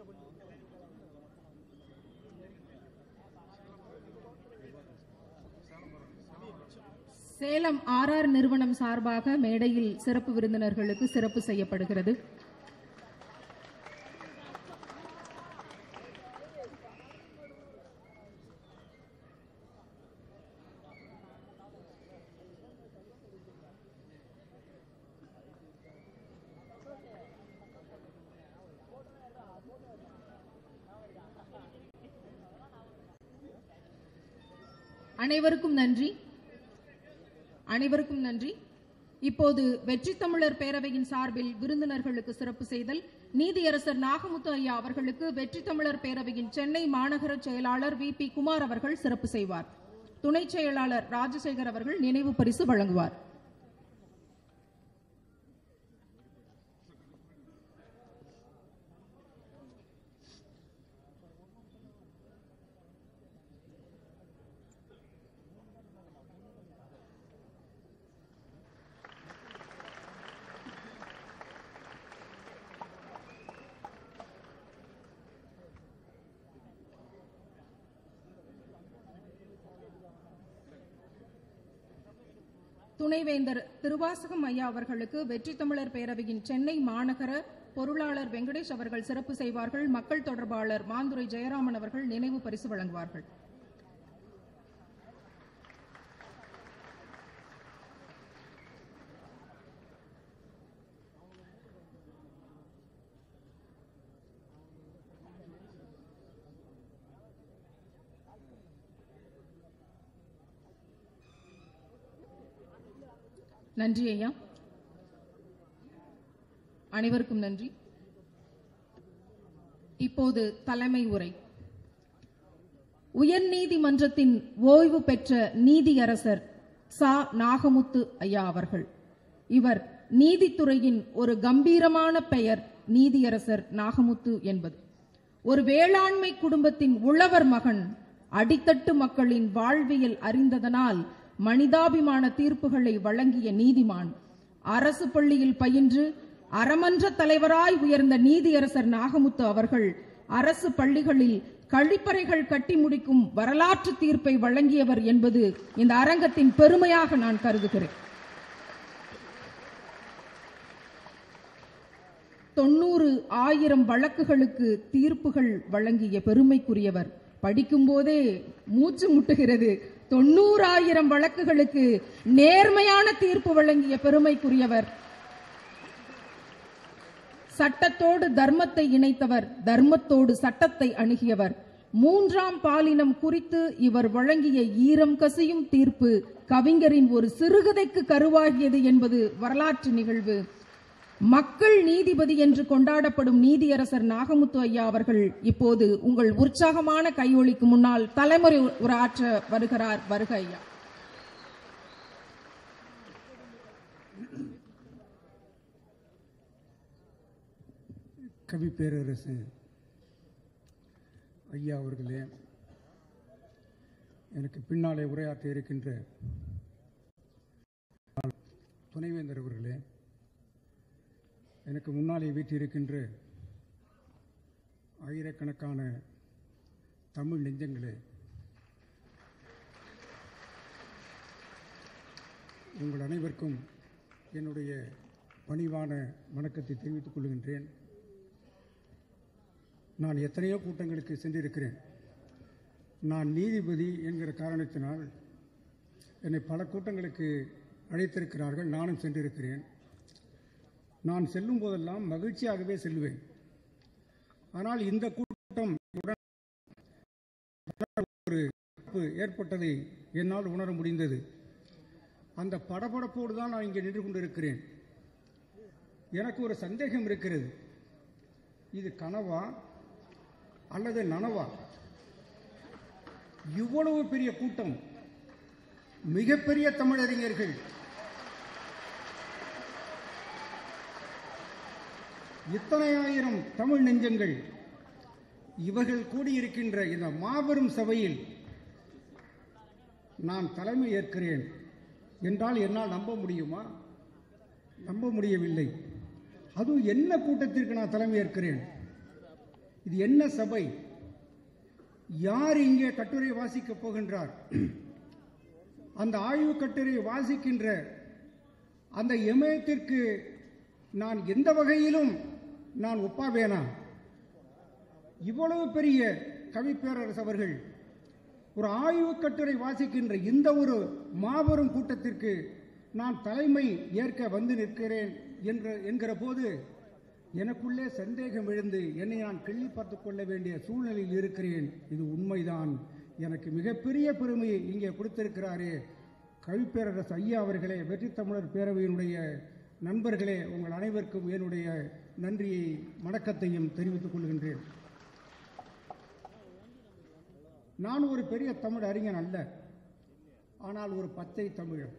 Salem RR நிறுவனம் சார்பாக மேடையில் சிறப்பு விருந்தினர்களுக்கு சிறப்பு செய்யப்படுகிறது அனைவருக்கும் நன்றி அனைவருக்கும் நன்றி இப்போது வெற்றி தமிழர் பேரவையின் சார்பில் விருந்தினர்களுக்கு சிறப்பு செய்தல் நீதியரசர் நாகமுத்து ஐயா அவர்களுக்கு வெற்றி தமிழர் பேரவையின் சென்னை மாநகர செயலாளர் வி பி குமார் அவர்கள் சிறப்பு செய்வார் துணை செயலாளர் ராஜசேகர் அவர்கள் நினைவு பரிசு வழங்குவார் துணைவேந்தர் திருவாசகம் ஐயா அவர்களுக்கு வெற்றி தமிழர் பேரவையின் சென்னை மாநகர பொருளாளர் வெங்கடேஷ் அவர்கள் சிறப்பு செய்வார்கள் மக்கள் தொடர்பாளர் மாந்துரை ஜெயராமன் அவர்கள் நினைவு பரிசு வழங்குவார்கள் நன்றி ஐயா அனைவருக்கும் நன்றி இப்போது தலைமை உரை உயர்நீதிமன்றத்தின் ஓய்வு பெற்ற நீதியரசர் சா நாகமுத்து ஐயா அவர்கள் இவர் நீதித்துறையின் ஒரு கம்பீரமான பெயர் நீதியரசர் நாகமுத்து என்பது ஒரு வேளாண்மை குடும்பத்தின் உழவர் மகன் அடித்தட்டு மக்களின் வாழ்வியல் அறிந்ததனால் மனிதாபிமான தீர்ப்புகளை வழங்கிய நீதிமான் அரசு பள்ளியில் பயின்று அறமன்ற தலைவராய் உயர்ந்த நீதியரசர் நாகமுத்து அவர்கள் அரசு பள்ளிகளில் கழிப்பறைகள் கட்டி முடிக்கும் வரலாற்று தீர்ப்பை வழங்கியவர் என்பது இந்த அரங்கத்தின் பெருமையாக நான் கருதுகிறேன் தொண்ணூறு ஆயிரம் வழக்குகளுக்கு தீர்ப்புகள் வழங்கிய பெருமைக்குரியவர் படிக்கும் போதே மூச்சு முட்டுகிறது தொண்ணூறாயிரம் வழக்குகளுக்கு நேர்மையான தீர்ப்பு வழங்கிய பெருமைக்குரியவர் சட்டத்தோடு தர்மத்தை இணைத்தவர் தர்மத்தோடு சட்டத்தை அணுகியவர் மூன்றாம் பாலினம் குறித்து இவர் வழங்கிய ஈரம் கசியும் தீர்ப்பு கவிஞரின் ஒரு சிறுகதைக்கு கருவாகியது என்பது வரலாற்று நிகழ்வு மக்கள் நீதிபதி என்று கொண்டாடப்படும் நீதியரசர் நாகமுத்து ஐயா அவர்கள் இப்போது உங்கள் உற்சாகமான கையொலிக்கு முன்னால் தலைமுறை உரையாற்ற வருகிறார் வருக ஐயா கவி பேரரசு ஐயா அவர்களே எனக்கு பின்னாலே உரையாற்ற இருக்கின்ற துணைவேந்தர் அவர்களே எனக்கு முன்னாலே வீற்றிருக்கின்ற ஆயிரக்கணக்கான தமிழ் நெஞ்சங்களே உங்கள் அனைவருக்கும் என்னுடைய பணிவான வணக்கத்தை தெரிவித்துக் கொள்கின்றேன் நான் எத்தனையோ கூட்டங்களுக்கு சென்றிருக்கிறேன் நான் நீதிபதி என்கிற காரணத்தினால் என்னை பல கூட்டங்களுக்கு அழைத்திருக்கிறார்கள் நானும் சென்றிருக்கிறேன் நான் செல்லும் போதெல்லாம் மகிழ்ச்சியாகவே செல்வேன் ஆனால் இந்த கூட்டம் உடன் ஒரு படபடப்பு ஏற்பட்டதை என்னால் உணர முடிந்தது அந்த படபடப்போடு தான் நான் இங்கே நின்று கொண்டிருக்கிறேன் எனக்கு ஒரு சந்தேகம் இருக்கிறது இது கனவா அல்லது நனவா இவ்வளவு பெரிய கூட்டம் மிகப்பெரிய தமிழறிஞர்கள் இத்தனை ஆயிரம் தமிழ் நெஞ்சங்கள் இவர்கள் கூடியிருக்கின்ற இந்த மாபெரும் சபையில் நான் தலைமை ஏற்கிறேன் என்றால் என்னால் நம்ப முடியுமா நம்ப முடியவில்லை அதுவும் என்ன கூட்டத்திற்கு நான் தலைமை ஏற்கிறேன் இது என்ன சபை யார் இங்கே கட்டுரை வாசிக்கப் போகின்றார் அந்த ஆய்வு கட்டுரை வாசிக்கின்ற அந்த இமயத்திற்கு நான் எந்த வகையிலும் நான் ஒப்பாவேனா இவ்வளவு பெரிய கவிப்பேரரசு அவர்கள் ஒரு ஆய்வு கட்டுரை வாசிக்கின்ற இந்த ஒரு மாபெரும் கூட்டத்திற்கு நான் தலைமை ஏற்க வந்து நிற்கிறேன் என்ற என்கிற போது எனக்குள்ளே சந்தேகம் எழுந்து என்னை நான் கிள்ளி பார்த்துக் கொள்ள வேண்டிய சூழ்நிலையில் இருக்கிறேன் இது உண்மைதான் எனக்கு மிகப்பெரிய பெருமையை இங்கே கொடுத்திருக்கிறாரே கவிப்பேரரசு ஐயா அவர்களே வெற்றி தமிழர் பேரவையினுடைய நண்பர்களே உங்கள் அனைவருக்கும் என்னுடைய நன்றியை வணக்கத்தையும் தெரிவித்துக் கொள்கின்றேன் நான் ஒரு பெரிய தமிழ் அறிஞன் அல்ல ஆனால் ஒரு பச்சை தமிழன்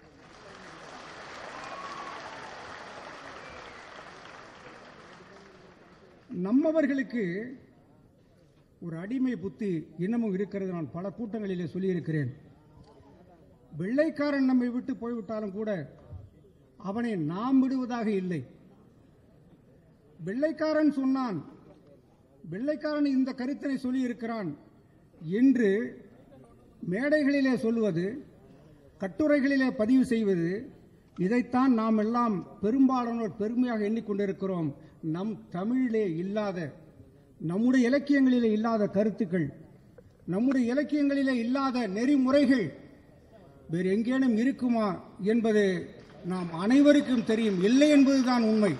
நம்மவர்களுக்கு ஒரு அடிமை புத்தி இன்னமும் இருக்கிறது நான் பல கூட்டங்களிலே சொல்லியிருக்கிறேன் வெள்ளைக்காரன் நம்மை விட்டு போய்விட்டாலும் கூட அவனை நாம் விடுவதாக இல்லை வெள்ளைக்காரன் சொன்னான் வெள்ளைக்காரன் இந்த கருத்தினை சொல்லியிருக்கிறான் என்று மேடைகளிலே சொல்லுவது கட்டுரைகளிலே பதிவு செய்வது இதைத்தான் நாம் எல்லாம் பெரும்பாலானோர் பெருமையாக எண்ணிக்கொண்டிருக்கிறோம் நம் தமிழிலே இல்லாத நம்முடைய இலக்கியங்களிலே இல்லாத கருத்துக்கள் நம்முடைய இலக்கியங்களிலே இல்லாத நெறிமுறைகள் வேறு எங்கேனும் இருக்குமா என்பது நாம் அனைவருக்கும் தெரியும் இல்லை என்பதுதான் உண்மை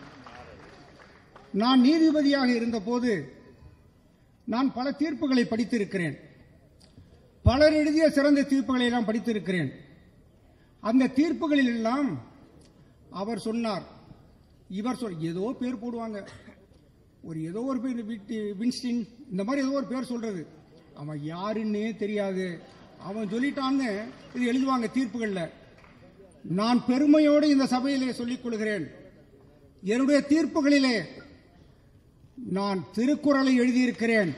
நான் நீதிபதியாக இருந்தபோது நான் பல தீர்ப்புகளை படித்திருக்கிறேன் பலர் எழுதிய சிறந்த தீர்ப்புகளை எல்லாம் படித்திருக்கிறேன் அந்த தீர்ப்புகளில் எல்லாம் அவர் சொன்னார் இவர் சொல் ஏதோ பேர் போடுவாங்க ஒரு ஏதோ ஒரு பேர் வீட்டு வின்ஸ்டின் இந்த மாதிரி ஏதோ ஒரு பேர் சொல்றது அவன் யாருன்னே தெரியாது அவன் சொல்லிட்டான்னு இது எழுதுவாங்க தீர்ப்புகள்ல நான் பெருமையோடு இந்த சபையிலே சொல்லிக் கொள்கிறேன் என்னுடைய தீர்ப்புகளிலே நான் திருக்குறளை எழுதியிருக்கிறேன்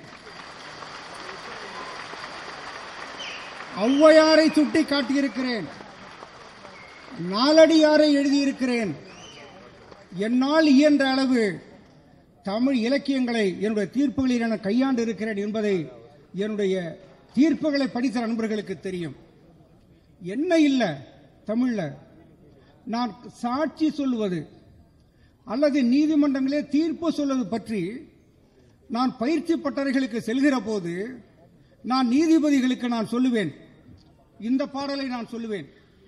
ஔவையாரை சுட்டி காட்டியிருக்கிறேன் நாலடியாரை எழுதியிருக்கிறேன் என்னால் இயன்ற அளவு தமிழ் இலக்கியங்களை என்னுடைய தீர்ப்புகளில் நான் கையாண்டு இருக்கிறேன் என்பதை என்னுடைய தீர்ப்புகளை படித்த நண்பர்களுக்கு தெரியும் என்ன இல்லை தமிழ்ல நான் சாட்சி சொல்லுவது அல்லது நீதிமன்றங்களே தீர்ப்பு சொல்வது பற்றி நான் பயிற்சி பட்டறைகளுக்கு செல்கிற போது நான் நீதிபதிகளுக்கு நான் சொல்லுவேன் இந்த பாடலை நான் சொல்லுவேன்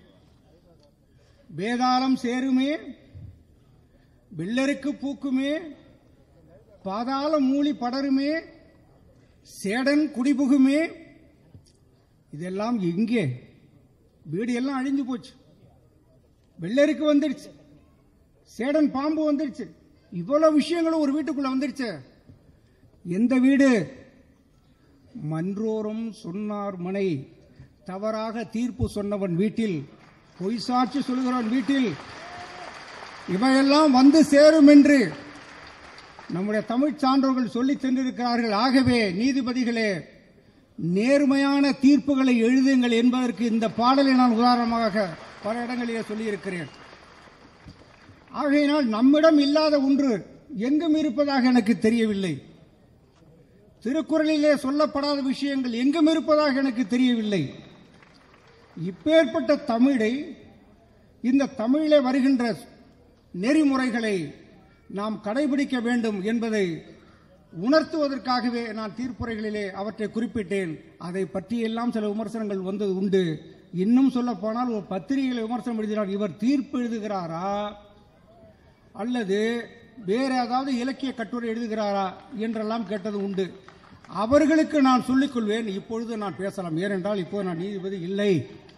வேதாளம் சேருமே வெள்ளருக்கு பூக்குமே பாதாளம் மூலி படருமே சேடன் குடிபுகுமே இதெல்லாம் எங்கே வீடு எல்லாம் அழிஞ்சு போச்சு வெள்ளருக்கு வந்துடுச்சு சேடன் பாம்பு வந்துடுச்சு இவ்வளவு விஷயங்களும் ஒரு வீட்டுக்குள்ள வந்துடுச்சு எந்த வீடு மன்றோரும் சொன்னார் மனை தவறாக தீர்ப்பு சொன்னவன் வீட்டில் பொய் சாட்சி சொல்கிறவன் வீட்டில் இவையெல்லாம் வந்து சேரும் என்று நம்முடைய தமிழ் சான்றோர்கள் சொல்லிச் சென்றிருக்கிறார்கள் ஆகவே நீதிபதிகளே நேர்மையான தீர்ப்புகளை எழுதுங்கள் என்பதற்கு இந்த பாடலை நான் உதாரணமாக பல இடங்களிலே சொல்லியிருக்கிறேன் ஆகையினால் நம்மிடம் இல்லாத ஒன்று எங்கும் இருப்பதாக எனக்கு தெரியவில்லை திருக்குறளிலே சொல்லப்படாத விஷயங்கள் எங்கும் இருப்பதாக எனக்கு தெரியவில்லை இப்பேற்பட்ட தமிழை இந்த தமிழிலே வருகின்ற நெறிமுறைகளை நாம் கடைபிடிக்க வேண்டும் என்பதை உணர்த்துவதற்காகவே நான் தீர்ப்புரைகளிலே அவற்றை குறிப்பிட்டேன் அதை பற்றியெல்லாம் சில விமர்சனங்கள் வந்தது உண்டு இன்னும் சொல்ல போனால் ஒரு பத்திரிகையில் விமர்சனம் எழுதினார் இவர் தீர்ப்பு எழுதுகிறாரா அல்லது வேற ஏதாவது இலக்கிய கட்டுரை எழுதுகிறாரா என்றெல்லாம் கேட்டது உண்டு அவர்களுக்கு நான் சொல்லிக் கொள்வேன் இப்பொழுது நான் பேசலாம் ஏனென்றால் இப்போது நான் நீதிபதி இல்லை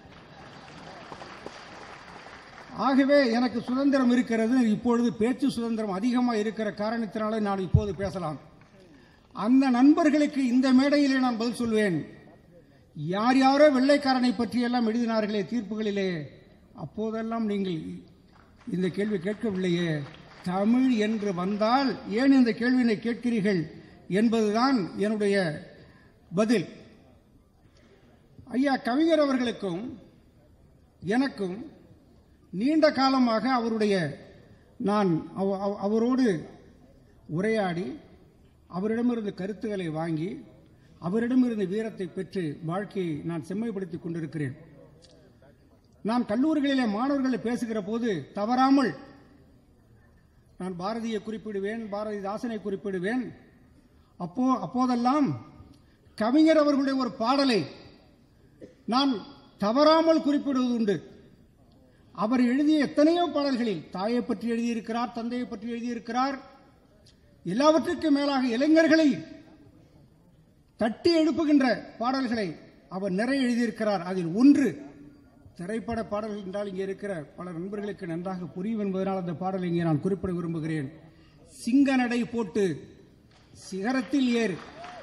ஆகவே எனக்கு சுதந்திரம் இருக்கிறது இப்பொழுது பேச்சு சுதந்திரம் அதிகமாக இருக்கிற காரணத்தினால நான் இப்போது பேசலாம் அந்த நண்பர்களுக்கு இந்த மேடையிலே நான் பதில் சொல்வேன் யார் யாரோ வெள்ளைக்காரனை பற்றி எல்லாம் எழுதினார்களே தீர்ப்புகளிலே அப்போதெல்லாம் நீங்கள் இந்த கேள்வி கேட்கவில்லையே தமிழ் என்று வந்தால் ஏன் இந்த கேள்வியினை கேட்கிறீர்கள் என்பதுதான் என்னுடைய பதில் ஐயா கவிஞர் அவர்களுக்கும் எனக்கும் நீண்ட காலமாக அவருடைய நான் அவ- அவ- அவரோடு உரையாடி அவரிடமிருந்து கருத்துக்களை வாங்கி அவரிடமிருந்து வீரத்தை பெற்று வாழ்க்கையை நான் செம்மைப்படுத்திக் கொண்டிருக்கிறேன் நான் கல்லூரிகளிலே மாணவர்களை பேசுகிற போது தவறாமல் நான் பாரதியை குறிப்பிடுவேன் பாரதிதாசனை குறிப்பிடுவேன் அப்போ அப்போதெல்லாம் கவிஞர் அவர்களுடைய ஒரு பாடலை நான் தவறாமல் குறிப்பிடுவது உண்டு அவர் எழுதிய எத்தனையோ பாடல்களில் தாயை பற்றி எழுதியிருக்கிறார் தந்தையை பற்றி எழுதியிருக்கிறார் எல்லாவற்றுக்கும் மேலாக இளைஞர்களை தட்டி எழுப்புகின்ற பாடல்களை அவர் நிறைய எழுதியிருக்கிறார் அதில் ஒன்று திரைப்பட பாடல்கள் என்றால் இங்கே இருக்கிற பல நண்பர்களுக்கு நன்றாக புரியும் என்பதனால் அந்த பாடலை இங்கே நான் குறிப்பிட விரும்புகிறேன் சிங்க நடை போட்டு சிகரத்தில் ஏறு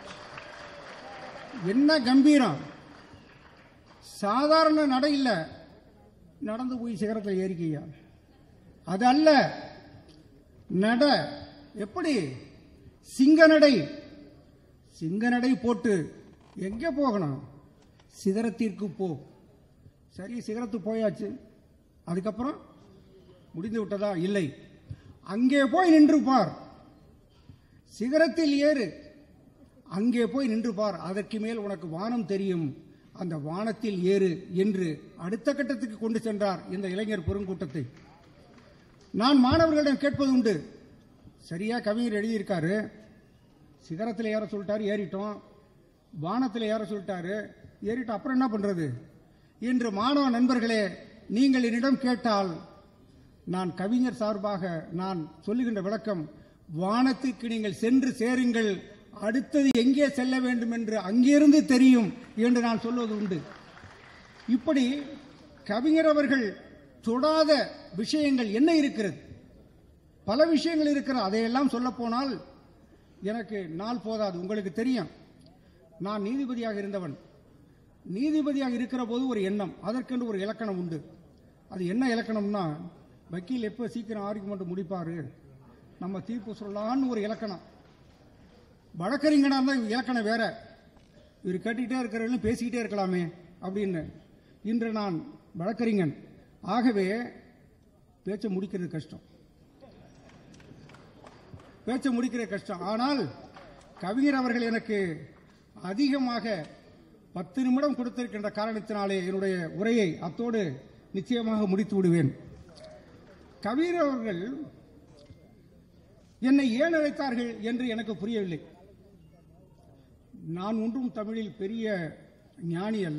என்ன கம்பீரம் சாதாரண நடை இல்ல நடந்து போய் சிகரத்தில் ஏறிக்கையா அது அல்ல நட எப்படி சிங்க நடை சிங்க நடை போட்டு எங்கே போகணும் சிகரத்திற்கு போ சரி சிகரத்துக்கு போயாச்சு அதுக்கப்புறம் முடிந்து விட்டதா இல்லை அங்கே போய் நின்று பார் சிகரத்தில் ஏறு அங்கே போய் நின்று பார் அதற்கு மேல் உனக்கு வானம் தெரியும் அந்த வானத்தில் ஏறு என்று அடுத்த கட்டத்துக்கு கொண்டு சென்றார் இந்த இளைஞர் பெருங்கூட்டத்தை நான் மாணவர்களிடம் கேட்பது உண்டு சரியா கவிஞர் எழுதியிருக்காரு சிகரத்தில் ஏற சொல்லிட்டாரு ஏறிட்டோம் வானத்தில் ஏற சொல்லிட்டாரு ஏறிட்டோம் அப்புறம் என்ன பண்றது இன்று மாணவ நண்பர்களே நீங்கள் என்னிடம் கேட்டால் நான் கவிஞர் சார்பாக நான் சொல்லுகின்ற விளக்கம் வானத்துக்கு நீங்கள் சென்று சேருங்கள் அடுத்தது எங்கே செல்ல வேண்டும் என்று அங்கிருந்து தெரியும் என்று நான் சொல்வது உண்டு இப்படி கவிஞர் அவர்கள் தொடாத விஷயங்கள் என்ன இருக்கிறது பல விஷயங்கள் இருக்கிறது அதையெல்லாம் சொல்ல போனால் எனக்கு நாள் போதாது உங்களுக்கு தெரியும் நான் நீதிபதியாக இருந்தவன் நீதிபதியாக இருக்கிற போது ஒரு எண்ணம் அதற்கென்று ஒரு இலக்கணம் உண்டு அது என்ன இலக்கணம்னா வக்கீல் எப்போ சீக்கிரம் ஆர்குமெண்ட் முடிப்பாரு நம்ம தீர்ப்பு சொல்லலான்னு ஒரு இலக்கணம் வழக்கறிஞனா இருந்தால் இலக்கணம் வேற இவர் கேட்டுக்கிட்டே இருக்கிறவங்களும் பேசிக்கிட்டே இருக்கலாமே அப்படின்னு இன்று நான் வழக்கறிஞன் ஆகவே பேச்சை முடிக்கிறது கஷ்டம் பேச்சை முடிக்கிறது கஷ்டம் ஆனால் கவிஞர் அவர்கள் எனக்கு அதிகமாக பத்து நிமிடம் கொடுத்திருக்கின்ற காரணத்தினாலே என்னுடைய உரையை அத்தோடு நிச்சயமாக முடித்து விடுவேன் கவிஞர் அவர்கள் என்னை ஏன் அழைத்தார்கள் என்று எனக்கு புரியவில்லை நான் ஒன்றும் தமிழில் பெரிய ஞானி அல்ல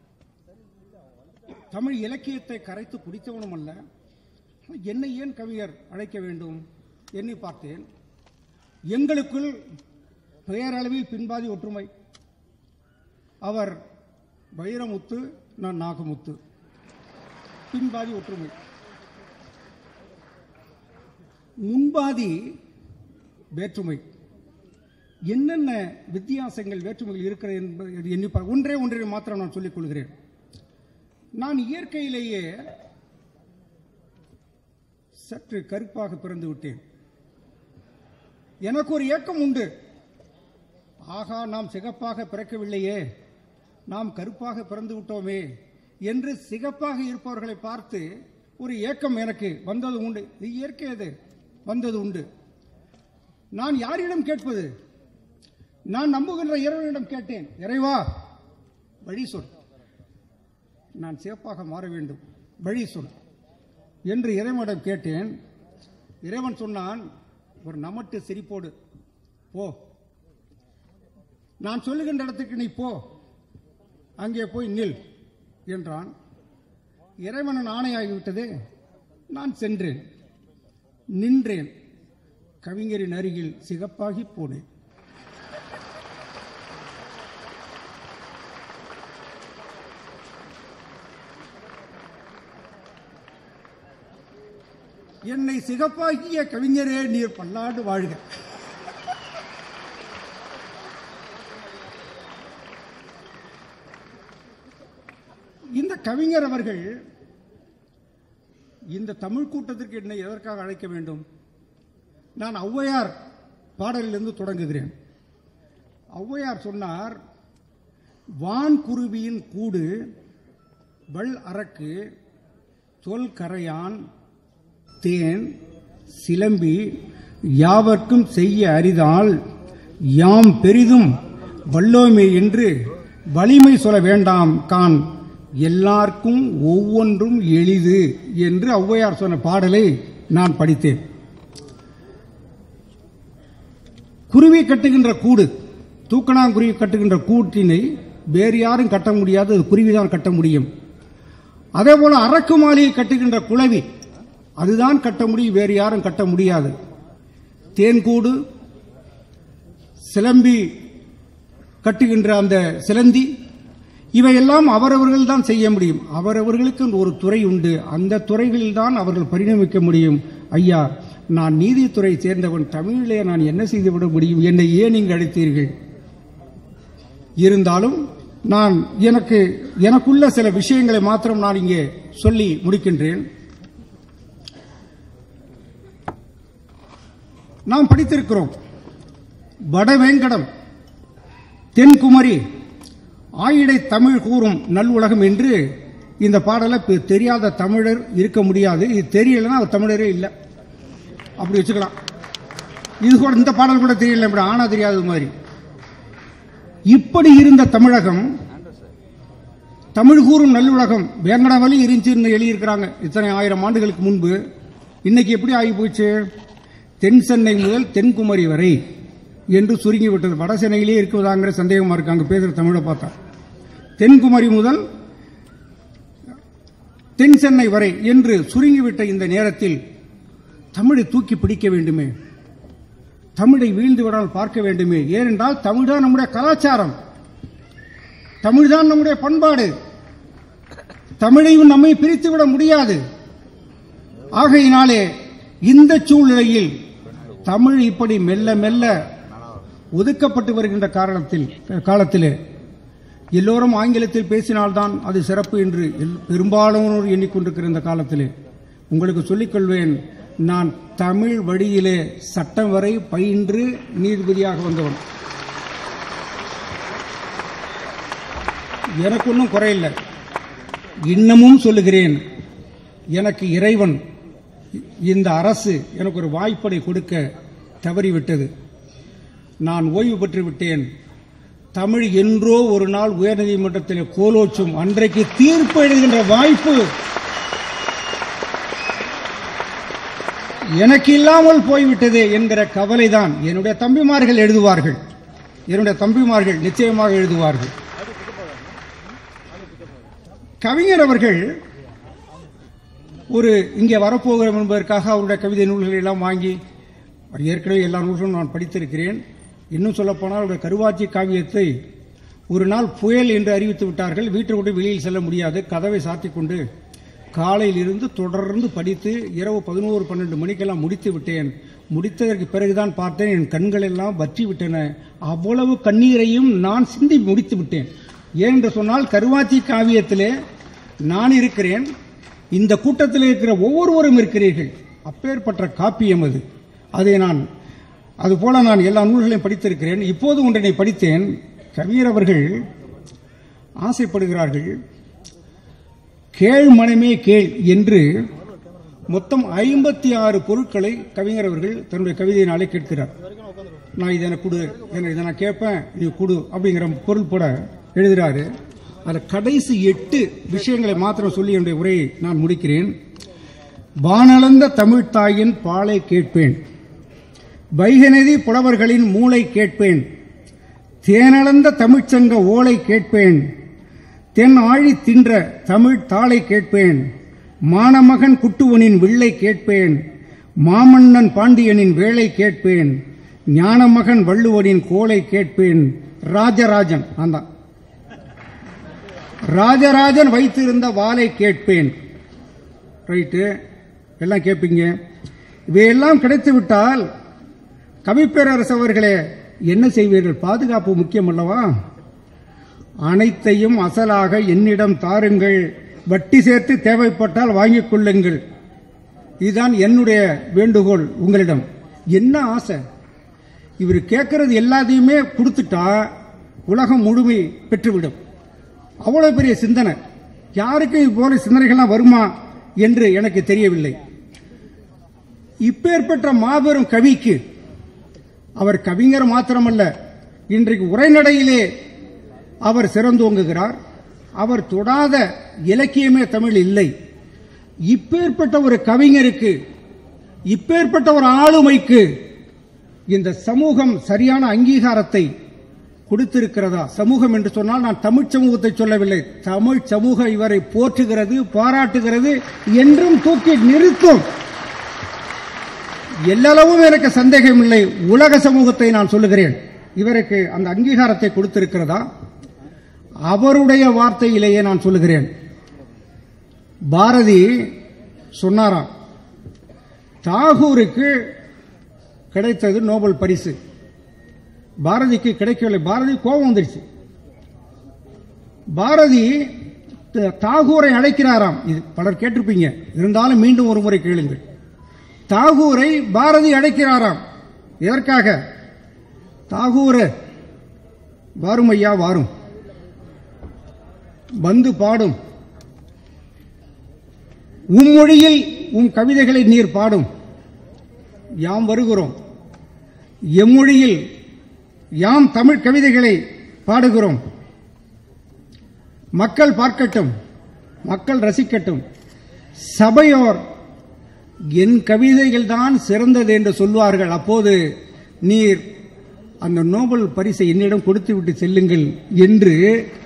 தமிழ் இலக்கியத்தை கரைத்து குடித்தவனும் அல்ல என்னை ஏன் கவிஞர் அழைக்க வேண்டும் எண்ணி பார்த்தேன் எங்களுக்குள் பெயரளவில் பின்பாதி ஒற்றுமை அவர் வைரமுத்து நான் நாகமுத்து பின்பாதி ஒற்றுமை முன்பாதி வேற்றுமை என்னென்ன வித்தியாசங்கள் வேற்றுமைகள் இருக்கிறது என்பது எண்ணி பா- ஒன்றே ஒன்றை மாத்திரம் நான் சொல்லிக் கொள்கிறேன் நான் இயற்கையிலேயே சற்று கருப்பாக பிறந்து விட்டேன் எனக்கு ஒரு ஏக்கம் உண்டு ஆகா நாம் சிகப்பாக பிறக்கவில்லையே நாம் கருப்பாக பிறந்து விட்டோமே என்று சிகப்பாக இருப்பவர்களை பார்த்து ஒரு ஏக்கம் எனக்கு வந்தது உண்டு இது இயற்கை அது வந்தது உண்டு நான் யாரிடம் கேட்பது நான் நம்புகின்ற இறைவனிடம் கேட்டேன் இறைவா வழி சொல் நான் சிவப்பாக மாற வேண்டும் வழி சொல் என்று இறைவனிடம் கேட்டேன் இறைவன் சொன்னான் ஒரு நமட்டு சிரிப்போடு போ நான் சொல்லுகின்ற இடத்துக்கு நீ போ அங்கே போய் நில் என்றான் இறைவனன் ஆணையாகிவிட்டது நான் சென்றேன் நின்றேன் கவிஞரின் அருகில் சிகப்பாகி போனேன் என்னை சிகப்பாக்கிய கவிஞரே நீர் பல்லாண்டு வாழ்க இந்த கவிஞர் அவர்கள் இந்த தமிழ் கூட்டத்திற்கு என்னை எதற்காக அழைக்க வேண்டும் நான் ஔவையார் பாடலிலிருந்து தொடங்குகிறேன் ஔவையார் சொன்னார் வான்குருவியின் கூடு வள் அரக்கு சொல் கரையான் தேன் சிலம்பி யாவர்க்கும் செய்ய அரிதால் யாம் பெரிதும் வல்லோமே என்று வலிமை சொல்ல வேண்டாம் கான் எல்லாருக்கும் ஒவ்வொன்றும் எளிது என்று ஔவையார் சொன்ன பாடலை நான் படித்தேன் குருவி கட்டுகின்ற கூடு தூக்கணாங்குருவி கட்டுகின்ற கூட்டினை வேறு யாரும் கட்ட முடியாது அது குருவிதான் கட்ட முடியும் அதே போல அரக்கு மாளிகை கட்டுகின்ற குளவி அதுதான் கட்ட முடியும் வேறு யாரும் கட்ட முடியாது தேன்கூடு சிலம்பி கட்டுகின்ற அந்த சிலந்தி இவையெல்லாம் அவரவர்கள் தான் செய்ய முடியும் அவரவர்களுக்கு ஒரு துறை உண்டு அந்த துறைகளில் தான் அவர்கள் பரிணமிக்க முடியும் ஐயா நான் நீதித்துறை சேர்ந்தவன் தமிழிலே நான் என்ன செய்துவிட முடியும் என்னை ஏன் இங்கு அழைத்தீர்கள் இருந்தாலும் நான் எனக்கு எனக்குள்ள சில விஷயங்களை மாத்திரம் நான் இங்கே சொல்லி முடிக்கின்றேன் நாம் படித்திருக்கிறோம் வடவேங்கடம் தென்குமரி ஆயிடை தமிழ் கூறும் நல்லுலகம் என்று இந்த பாடலை பெ- தெரியாத தமிழர் இருக்க முடியாது இது தெரியலன்னா அவர் தமிழரே இல்லை அப்படி வச்சுக்கலாம் இது கூட இந்த பாடல் கூட தெரியல இப்படி ஆனா தெரியாதது மாதிரி இப்படி இருந்த தமிழகம் தமிழ் கூறும் நல்லுலகம் வேங்கடவலி இருந்துச்சுன்னு எழுதியிருக்கிறாங்க இத்தனை ஆயிரம் ஆண்டுகளுக்கு முன்பு இன்னைக்கு எப்படி ஆகி போச்சு தென் சென்னை முதல் தென்குமரி வரை என்று சுருங்கி விட்டது வட சென்னையிலே இருக்குவதாங்கிற சந்தேகமா இருக்கு அங்க பேசுற தமிழை பார்த்தா தென்குமரி முதல் தென் சென்னை வரை என்று சுருங்கிவிட்ட இந்த நேரத்தில் தமிழை தூக்கி பிடிக்க வேண்டுமே தமிழை வீழ்ந்து விடாமல் பார்க்க வேண்டுமே ஏனென்றால் தமிழ்தான் நம்முடைய கலாச்சாரம் தமிழ்தான் நம்முடைய பண்பாடு தமிழையும் நம்மை பிரித்துவிட முடியாது ஆகையினாலே இந்த சூழ்நிலையில் தமிழ் இப்படி மெல்ல மெல்ல ஒதுக்கப்பட்டு வருகின்ற காரணத்தில் காலத்திலே எல்லோரும் ஆங்கிலத்தில் பேசினால்தான் அது சிறப்பு என்று எல்- பெரும்பாலானோர் எண்ணிக்கொண்டிருக்கிற இந்த காலத்திலே உங்களுக்கு சொல்லிக்கொள்வேன் நான் தமிழ் வழியிலே சட்டம் வரை பயின்று நீதிபதியாக வந்தவன் எனக்கு ஒன்றும் குறையில்லை இன்னமும் சொல்லுகிறேன் எனக்கு இறைவன் இந்த அரசு எனக்கு ஒரு வாய்ப்படை கொடுக்க தவறிவிட்டது நான் ஓய்வு பெற்று விட்டேன் தமிழ் என்றோ ஒரு நாள் உயர்நீதிமன்றத்தில் கோலோச்சும் அன்றைக்கு தீர்ப்பு எழுதுகின்ற வாய்ப்பு எனக்கு இல்லாமல் போய்விட்டது என்கிற கவலைதான் என்னுடைய தம்பிமார்கள் எழுதுவார்கள் என்னுடைய தம்பிமார்கள் நிச்சயமாக எழுதுவார்கள் கவிஞர் அவர்கள் ஒரு இங்கே வரப்போகிறோம் என்பதற்காக அவருடைய கவிதை நூல்களை எல்லாம் வாங்கி அவர் ஏற்கனவே எல்லா நூல்களும் நான் படித்திருக்கிறேன் இன்னும் சொல்லப்போனால் அவருடைய கருவாச்சி காவியத்தை ஒரு நாள் புயல் என்று அறிவித்து விட்டார்கள் வீட்டை விட்டு வெளியில் செல்ல முடியாது கதவை சாத்திக் கொண்டு காலையில் இருந்து தொடர்ந்து படித்து இரவு பதினோரு பன்னெண்டு மணிக்கெல்லாம் முடித்து விட்டேன் முடித்ததற்கு பிறகுதான் பார்த்தேன் என் கண்கள் எல்லாம் வற்றி விட்டன அவ்வளவு கண்ணீரையும் நான் சிந்தி முடித்து விட்டேன் ஏனென்று சொன்னால் கருவாச்சி காவியத்திலே நான் இருக்கிறேன் இந்த கூட்டத்தில் இருக்கிற ஒவ்வொருவரும் இருக்கிறீர்கள் அப்பேற்பட்ட காப்பியம் அது அதை நான் அதுபோல நான் எல்லா நூல்களையும் படித்திருக்கிறேன் இப்போது ஒன்றினை படித்தேன் கவிஞர் அவர்கள் ஆசைப்படுகிறார்கள் கேள் மனமே கேள் என்று மொத்தம் ஐம்பத்தி ஆறு பொருட்களை கவிஞர் அவர்கள் தன்னுடைய கவிதையினாலே கேட்கிறார் நான் இதை எனக்கு கொடு எனக்கு இதை நான் கேட்பேன் நீ கொடு அப்படிங்கிற பொருள் போட எழுதுறாரு அதில் கடைசி எட்டு விஷயங்களை மாத்திரம் சொல்லி என்னுடைய உரையை நான் முடிக்கிறேன் வானளந்த தமிழ்த்தாயின் பாலை கேட்பேன் வைகநதி புலவர்களின் மூளை கேட்பேன் தேனளந்த தமிழ்ச்சங்க ஓலை கேட்பேன் தென் ஆழி தின்ற தமிழ் தாளை கேட்பேன் மானமகன் குட்டுவனின் வில்லை கேட்பேன் மாமன்னன் பாண்டியனின் வேலை கேட்பேன் ஞானமகன் வள்ளுவனின் கோலை கேட்பேன் ராஜராஜன் அந்த ராஜராஜன் வைத்திருந்த வாளை கேட்பேன் ரைட்டு எல்லாம் கேட்பீங்க இவையெல்லாம் கிடைத்து விட்டால் கவிப்பேரரசு அவர்களே என்ன செய்வீர்கள் பாதுகாப்பு முக்கியம் அல்லவா அனைத்தையும் அசலாக என்னிடம் தாருங்கள் வட்டி சேர்த்து தேவைப்பட்டால் வாங்கிக் கொள்ளுங்கள் இதுதான் என்னுடைய வேண்டுகோள் உங்களிடம் என்ன ஆசை இவர் கேட்கறது எல்லாத்தையுமே கொடுத்துட்டா உலகம் முழுமை பெற்றுவிடும் அவ்வளவு பெரிய சிந்தனை யாருக்கு இது போல சிந்தனைகள்லாம் வருமா என்று எனக்கு தெரியவில்லை இப்பேற்பட்ட மாபெரும் கவிக்கு அவர் கவிஞர் மாத்திரமல்ல இன்றைக்கு உரைநடையிலே அவர் சிறந்தோங்குகிறார் அவர் தொடாத இலக்கியமே தமிழ் இல்லை இப்பேற்பட்ட ஒரு கவிஞருக்கு இப்பேற்பட்ட ஒரு ஆளுமைக்கு இந்த சமூகம் சரியான அங்கீகாரத்தை கொடுத்திருக்கிறதா சமூகம் என்று சொன்னால் நான் தமிழ் சமூகத்தை சொல்லவில்லை தமிழ் சமூகம் இவரை போற்றுகிறது பாராட்டுகிறது என்றும் தூக்கி நிறுத்தும் எல்லளவும் எனக்கு சந்தேகம் இல்லை உலக சமூகத்தை நான் சொல்லுகிறேன் இவருக்கு அந்த அங்கீகாரத்தை கொடுத்திருக்கிறதா அவருடைய வார்த்தையிலேயே நான் சொல்லுகிறேன் பாரதி சொன்னாராம் தாகூருக்கு கிடைத்தது நோபல் பரிசு பாரதிக்கு கிடைக்கவில்லை பாரதி கோபம் வந்துருச்சு பாரதி த- தாகூரை அழைக்கிறாராம் இது பலர் கேட்டிருப்பீங்க இருந்தாலும் மீண்டும் ஒரு முறை கேளுங்கள் தாகூரை பாரதி அழைக்கிறாராம் எதற்காக தாகூர் வாரும் ஐயா வாரும் வந்து பாடும் உம் மொழியில் உம் கவிதைகளை நீர் பாடும் யாம் வருகிறோம் எம்மொழியில் யாம் தமிழ் கவிதைகளை பாடுகிறோம் மக்கள் பார்க்கட்டும் மக்கள் ரசிக்கட்டும் சபையோர் என் கவிதைகள் தான் சிறந்தது என்று சொல்வார்கள் அப்போது நீர் அந்த நோபல் பரிசை என்னிடம் கொடுத்துவிட்டு செல்லுங்கள் என்று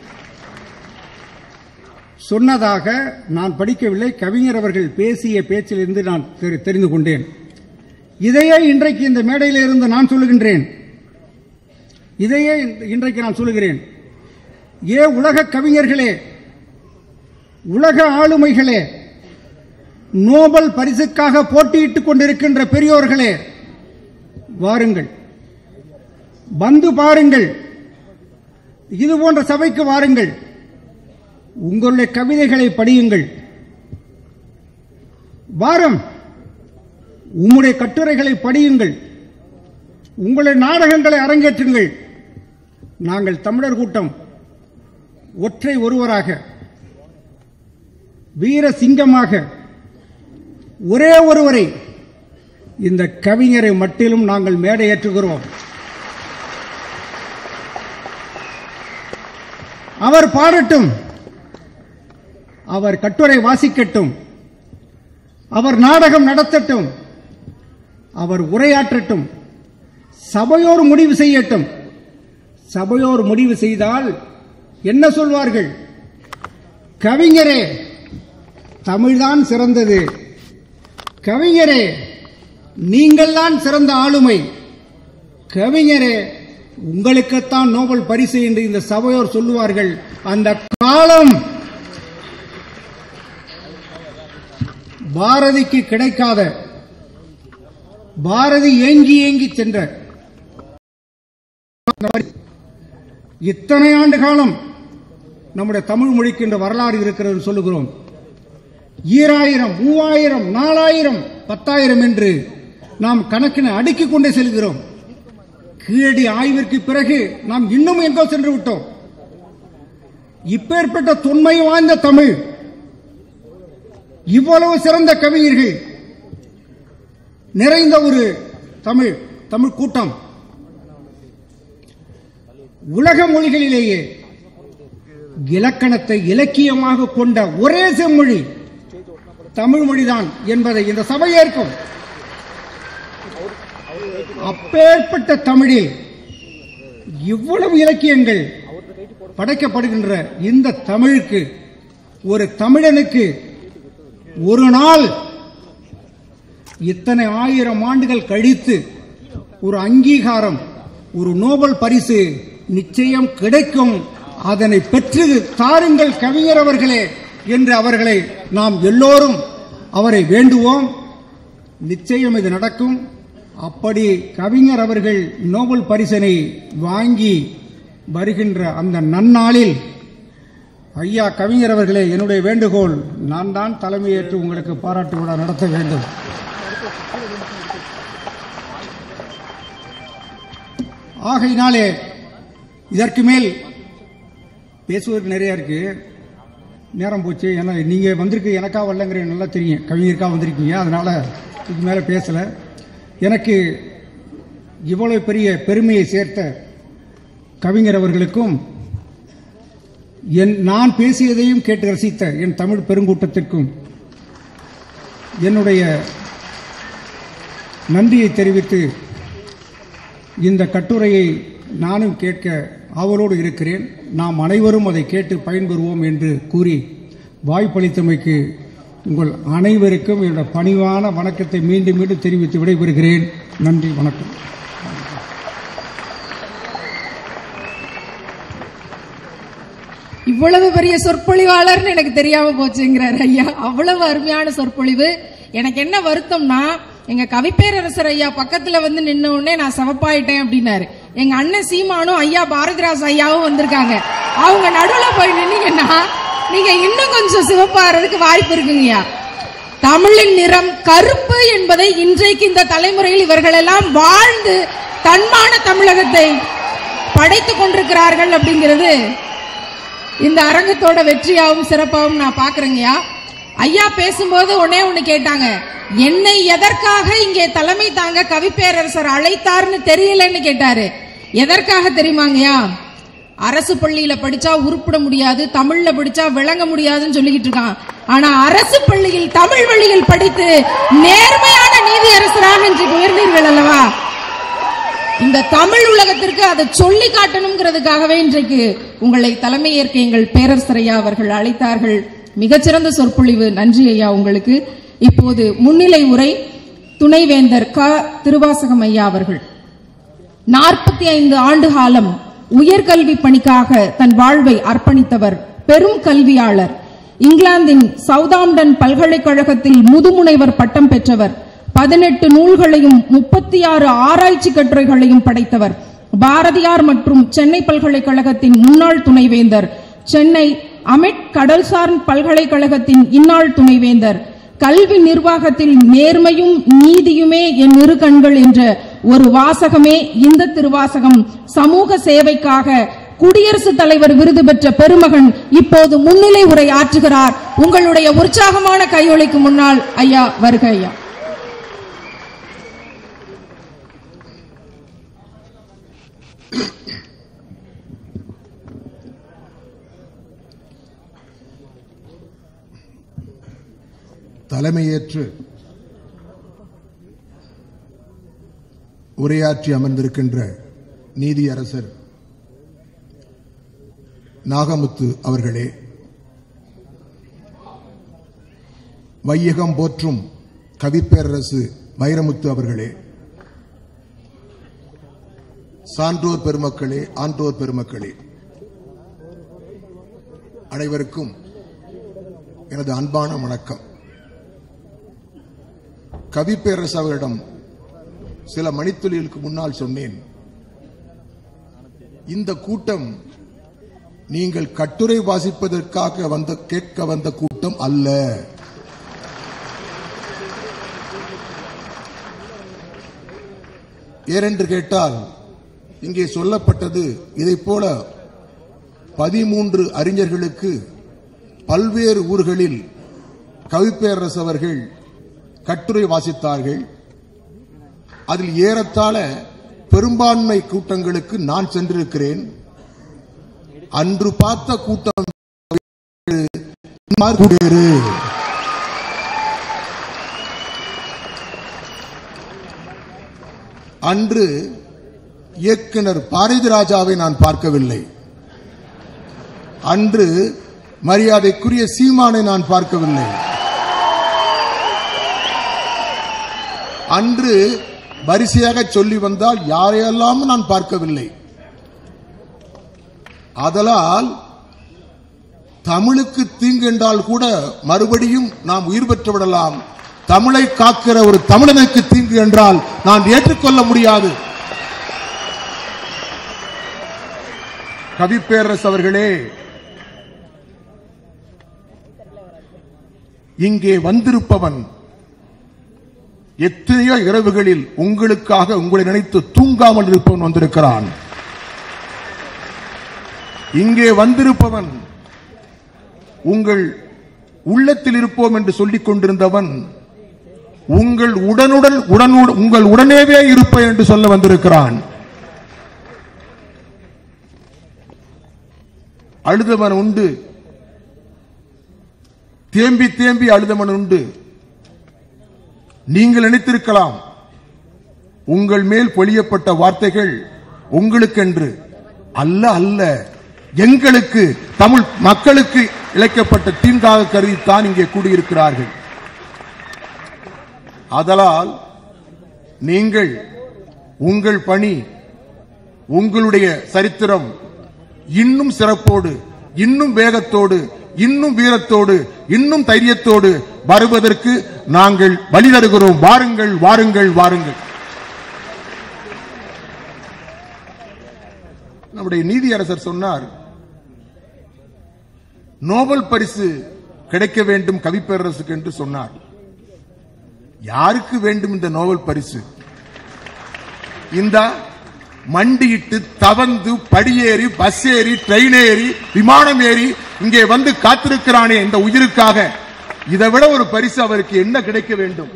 சொன்னதாக நான் படிக்கவில்லை கவிஞர் அவர்கள் பேசிய பேச்சிலிருந்து நான் தெரி- தெரிந்து கொண்டேன் இதையே இன்றைக்கு இந்த மேடையில் இருந்து நான் சொல்லுகின்றேன் இதையே இன்றைக்கு நான் சொல்லுகிறேன் ஏ உலக கவிஞர்களே உலக ஆளுமைகளே நோபல் பரிசுக்காக போட்டியிட்டுக் கொண்டிருக்கின்ற பெரியோர்களே வாருங்கள் வந்து பாருங்கள் இது போன்ற சபைக்கு வாருங்கள் உங்களுடைய கவிதைகளை படியுங்கள் வாரம் உம்முடைய கட்டுரைகளை படியுங்கள் உங்களுடைய நாடகங்களை அரங்கேற்றுங்கள் நாங்கள் தமிழர் கூட்டம் ஒற்றை ஒருவராக வீர சிங்கமாக ஒரே ஒருவரை இந்த கவிஞரை மட்டிலும் நாங்கள் மேடை ஏற்றுகிறோம் அவர் பாடட்டும் அவர் கட்டுரை வாசிக்கட்டும் அவர் நாடகம் நடத்தட்டும் அவர் உரையாற்றட்டும் சபையோர் முடிவு செய்யட்டும் சபையோர் முடிவு செய்தால் என்ன சொல்வார்கள் கவிஞரே தமிழ்தான் சிறந்தது கவிஞரே நீங்கள்தான் சிறந்த ஆளுமை கவிஞரே உங்களுக்குத்தான் நோபல் பரிசு என்று இந்த சபையோர் சொல்லுவார்கள் அந்த காலம் பாரதிக்கு கிடைக்காத பாரதி ஏங்கி ஏங்கி சென்ற இத்தனை ஆண்டு காலம் நம்முடைய தமிழ் மொழிக்கு என்ற வரலாறு இருக்கிறது சொல்லுகிறோம் ஈராயிரம் மூவாயிரம் நாலாயிரம் பத்தாயிரம் என்று நாம் கணக்கினை அடுக்கிக் கொண்டே செல்கிறோம் கீழடி ஆய்விற்கு பிறகு நாம் இன்னும் எங்கோ சென்று விட்டோம் இப்பேற்பட்ட தொன்மை வாய்ந்த தமிழ் இவ்வளவு சிறந்த கவிஞர்கள் நிறைந்த ஒரு தமிழ் தமிழ் கூட்டம் உலக மொழிகளிலேயே இலக்கணத்தை இலக்கியமாக கொண்ட ஒரே செம்மொழி தமிழ் மொழிதான் என்பதை இந்த சபை ஏற்கும் அப்பேற்பட்ட தமிழில் இவ்வளவு இலக்கியங்கள் படைக்கப்படுகின்ற இந்த தமிழுக்கு ஒரு தமிழனுக்கு ஒரு நாள் இத்தனை ஆயிரம் ஆண்டுகள் கழித்து ஒரு அங்கீகாரம் ஒரு நோபல் பரிசு நிச்சயம் கிடைக்கும் அதனை பெற்று தாருங்கள் கவிஞர் அவர்களே என்று அவர்களை நாம் எல்லோரும் அவரை வேண்டுவோம் நிச்சயம் இது நடக்கும் அப்படி கவிஞர் அவர்கள் நோபல் பரிசினை வாங்கி வருகின்ற அந்த நன்னாளில் ஐயா கவிஞர் அவர்களே என்னுடைய வேண்டுகோள் நான் தான் தலைமையேற்று உங்களுக்கு பாராட்டு விழா நடத்த வேண்டும் ஆகையினாலே இதற்கு மேல் பேசுவதற்கு நிறைய இருக்கு நேரம் போச்சு ஏன்னா நீங்க வந்திருக்கு எனக்கா வரலங்கிற நல்லா தெரியும் கவிஞருக்கா வந்திருக்கீங்க அதனால இதுக்கு மேல பேசல எனக்கு இவ்வளவு பெரிய பெருமையை சேர்த்த கவிஞர் அவர்களுக்கும் என் நான் பேசியதையும் கேட்டு ரசித்த என் தமிழ் பெருங்கூட்டத்திற்கும் என்னுடைய நன்றியை தெரிவித்து இந்த கட்டுரையை நானும் கேட்க ஆவலோடு இருக்கிறேன் நாம் அனைவரும் அதை கேட்டு பயன்பெறுவோம் என்று கூறி வாய்ப்பளித்தமைக்கு உங்கள் அனைவருக்கும் என்னுடைய பணிவான வணக்கத்தை மீண்டும் மீண்டும் தெரிவித்து விடைபெறுகிறேன் நன்றி வணக்கம் இவ்வளவு பெரிய சொற்பொழிவாளர்னு எனக்கு தெரியாம போச்சுங்கிறார் ஐயா அவ்வளவு அருமையான சொற்பொழிவு எனக்கு என்ன வருத்தம்னா எங்க கவிப்பேரரசர் ஐயா பக்கத்துல வந்து நின்ன உடனே நான் சிவப்பாயிட்டேன் அப்படின்னாரு எங்க அண்ணன் சீமானும் ஐயா பாரதிராஜ் ஐயாவும் வந்திருக்காங்க அவங்க நடுவுல போய் நின்னீங்கன்னா நீங்க இன்னும் கொஞ்சம் சிவப்பாறதுக்கு வாய்ப்பு இருக்குங்கய்யா தமிழின் நிறம் கருப்பு என்பதை இன்றைக்கு இந்த தலைமுறையில் இவர்கள் எல்லாம் வாழ்ந்து தன்மான தமிழகத்தை படைத்துக் கொண்டிருக்கிறார்கள் அப்படிங்கிறது இந்த அரங்கத்தோட வெற்றியாவும் சிறப்பாகவும் நான் பாக்குறேங்கய்யா ஐயா பேசும்போது ஒன்னே ஒண்ணு கேட்டாங்க என்னை எதற்காக இங்கே தலைமை தாங்க கவிப்பேரரசர் அழைத்தார்னு தெரியலன்னு கேட்டாரு எதற்காக தெரியுமாங்கய்யா அரசு பள்ளியில படிச்சா உருப்பிட முடியாது தமிழ்ல படிச்சா விளங்க முடியாதுன்னு சொல்லிக்கிட்டு இருக்கான் ஆனா அரசு பள்ளியில் தமிழ் வழியில் படித்து நேர்மையான நீதி அரசராக இன்றைக்கு உயர்ந்தீர்கள் அல்லவா இந்த தமிழ் உலகத்திற்கு அதை சொல்லி காட்டணுங்கிறதுக்காகவே இன்றைக்கு உங்களை தலைமை ஏற்க எங்கள் பேரரசர் ஐயா அவர்கள் அழைத்தார்கள் மிகச்சிறந்த சொற்பொழிவு நன்றி ஐயா உங்களுக்கு இப்போது முன்னிலை உரை துணைவேந்தர் க திருவாசகம் ஐயா அவர்கள் நாற்பத்தி ஐந்து ஆண்டு காலம் உயர்கல்வி பணிக்காக தன் வாழ்வை அர்ப்பணித்தவர் பெரும் கல்வியாளர் இங்கிலாந்தின் சவுதாம்டன் பல்கலைக்கழகத்தில் முதுமுனைவர் பட்டம் பெற்றவர் பதினெட்டு நூல்களையும் முப்பத்தி ஆறு ஆராய்ச்சி கட்டுரைகளையும் படைத்தவர் பாரதியார் மற்றும் சென்னை பல்கலைக்கழகத்தின் முன்னாள் துணைவேந்தர் சென்னை அமெட் கடல்சார் பல்கலைக்கழகத்தின் இந்நாள் துணைவேந்தர் கல்வி நிர்வாகத்தில் நேர்மையும் நீதியுமே என் இரு கண்கள் என்ற ஒரு வாசகமே இந்த திருவாசகம் சமூக சேவைக்காக குடியரசுத் தலைவர் விருது பெற்ற பெருமகன் இப்போது முன்னிலை உரை ஆற்றுகிறார் உங்களுடைய உற்சாகமான கையொலிக்கு முன்னால் ஐயா வருக ஐயா தலைமையேற்று உரையாற்றி அமர்ந்திருக்கின்ற நீதியரசர் நாகமுத்து அவர்களே வையகம் போற்றும் கவிப்பேரரசு வைரமுத்து அவர்களே சான்றோர் பெருமக்களே ஆன்றோர் பெருமக்களே அனைவருக்கும் எனது அன்பான வணக்கம் கவிப்பேரரசு அவர்களிடம் சில மணித்துளிகளுக்கு முன்னால் சொன்னேன் இந்த கூட்டம் நீங்கள் கட்டுரை வாசிப்பதற்காக வந்த கேட்க வந்த கூட்டம் அல்ல ஏனென்று கேட்டால் இங்கே சொல்லப்பட்டது இதைப் போல பதிமூன்று அறிஞர்களுக்கு பல்வேறு ஊர்களில் கவிப்பேரரசு அவர்கள் கட்டுரை வாசித்தார்கள் அதில் ஏறத்தாழ பெரும்பான்மை கூட்டங்களுக்கு நான் சென்றிருக்கிறேன் அன்று பார்த்த கூட்டம் வேறு. அன்று இயக்குனர் பாரதி ராஜாவை நான் பார்க்கவில்லை அன்று மரியாதைக்குரிய சீமானை நான் பார்க்கவில்லை அன்று வரிசையாக சொல்லி வந்தால் யாரையெல்லாம் நான் பார்க்கவில்லை அதலால் தமிழுக்கு தீங்கு என்றால் கூட மறுபடியும் நாம் உயிர் பெற்று விடலாம் தமிழை காக்கிற ஒரு தமிழனுக்கு தீங்கு என்றால் நான் ஏற்றுக்கொள்ள முடியாது கவிப்பேரரசு அவர்களே இங்கே வந்திருப்பவன் எத்தனையோ இரவுகளில் உங்களுக்காக உங்களை நினைத்து தூங்காமல் இருப்பவன் வந்திருக்கிறான் இங்கே வந்திருப்பவன் உங்கள் உள்ளத்தில் இருப்போம் என்று சொல்லிக் கொண்டிருந்தவன் உங்கள் உடனுடன் உடனுடன் உங்கள் உடனேவே இருப்பேன் என்று சொல்ல வந்திருக்கிறான் அழுதவன் உண்டு தேம்பி தேம்பி அழுதவன் உண்டு நீங்கள் நினைத்திருக்கலாம் உங்கள் மேல் பொழியப்பட்ட வார்த்தைகள் உங்களுக்கென்று அல்ல அல்ல எங்களுக்கு தமிழ் மக்களுக்கு இழைக்கப்பட்ட தீங்காக கருதித்தான் இங்கே கூடியிருக்கிறார்கள் அதலால் நீங்கள் உங்கள் பணி உங்களுடைய சரித்திரம் இன்னும் சிறப்போடு இன்னும் வேகத்தோடு இன்னும் வீரத்தோடு இன்னும் தைரியத்தோடு வருவதற்கு நாங்கள் வழி தருகிறோம் வாருங்கள் வாருங்கள் வாருங்கள் நம்முடைய நீதியரசர் சொன்னார் நோபல் பரிசு கிடைக்க வேண்டும் கவிப்பேரரசுக்கு என்று சொன்னார் யாருக்கு வேண்டும் இந்த நோபல் பரிசு இந்த மண்டியிட்டு தவந்து படியேறி பஸ் ஏறி ட்ரெயின் ஏறி விமானம் ஏறி இங்கே வந்து காத்திருக்கிறானே இந்த உயிருக்காக இதை விட ஒரு பரிசு அவருக்கு என்ன கிடைக்க வேண்டும்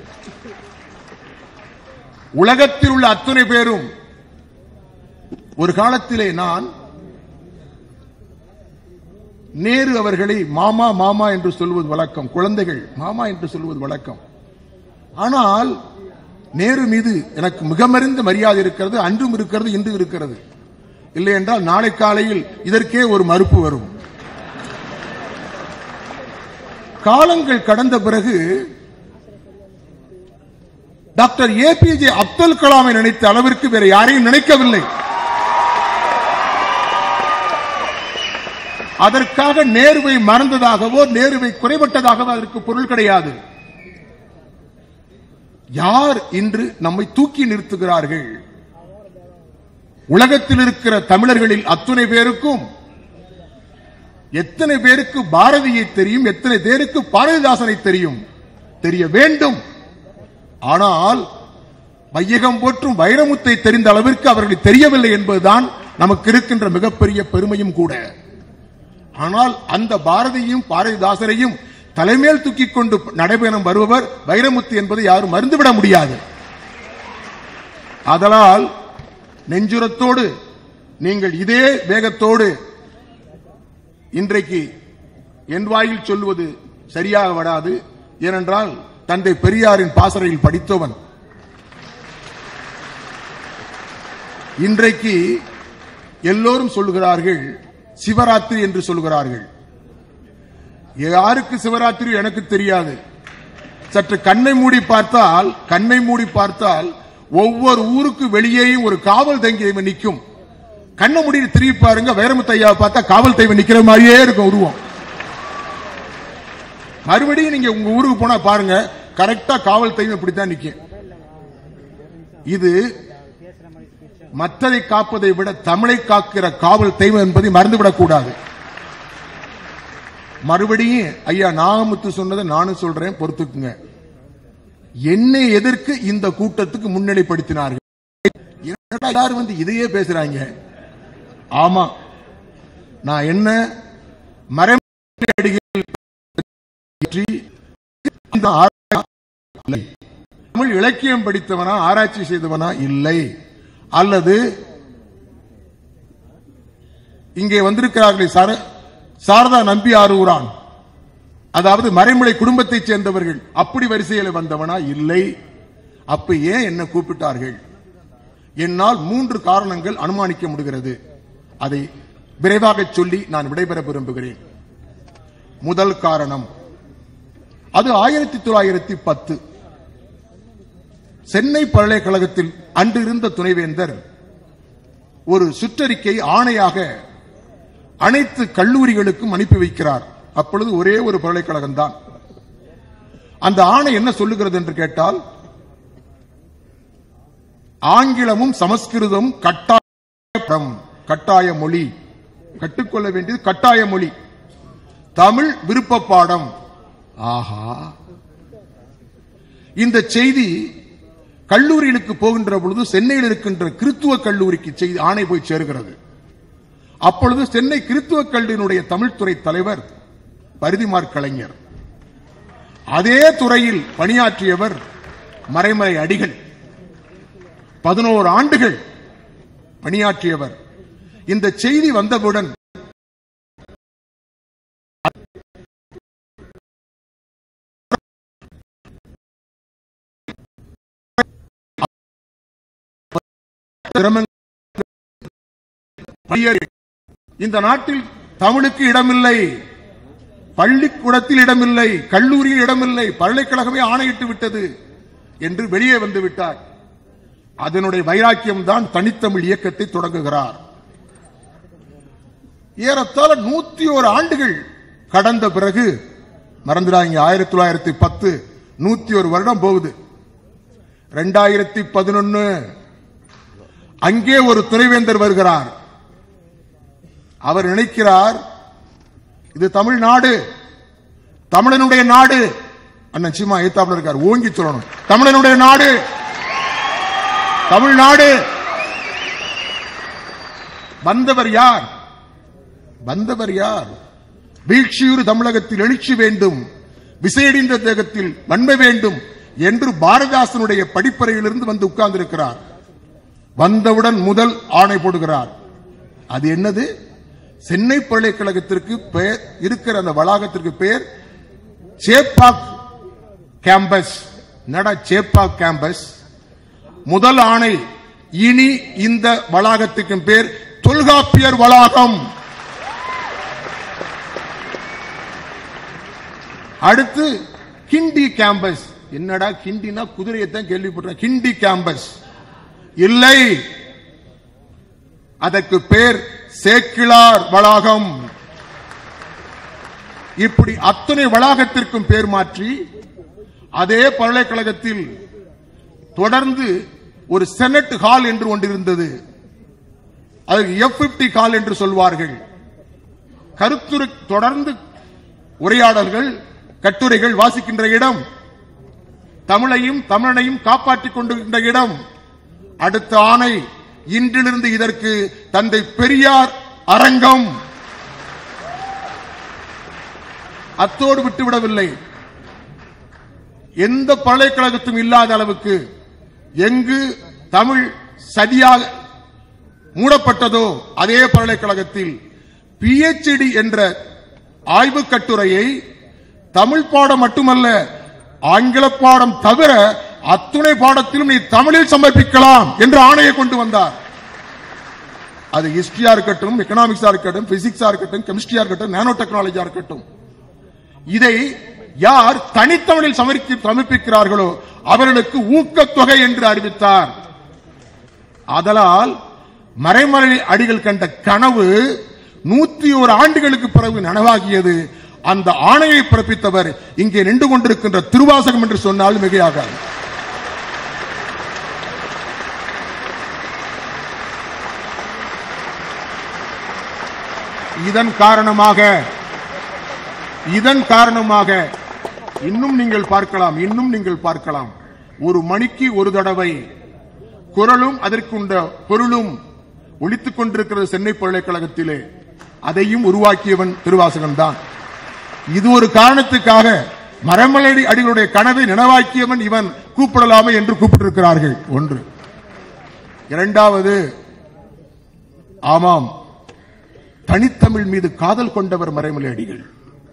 உலகத்தில் உள்ள அத்தனை பேரும் ஒரு காலத்திலே நான் நேரு அவர்களை மாமா மாமா என்று சொல்வது வழக்கம் குழந்தைகள் மாமா என்று சொல்வது வழக்கம் ஆனால் நேரு மீது எனக்கு மிகமறிந்த மரியாதை இருக்கிறது அன்றும் இருக்கிறது இன்றும் இருக்கிறது இல்லை என்றால் நாளை காலையில் இதற்கே ஒரு மறுப்பு வரும் காலங்கள் கடந்த பிறகு டாக்டர் ஏபிஜே அப்துல் கலாமை நினைத்த அளவிற்கு வேற யாரையும் நினைக்கவில்லை அதற்காக நேருவை மறந்ததாகவோ நேருவை குறைபட்டதாகவோ அதற்கு பொருள் கிடையாது யார் இன்று நம்மை தூக்கி நிறுத்துகிறார்கள் உலகத்தில் இருக்கிற தமிழர்களில் அத்துணை பேருக்கும் எத்தனை பேருக்கு பாரதியை தெரியும் எத்தனை பேருக்கு பாரதிதாசனை தெரியும் தெரிய வேண்டும் ஆனால் வையகம் போற்றும் வைரமுத்தை தெரிந்த அளவிற்கு அவர்களுக்கு தெரியவில்லை என்பதுதான் நமக்கு இருக்கின்ற மிகப்பெரிய பெருமையும் கூட ஆனால் அந்த பாரதியும் பாரதிதாசனையும் தலைமேல் தூக்கிக் கொண்டு நடைபயணம் வருபவர் வைரமுத்து என்பதை யாரும் மறந்துவிட முடியாது அதனால் நெஞ்சுரத்தோடு நீங்கள் இதே வேகத்தோடு இன்றைக்கு என் வாயில் சொல்லுவது சரியாக வராது ஏனென்றால் தந்தை பெரியாரின் பாசறையில் படித்தவன் இன்றைக்கு எல்லோரும் சொல்லுகிறார்கள் சிவராத்திரி என்று சொல்லுகிறார்கள் யாருக்கு சிவராத்திரி எனக்கு தெரியாது சற்று கண்ணை மூடி பார்த்தால் கண்ணை மூடி பார்த்தால் ஒவ்வொரு ஊருக்கு வெளியேயும் ஒரு காவல் தெய்வம் நிற்கும் கண்ணை மூடி திரும்பி பாருங்க வைரமுத்தையா பார்த்தா காவல் தெய்வம் நிக்கிற மாதிரியே இருக்கும் உருவம் மறுபடியும் நீங்க உங்க ஊருக்கு போனா பாருங்க கரெக்டா காவல் தெய்வம் இப்படித்தான் நிக்கும் இது மற்றதை காப்பதை விட தமிழை காக்கிற காவல் தெய்வம் என்பதை மறந்துவிடக் கூடாது மறுபடியும் ஐயா நாகமுத்து சொன்னதை நானும் சொல்றேன் பொறுத்துக்குங்க என்னை எதற்கு இந்த கூட்டத்துக்கு முன்னிலைப்படுத்தினார்கள் என்னடா எல்லாரும் வந்து இதையே பேசுறாங்க ஆமா நான் என்ன மறைமுக பற்றி இந்த ஆராய்ச்சி இல்லை. தமிழ் இலக்கியம் படித்தவனா ஆராய்ச்சி செய்தவனா இல்லை அல்லது இங்கே வந்திருக்கிறார்களே சார- சாரதா நம்பி ஆரூரான் அதாவது மறைமலை குடும்பத்தைச் சேர்ந்தவர்கள் அப்படி வரிசையில் வந்தவனா இல்லை அப்ப ஏன் என்ன கூப்பிட்டார்கள் என்னால் மூன்று காரணங்கள் அனுமானிக்க முடிகிறது அதை விரைவாக சொல்லி நான் விடைபெற விரும்புகிறேன் முதல் காரணம் அது ஆயிரத்தி தொள்ளாயிரத்தி பத்து சென்னை பல்கலைக்கழகத்தில் அன்று இருந்த துணைவேந்தர் ஒரு சுற்றறிக்கை ஆணையாக அனைத்து கல்லூரிகளுக்கும் அனுப்பி வைக்கிறார் அப்பொழுது ஒரே ஒரு பல்கலைக்கழகம் தான் அந்த ஆணை என்ன சொல்லுகிறது என்று கேட்டால் ஆங்கிலமும் சமஸ்கிருதம் கட்டாயம் கட்டாய மொழி கற்றுக்கொள்ள வேண்டியது கட்டாய மொழி தமிழ் விருப்ப பாடம் ஆஹா இந்த செய்தி கல்லூரிகளுக்கு போகின்ற பொழுது சென்னையில் இருக்கின்ற கிறித்துவ கல்லூரிக்கு செய்தி ஆணை போய் சேர்கிறது அப்பொழுது சென்னை கிறித்துவ கல்லூரியினுடைய தமிழ்துறை தலைவர் பரிதிமார் கலைஞர் அதே துறையில் பணியாற்றியவர் மறைமலை அடிகள் பதினோரு ஆண்டுகள் பணியாற்றியவர் இந்த செய்தி வந்தவுடன் சிரமங்கள் வெளியேறி, இந்த நாட்டில் தமிழுக்கு இடமில்லை பள்ளிக்கூடத்தில் இடமில்லை கல்லூரியில் இடமில்லை பல்கலைக்கழகமே ஆணையிட்டு விட்டது என்று வெளியே வந்து விட்டார் அதனுடைய வைராக்கியம் தான் தனித்தமிழ் இயக்கத்தை தொடங்குகிறார் ஏறத்தாழ நூத்தி ஒரு ஆண்டுகள் கடந்த பிறகு மறந்துடாங்க ஆயிரத்தி தொள்ளாயிரத்தி பத்து நூத்தி ஒரு வருடம் போகுது ரெண்டாயிரத்தி பதினொன்னு அங்கே ஒரு துணைவேந்தர் வருகிறார் அவர் நினைக்கிறார் இது தமிழ்நாடு தமிழனுடைய நாடு அண்ணன் சீமா ஏத்தாப்புல இருக்கார் ஓங்கி சொல்லணும் தமிழனுடைய நாடு தமிழ்நாடு வந்தவர் யார் வந்தவர் யார் வீழ்ச்சியூறு தமிழகத்தில் எழுச்சி வேண்டும் விசையடிந்த தேகத்தில் வன்மை வேண்டும் என்று பாரதிதாசனுடைய படிப்பறையிலிருந்து வந்து உட்கார்ந்திருக்கிறார் வந்தவுடன் முதல் ஆணை போடுகிறார் அது என்னது சென்னை பல்கலைக்கழகத்திற்கு பெயர் இருக்கிற அந்த வளாகத்திற்கு பெயர் சேப்பாக் கேம்பஸ் நட சேப்பாக் கேம்பஸ் முதல் ஆணை இனி இந்த வளாகத்துக்கு பேர் தொல்காப்பியர் வளாகம் அடுத்து கிண்டி கேம்பஸ் என்னடா கிண்டினா குதிரையைத்தான் கேள்விப்பட்டேன் கிண்டி கேம்பஸ் இல்லை அதற்கு பேர் சேக்கிழார் வளாகம் இப்படி அத்தனை வளாகத்திற்கும் பேர் மாற்றி அதே பல்கலைக்கழகத்தில் தொடர்ந்து ஒரு செனட் ஹால் என்று ஒன்றிருந்தது அதற்கு எஃப் பிப்டி ஹால் என்று சொல்வார்கள் கருத்துரு தொடர்ந்து உரையாடல்கள் கட்டுரைகள் வாசிக்கின்ற இடம் தமிழையும் தமிழனையும் காப்பாற்றிக் கொண்டிருக்கின்ற இடம் அடுத்த ஆணை இன்றிலிருந்து இதற்கு தந்தை பெரியார் அரங்கம் அத்தோடு விட்டுவிடவில்லை எந்த பல்கலைக்கழகத்தும் இல்லாத அளவுக்கு எங்கு தமிழ் சதியாக மூடப்பட்டதோ அதே பல்கலைக்கழகத்தில் பிஎச்டி என்ற ஆய்வுக் கட்டுரையை தமிழ் பாடம் மட்டுமல்ல ஆங்கில பாடம் தவிர அத்துணை பாடத்திலும் நீ தமிழில் சமர்ப்பிக்கலாம் என்று ஆணையை கொண்டு வந்தார் அது ஹிஸ்டரியா இருக்கட்டும் எக்கனாமிக்ஸா இருக்கட்டும் பிசிக்ஸா இருக்கட்டும் கெமிஸ்ட்ரியா இருக்கட்டும் நானோ டெக்னாலஜியா இருக்கட்டும் இதை யார் தனித்தமிழில் சமர்ப்பி- சமர்ப்பிக்கிறார்களோ அவர்களுக்கு ஊக்கத்தொகை என்று அறிவித்தார் அதனால் மறைமலை அடிகள் கண்ட கனவு நூத்தி ஒரு ஆண்டுகளுக்கு பிறகு நனவாகியது அந்த ஆணையை பிறப்பித்தவர் இங்கே நின்று கொண்டிருக்கின்ற திருவாசகம் என்று சொன்னால் மிகையாகாது இதன் காரணமாக இதன் காரணமாக இன்னும் நீங்கள் பார்க்கலாம் இன்னும் நீங்கள் பார்க்கலாம் ஒரு மணிக்கு ஒரு தடவை குரலும் அதற்குண்ட பொருளும் ஒலித்துக் கொண்டிருக்கிறது சென்னை பல்கலைக்கழகத்திலே அதையும் உருவாக்கியவன் திருவாசகன் தான் இது ஒரு காரணத்துக்காக மரமலடி அடிகளுடைய கனவை நினைவாக்கியவன் இவன் கூப்பிடலாமே என்று கூப்பிட்டிருக்கிறார்கள் ஒன்று இரண்டாவது ஆமாம் தனித்தமிழ் மீது காதல் கொண்டவர் மறைமலை அடிகள்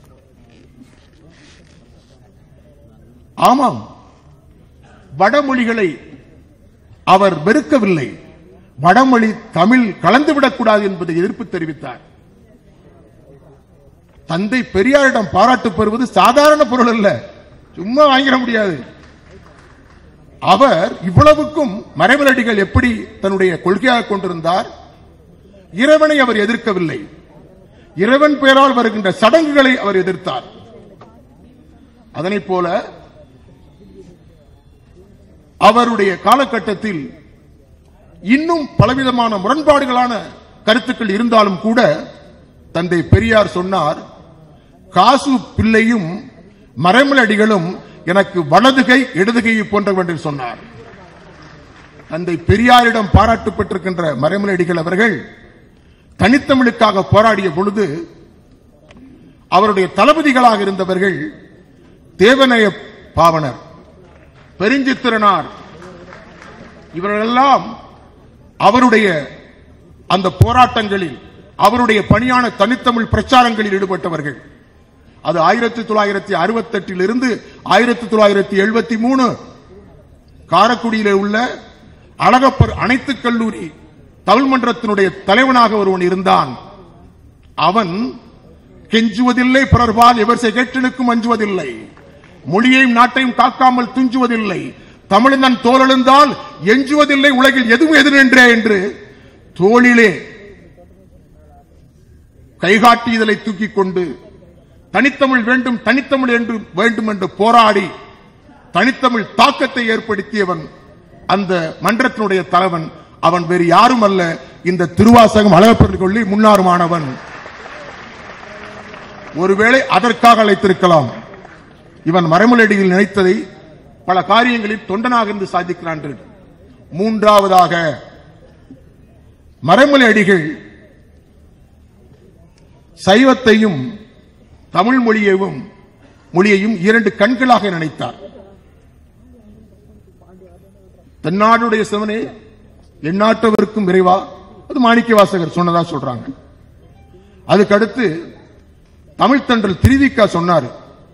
ஆமாம் வடமொழிகளை அவர் வெறுக்கவில்லை வடமொழி தமிழ் கலந்துவிடக்கூடாது என்பதை எதிர்ப்பு தெரிவித்தார் தந்தை பெரியாரிடம் பாராட்டு பெறுவது சாதாரண பொருள் அல்ல சும்மா வாங்கிட முடியாது அவர் இவ்வளவுக்கும் மறைமலடிகள் எப்படி தன்னுடைய கொள்கையாக கொண்டிருந்தார் இறைவனை அவர் எதிர்க்கவில்லை இறைவன் பெயரால் வருகின்ற சடங்குகளை அவர் எதிர்த்தார் அதனைப் போல அவருடைய காலகட்டத்தில் இன்னும் பலவிதமான முரண்பாடுகளான கருத்துக்கள் இருந்தாலும் கூட தந்தை பெரியார் சொன்னார் காசு பிள்ளையும் மறைமலடிகளும் எனக்கு வலதுகை இடதுகையை போன்றவன் என்று சொன்னார் தந்தை பெரியாரிடம் பாராட்டு பெற்றிருக்கின்ற மறைமலடிகள் அவர்கள் தனித்தமிழுக்காக போராடிய பொழுது அவருடைய தளபதிகளாக இருந்தவர்கள் தேவநேய பாவனர் பெருஞ்சித்திரனார் இவர்களெல்லாம் அவருடைய அந்த போராட்டங்களில் அவருடைய பணியான தனித்தமிழ் பிரச்சாரங்களில் ஈடுபட்டவர்கள் அது ஆயிரத்தி தொள்ளாயிரத்தி அறுபத்தி எட்டில் இருந்து ஆயிரத்தி தொள்ளாயிரத்தி எழுபத்தி மூணு காரக்குடியிலே உள்ள அழகப்பர் அனைத்து கல்லூரி தமிழ் மன்றத்தினுடைய தலைவனாக ஒருவன் இருந்தான் அவன் கெஞ்சுவதில்லை பிறர்பால் எவர் கேட்டனுக்கும் அஞ்சுவதில்லை மொழியையும் நாட்டையும் காக்காமல் துஞ்சுவதில்லை தமிழன் தோலெழுந்தால் எஞ்சுவதில்லை உலகில் எதுவும் எதிரென்றே என்று தோளிலே கைகாட்டி இதழை தூக்கிக் கொண்டு தனித்தமிழ் வேண்டும் தனித்தமிழ் என்று வேண்டும் என்று போராடி தனித்தமிழ் தாக்கத்தை ஏற்படுத்தியவன் அந்த மன்றத்தினுடைய தலைவன் அவன் வேறு யாரும் அல்ல இந்த திருவாசகம் அழகப்பெருள் கொள்ளி முன்னாருமானவன் ஒருவேளை அதற்காக அழைத்திருக்கலாம் இவன் மறைமலடியில் நினைத்ததை பல காரியங்களில் தொண்டனாக இருந்து சாதிக்கிறான் என்று. மூன்றாவதாக மறைமலை அடிகள் சைவத்தையும் தமிழ் மொழியையும் மொழியையும் இரண்டு கண்களாக நினைத்தார் தென்னாடுடைய சிவனே எந்நாட்டவருக்கும் விரைவா அது மாணிக்க வாசகர் சொன்னதா சொல்றாங்க அதுக்கடுத்து தமிழ் தன்றல் திருவிக்கா சொன்னாரு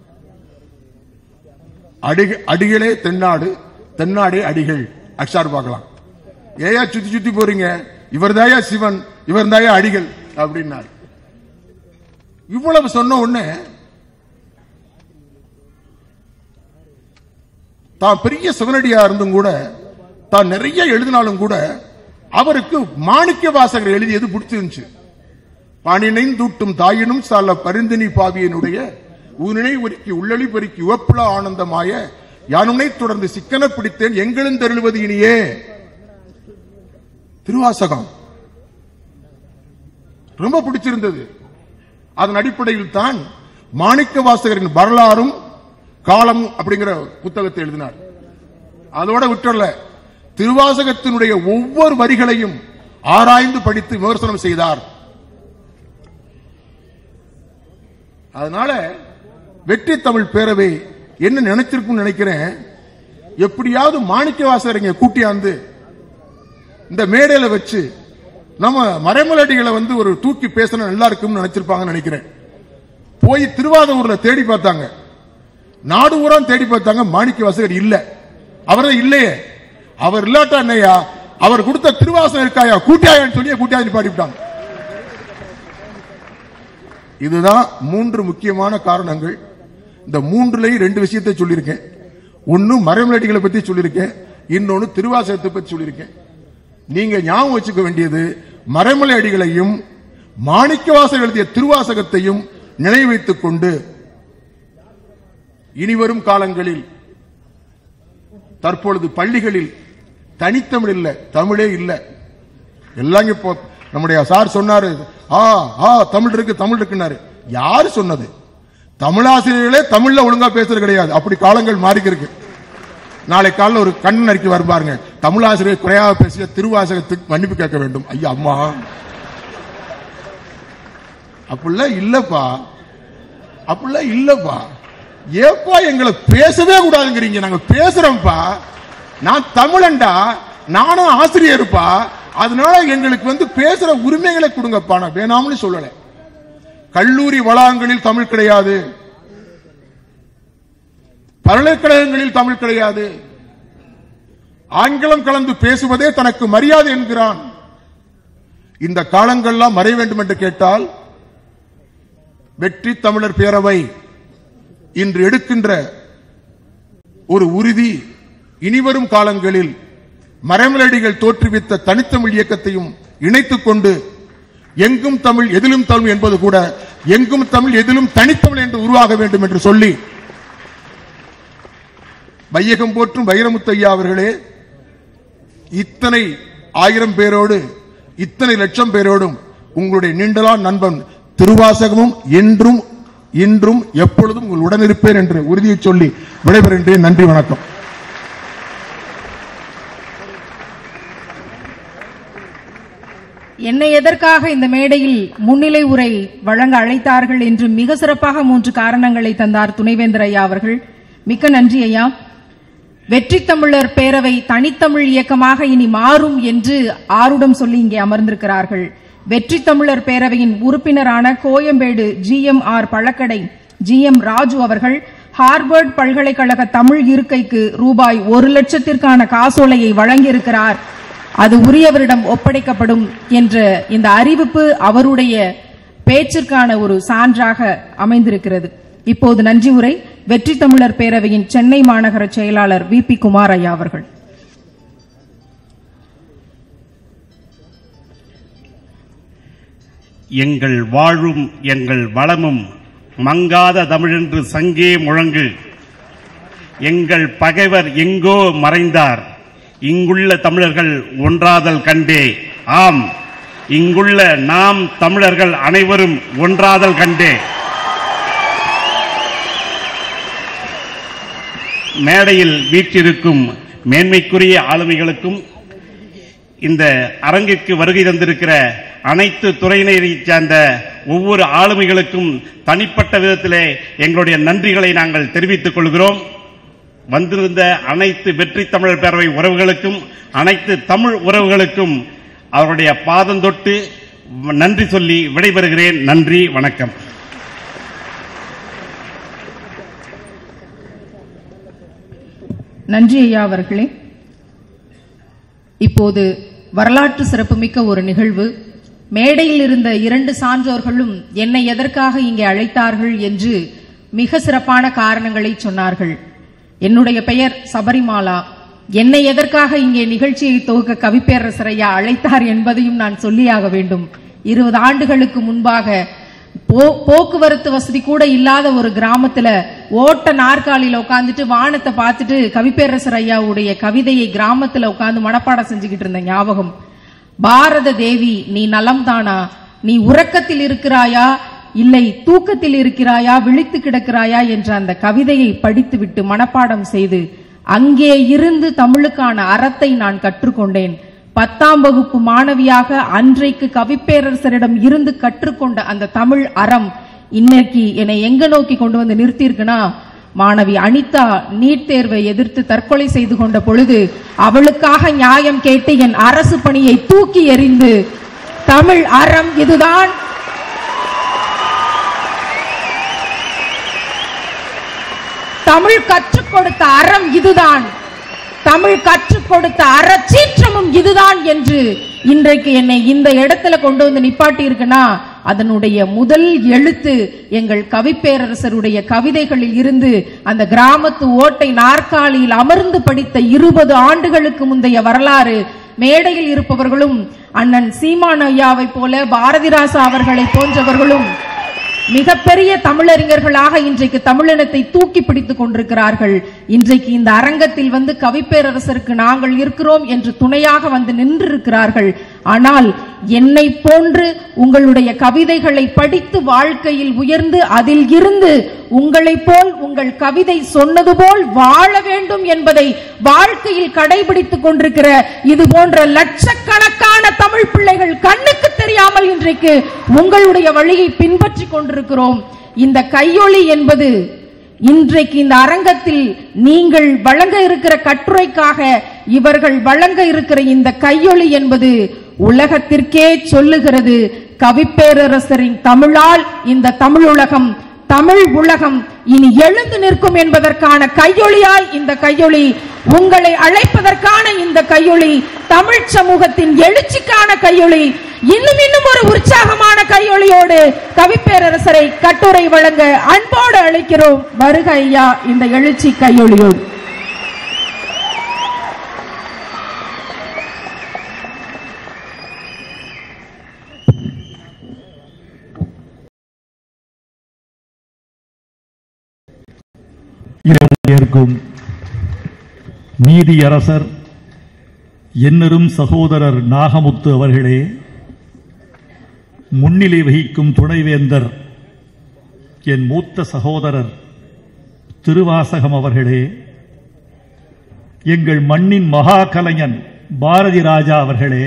அடிக- அடிகளே தென்னாடு தென்னாடே அடிகள் அக்ஷார் பார்க்கலாம் ஏயா சுத்தி சுத்தி போறீங்க இவர் தாயா சிவன் இவர் தாயா அடிகள் அப்படின்னாரு இவ்வளவு சொன்ன உடனே தான் பெரிய சிவனடியா இருந்தும் கூட தான் நிறைய எழுதினாலும் கூட அவருக்கு மாணிக்க வாசகர் எழுதியது பிடிச்சிருந்துச்சு பாணினையும் தூட்டும் தாயினும் சால பரிந்தினி பாவியனுடைய ஊனினை ஒருக்கி உள்ளளி பெருக்கி உவப்புல ஆனந்தமாய யானுனை தொடர்ந்து சிக்கன பிடித்தேன் எங்களும் தெருளுவது இனியே திருவாசகம் ரொம்ப பிடிச்சிருந்தது அதன் அடிப்படையில் தான் மாணிக்க வாசகரின் வரலாறும் காலம் அப்படிங்கிற புத்தகத்தை எழுதினார் அதோட விட்டுறல திருவாசகத்தினுடைய ஒவ்வொரு வரிகளையும் ஆராய்ந்து படித்து விமர்சனம் செய்தார் அதனால வெற்றி தமிழ் பேரவை என்ன நினைச்சிருக்கும் நினைக்கிறேன் எப்படியாவது மாணிக்க வாசகர் இங்க கூட்டியாந்து இந்த மேடையில வச்சு நம்ம மறைமலடிகளை வந்து ஒரு தூக்கி பேசினா நல்லா இருக்கும்னு நினைச்சிருப்பாங்கன்னு நினைக்கிறேன் போய் திருவாதூர்ல தேடி பார்த்தாங்க நாடு ஊரா தேடி பார்த்தாங்க மாணிக்க வாசகர் இல்ல அவர்தான் இல்லையே அவர் இல்லாட்டா என்னையா அவர் கொடுத்த திருவாசகம் இருக்காயா கூட்டியாயான்னு சொல்லி கூட்டியாந்து பாடிவிட்டாங்க இதுதான் மூன்று முக்கியமான காரணங்கள் இந்த மூன்றுலயும் ரெண்டு விஷயத்தை சொல்லியிருக்கேன் ஒன்னு மறைமலடிகளை பத்தி சொல்லியிருக்கேன் இன்னொன்னு திருவாசகத்தை பத்தி சொல்லியிருக்கேன் நீங்க ஞாபகம் வச்சுக்க வேண்டியது மறைமலை அடிகளையும் மாணிக்கவாசகர் எழுதிய திருவாசகத்தையும் நினைவு வைத்துக் கொண்டு இனிவரும் காலங்களில் தற்பொழுது பள்ளிகளில் தனித்தமிழ் இல்ல தமிழே இல்ல எல்லாம் இப்போ நம்முடைய சார் சொன்னாரு ஆ ஆ தமிழ் இருக்கு தமிழ் இருக்குன்னாரு யாரு சொன்னது தமிழாசிரியர்களே தமிழ்ல ஒழுங்கா பேசுறது கிடையாது அப்படி காலங்கள் மாறி இருக்கு நாளை காலைல ஒரு கண்ணன் அறிக்கை வரும் பாருங்க தமிழாசிரியர் குறையாக பேசிய திருவாசகத்துக்கு மன்னிப்பு கேட்க வேண்டும் ஐயா அம்மா அப்படிலாம் இல்லப்பா அப்படிலாம் இல்லப்பா ஏப்பா எங்களை பேசவே கூடாதுங்கிறீங்க நாங்க பேசுறோம்ப்பா நான் தமிழன்டா நானும் ஆசிரியர்ப்பா அதனால எங்களுக்கு வந்து பேசுற உரிமைகளை கொடுங்கப்பா நான் வேணாம்னு சொல்லல கல்லூரி வளாகங்களில் தமிழ் கிடையாது பல்கலைக்கழகங்களில் தமிழ் கிடையாது ஆங்கிலம் கலந்து பேசுவதே தனக்கு மரியாதை என்கிறான் இந்த காலங்கள்லாம் மறைய வேண்டும் என்று கேட்டால் வெற்றி தமிழர் பேரவை இன்று எடுக்கின்ற ஒரு உறுதி இனிவரும் காலங்களில் மறைமலடிகள் தோற்றுவித்த தனித்தமிழ் இயக்கத்தையும் இணைத்துக் கொண்டு எங்கும் தமிழ் எதிலும் தமிழ் என்பது கூட எங்கும் தமிழ் எதிலும் தனித்தமிழ் என்று உருவாக வேண்டும் என்று சொல்லி வையகம் போற்றும் வைரமுத்தையா அவர்களே இத்தனை ஆயிரம் பேரோடு இத்தனை லட்சம் பேரோடும் உங்களுடைய நீண்டலா நண்பன் திருவாசகமும் என்றும் இன்றும் எப்பொழுதும் உங்கள் உடனிருப்பேன் என்று உறுதியை சொல்லி விடைபெறுகின்றேன் நன்றி வணக்கம் என்னை எதற்காக இந்த மேடையில் முன்னிலை உரை வழங்க அழைத்தார்கள் என்று மிக சிறப்பாக மூன்று காரணங்களை தந்தார் துணைவேந்தர் ஐயா அவர்கள் மிக்க நன்றி ஐயா வெற்றி தமிழர் பேரவை தனித்தமிழ் இயக்கமாக இனி மாறும் என்று ஆருடம் சொல்லி இங்கே அமர்ந்திருக்கிறார்கள் வெற்றி தமிழர் பேரவையின் உறுப்பினரான கோயம்பேடு ஜி எம் ஆர் பழக்கடை ஜி எம் ராஜு அவர்கள் ஹார்வர்ட் பல்கலைக்கழக தமிழ் இருக்கைக்கு ரூபாய் ஒரு லட்சத்திற்கான காசோலையை வழங்கியிருக்கிறார் அது உரியவரிடம் ஒப்படைக்கப்படும் என்ற இந்த அறிவிப்பு அவருடைய பேச்சிற்கான ஒரு சான்றாக அமைந்திருக்கிறது இப்போது நன்றி உரை வெற்றி தமிழர் பேரவையின் சென்னை மாநகர செயலாளர் வி பி குமார் ஐயா அவர்கள் எங்கள் வாழும் எங்கள் வளமும் மங்காத தமிழென்று சங்கே முழங்கு எங்கள் பகைவர் எங்கோ மறைந்தார் இங்குள்ள தமிழர்கள் ஒன்றாதல் கண்டே ஆம் இங்குள்ள நாம் தமிழர்கள் அனைவரும் ஒன்றாதல் கண்டே மேடையில் வீற்றிருக்கும் மேன்மைக்குரிய ஆளுமைகளுக்கும் இந்த அரங்கிற்கு வருகை தந்திருக்கிற அனைத்து துறையினரைச் சேர்ந்த ஒவ்வொரு ஆளுமைகளுக்கும் தனிப்பட்ட விதத்திலே எங்களுடைய நன்றிகளை நாங்கள் தெரிவித்துக் கொள்கிறோம் வந்திருந்த அனைத்து வெற்றி தமிழர் பேரவை உறவுகளுக்கும் அனைத்து தமிழ் உறவுகளுக்கும் அவருடைய பாதம் தொட்டு நன்றி சொல்லி விடைபெறுகிறேன் நன்றி வணக்கம் நன்றி ஐயா அவர்களே இப்போது வரலாற்று சிறப்புமிக்க ஒரு நிகழ்வு மேடையில் இருந்த இரண்டு சான்றோர்களும் என்னை எதற்காக இங்கே அழைத்தார்கள் என்று மிக சிறப்பான காரணங்களை சொன்னார்கள் என்னுடைய பெயர் சபரிமாலா என்னை எதற்காக இங்கே நிகழ்ச்சியை துவக்க கவிப்பேரரசர் ஐயா அழைத்தார் என்பதையும் நான் சொல்லியாக வேண்டும் இருபது ஆண்டுகளுக்கு முன்பாக போ- போக்குவரத்து வசதி கூட இல்லாத ஒரு கிராமத்துல ஓட்ட நாற்காலியில உட்காந்துட்டு வானத்தை பார்த்துட்டு கவிப்பேரரசர் ஐயாவுடைய கவிதையை கிராமத்துல உட்கார்ந்து மனப்பாடம் செஞ்சுக்கிட்டு இருந்த ஞாபகம் பாரத தேவி நீ நலம்தானா நீ உறக்கத்தில் இருக்கிறாயா இல்லை தூக்கத்தில் இருக்கிறாயா விழித்து கிடக்கிறாயா என்ற அந்த கவிதையை படித்துவிட்டு மனப்பாடம் செய்து அங்கே இருந்து தமிழுக்கான அறத்தை நான் கற்றுக்கொண்டேன் பத்தாம் வகுப்பு மாணவியாக அன்றைக்கு கவிப்பேரரசரிடம் இருந்து கற்றுக்கொண்ட அந்த தமிழ் அறம் இன்னைக்கு என்னை எங்க நோக்கி கொண்டு வந்து நிறுத்தியிருக்குன்னா மாணவி அனிதா நீட் தேர்வை எதிர்த்து தற்கொலை செய்து கொண்ட பொழுது அவளுக்காக நியாயம் கேட்டு என் அரசு பணியை தூக்கி எறிந்து தமிழ் அறம் இதுதான் தமிழ் கற்றுக் கொடுத்த அறம் இதுதான் தமிழ் கற்றுக் கொடுத்த அறச்சீற்றமும் இதுதான் என்று இன்றைக்கு என்னை இந்த இடத்துல கொண்டு வந்து நிப்பாட்டி இருக்குன்னா அதனுடைய முதல் எழுத்து எங்கள் கவிப்பேரரசருடைய கவிதைகளில் இருந்து அந்த கிராமத்து ஓட்டை நாற்காலியில் அமர்ந்து படித்த இருபது ஆண்டுகளுக்கு முந்தைய வரலாறு மேடையில் இருப்பவர்களும் அண்ணன் சீமான் ஐயாவை போல பாரதிராசா அவர்களை போன்றவர்களும் மிகப்பெரிய தமிழறிஞர்களாக இன்றைக்கு தமிழினத்தை தூக்கி பிடித்துக் கொண்டிருக்கிறார்கள் இன்றைக்கு இந்த அரங்கத்தில் வந்து கவிப்பேரரசருக்கு நாங்கள் இருக்கிறோம் என்று துணையாக வந்து நின்றிருக்கிறார்கள் ஆனால் என்னை போன்று உங்களுடைய கவிதைகளை படித்து வாழ்க்கையில் உயர்ந்து அதில் இருந்து உங்களைப் போல் உங்கள் கவிதை சொன்னது போல் வாழ வேண்டும் என்பதை வாழ்க்கையில் கடைபிடித்துக் கொண்டிருக்கிற இது போன்ற லட்சக்கணக்கான தமிழ் பிள்ளைகள் கண்ணுக்கு தெரியாமல் இன்றைக்கு உங்களுடைய வழியை பின்பற்றி கொண்டிருக்கிறோம் இந்த கையொளி என்பது இன்றைக்கு இந்த அரங்கத்தில் நீங்கள் வழங்க இருக்கிற கட்டுரைக்காக இவர்கள் வழங்க இருக்கிற இந்த கையொளி என்பது உலகத்திற்கே சொல்லுகிறது கவிப்பேரரசரின் தமிழால் இந்த தமிழ் உலகம் தமிழ் உலகம் இனி எழுந்து நிற்கும் என்பதற்கான கையொளியாய் இந்த கையொளி உங்களை அழைப்பதற்கான இந்த கையொளி தமிழ் சமூகத்தின் எழுச்சிக்கான கையொளி இன்னும் இன்னும் ஒரு உற்சாகமான கையொளியோடு கவிப்பேரரசரை கட்டுரை வழங்க அன்போடு அழைக்கிறோம் வருக ஐயா இந்த எழுச்சி கையொளியோடு இருக்கும் நீதியரசர் என்னரும் சகோதரர் நாகமுத்து அவர்களே முன்னிலை வகிக்கும் துணைவேந்தர் என் மூத்த சகோதரர் திருவாசகம் அவர்களே எங்கள் மண்ணின் மகா கலைஞன் பாரதி ராஜா அவர்களே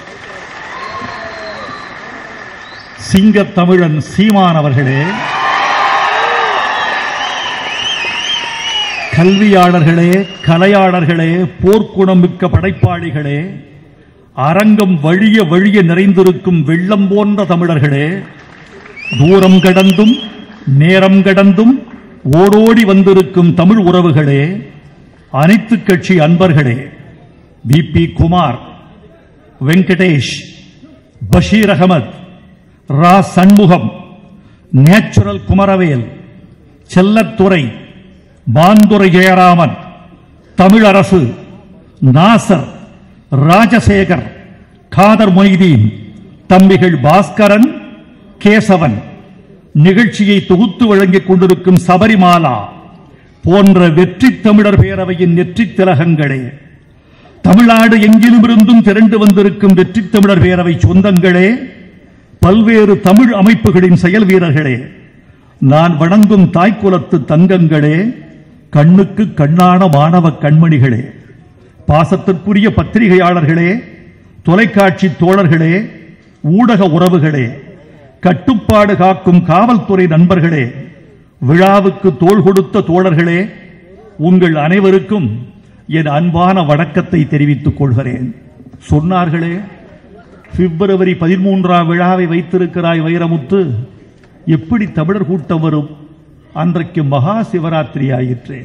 சிங்கத் தமிழன் சீமான் அவர்களே கல்வியாளர்களே கலையாளர்களே போர்க்குணம் மிக்க படைப்பாளிகளே அரங்கம் வழிய வழிய நிறைந்திருக்கும் வெள்ளம் போன்ற தமிழர்களே தூரம் கடந்தும் நேரம் கடந்தும் ஓடோடி வந்திருக்கும் தமிழ் உறவுகளே அனைத்து கட்சி அன்பர்களே P P Kumar Venkatesh Basheer Ahmed Ra Shanmugam natural Kumaravel Sellathurai Panthurai Jayaraman Tamilarasu Nasar Rajasekar Khader Moideen தம்பிகள் பாஸ்கரன் கேசவன் நிகழ்ச்சியை தொகுத்து வழங்கிக் கொண்டிருக்கும் சபரிமாலா போன்ற வெற்றி தமிழர் பேரவையின் நெற்றித் திலகங்களே தமிழ்நாடு எங்கிலுமிருந்தும் திரண்டு வந்திருக்கும் வெற்றி தமிழர் பேரவை சொந்தங்களே பல்வேறு தமிழ் அமைப்புகளின் செயல் வீரர்களே நான் வணங்கும் தாய்க்குலத்து தங்கங்களே கண்ணுக்கு கண்ணான மாணவ கண்மணிகளே பாசத்திற்குரிய பத்திரிகையாளர்களே தொலைக்காட்சி தோழர்களே ஊடக உறவுகளே கட்டுப்பாடு காக்கும் காவல்துறை நண்பர்களே விழாவுக்கு தோள் கொடுத்த தோழர்களே உங்கள் அனைவருக்கும் என் அன்பான வணக்கத்தை தெரிவித்துக் கொள்கிறேன் சொன்னார்களே பிப்ரவரி பதிமூன்றாம் விழாவை வைத்திருக்கிறாய் வைரமுத்து எப்படி தமிழர் கூட்டம் வரும் அன்றைக்கு மகா சிவராத்திரி ஆயிற்று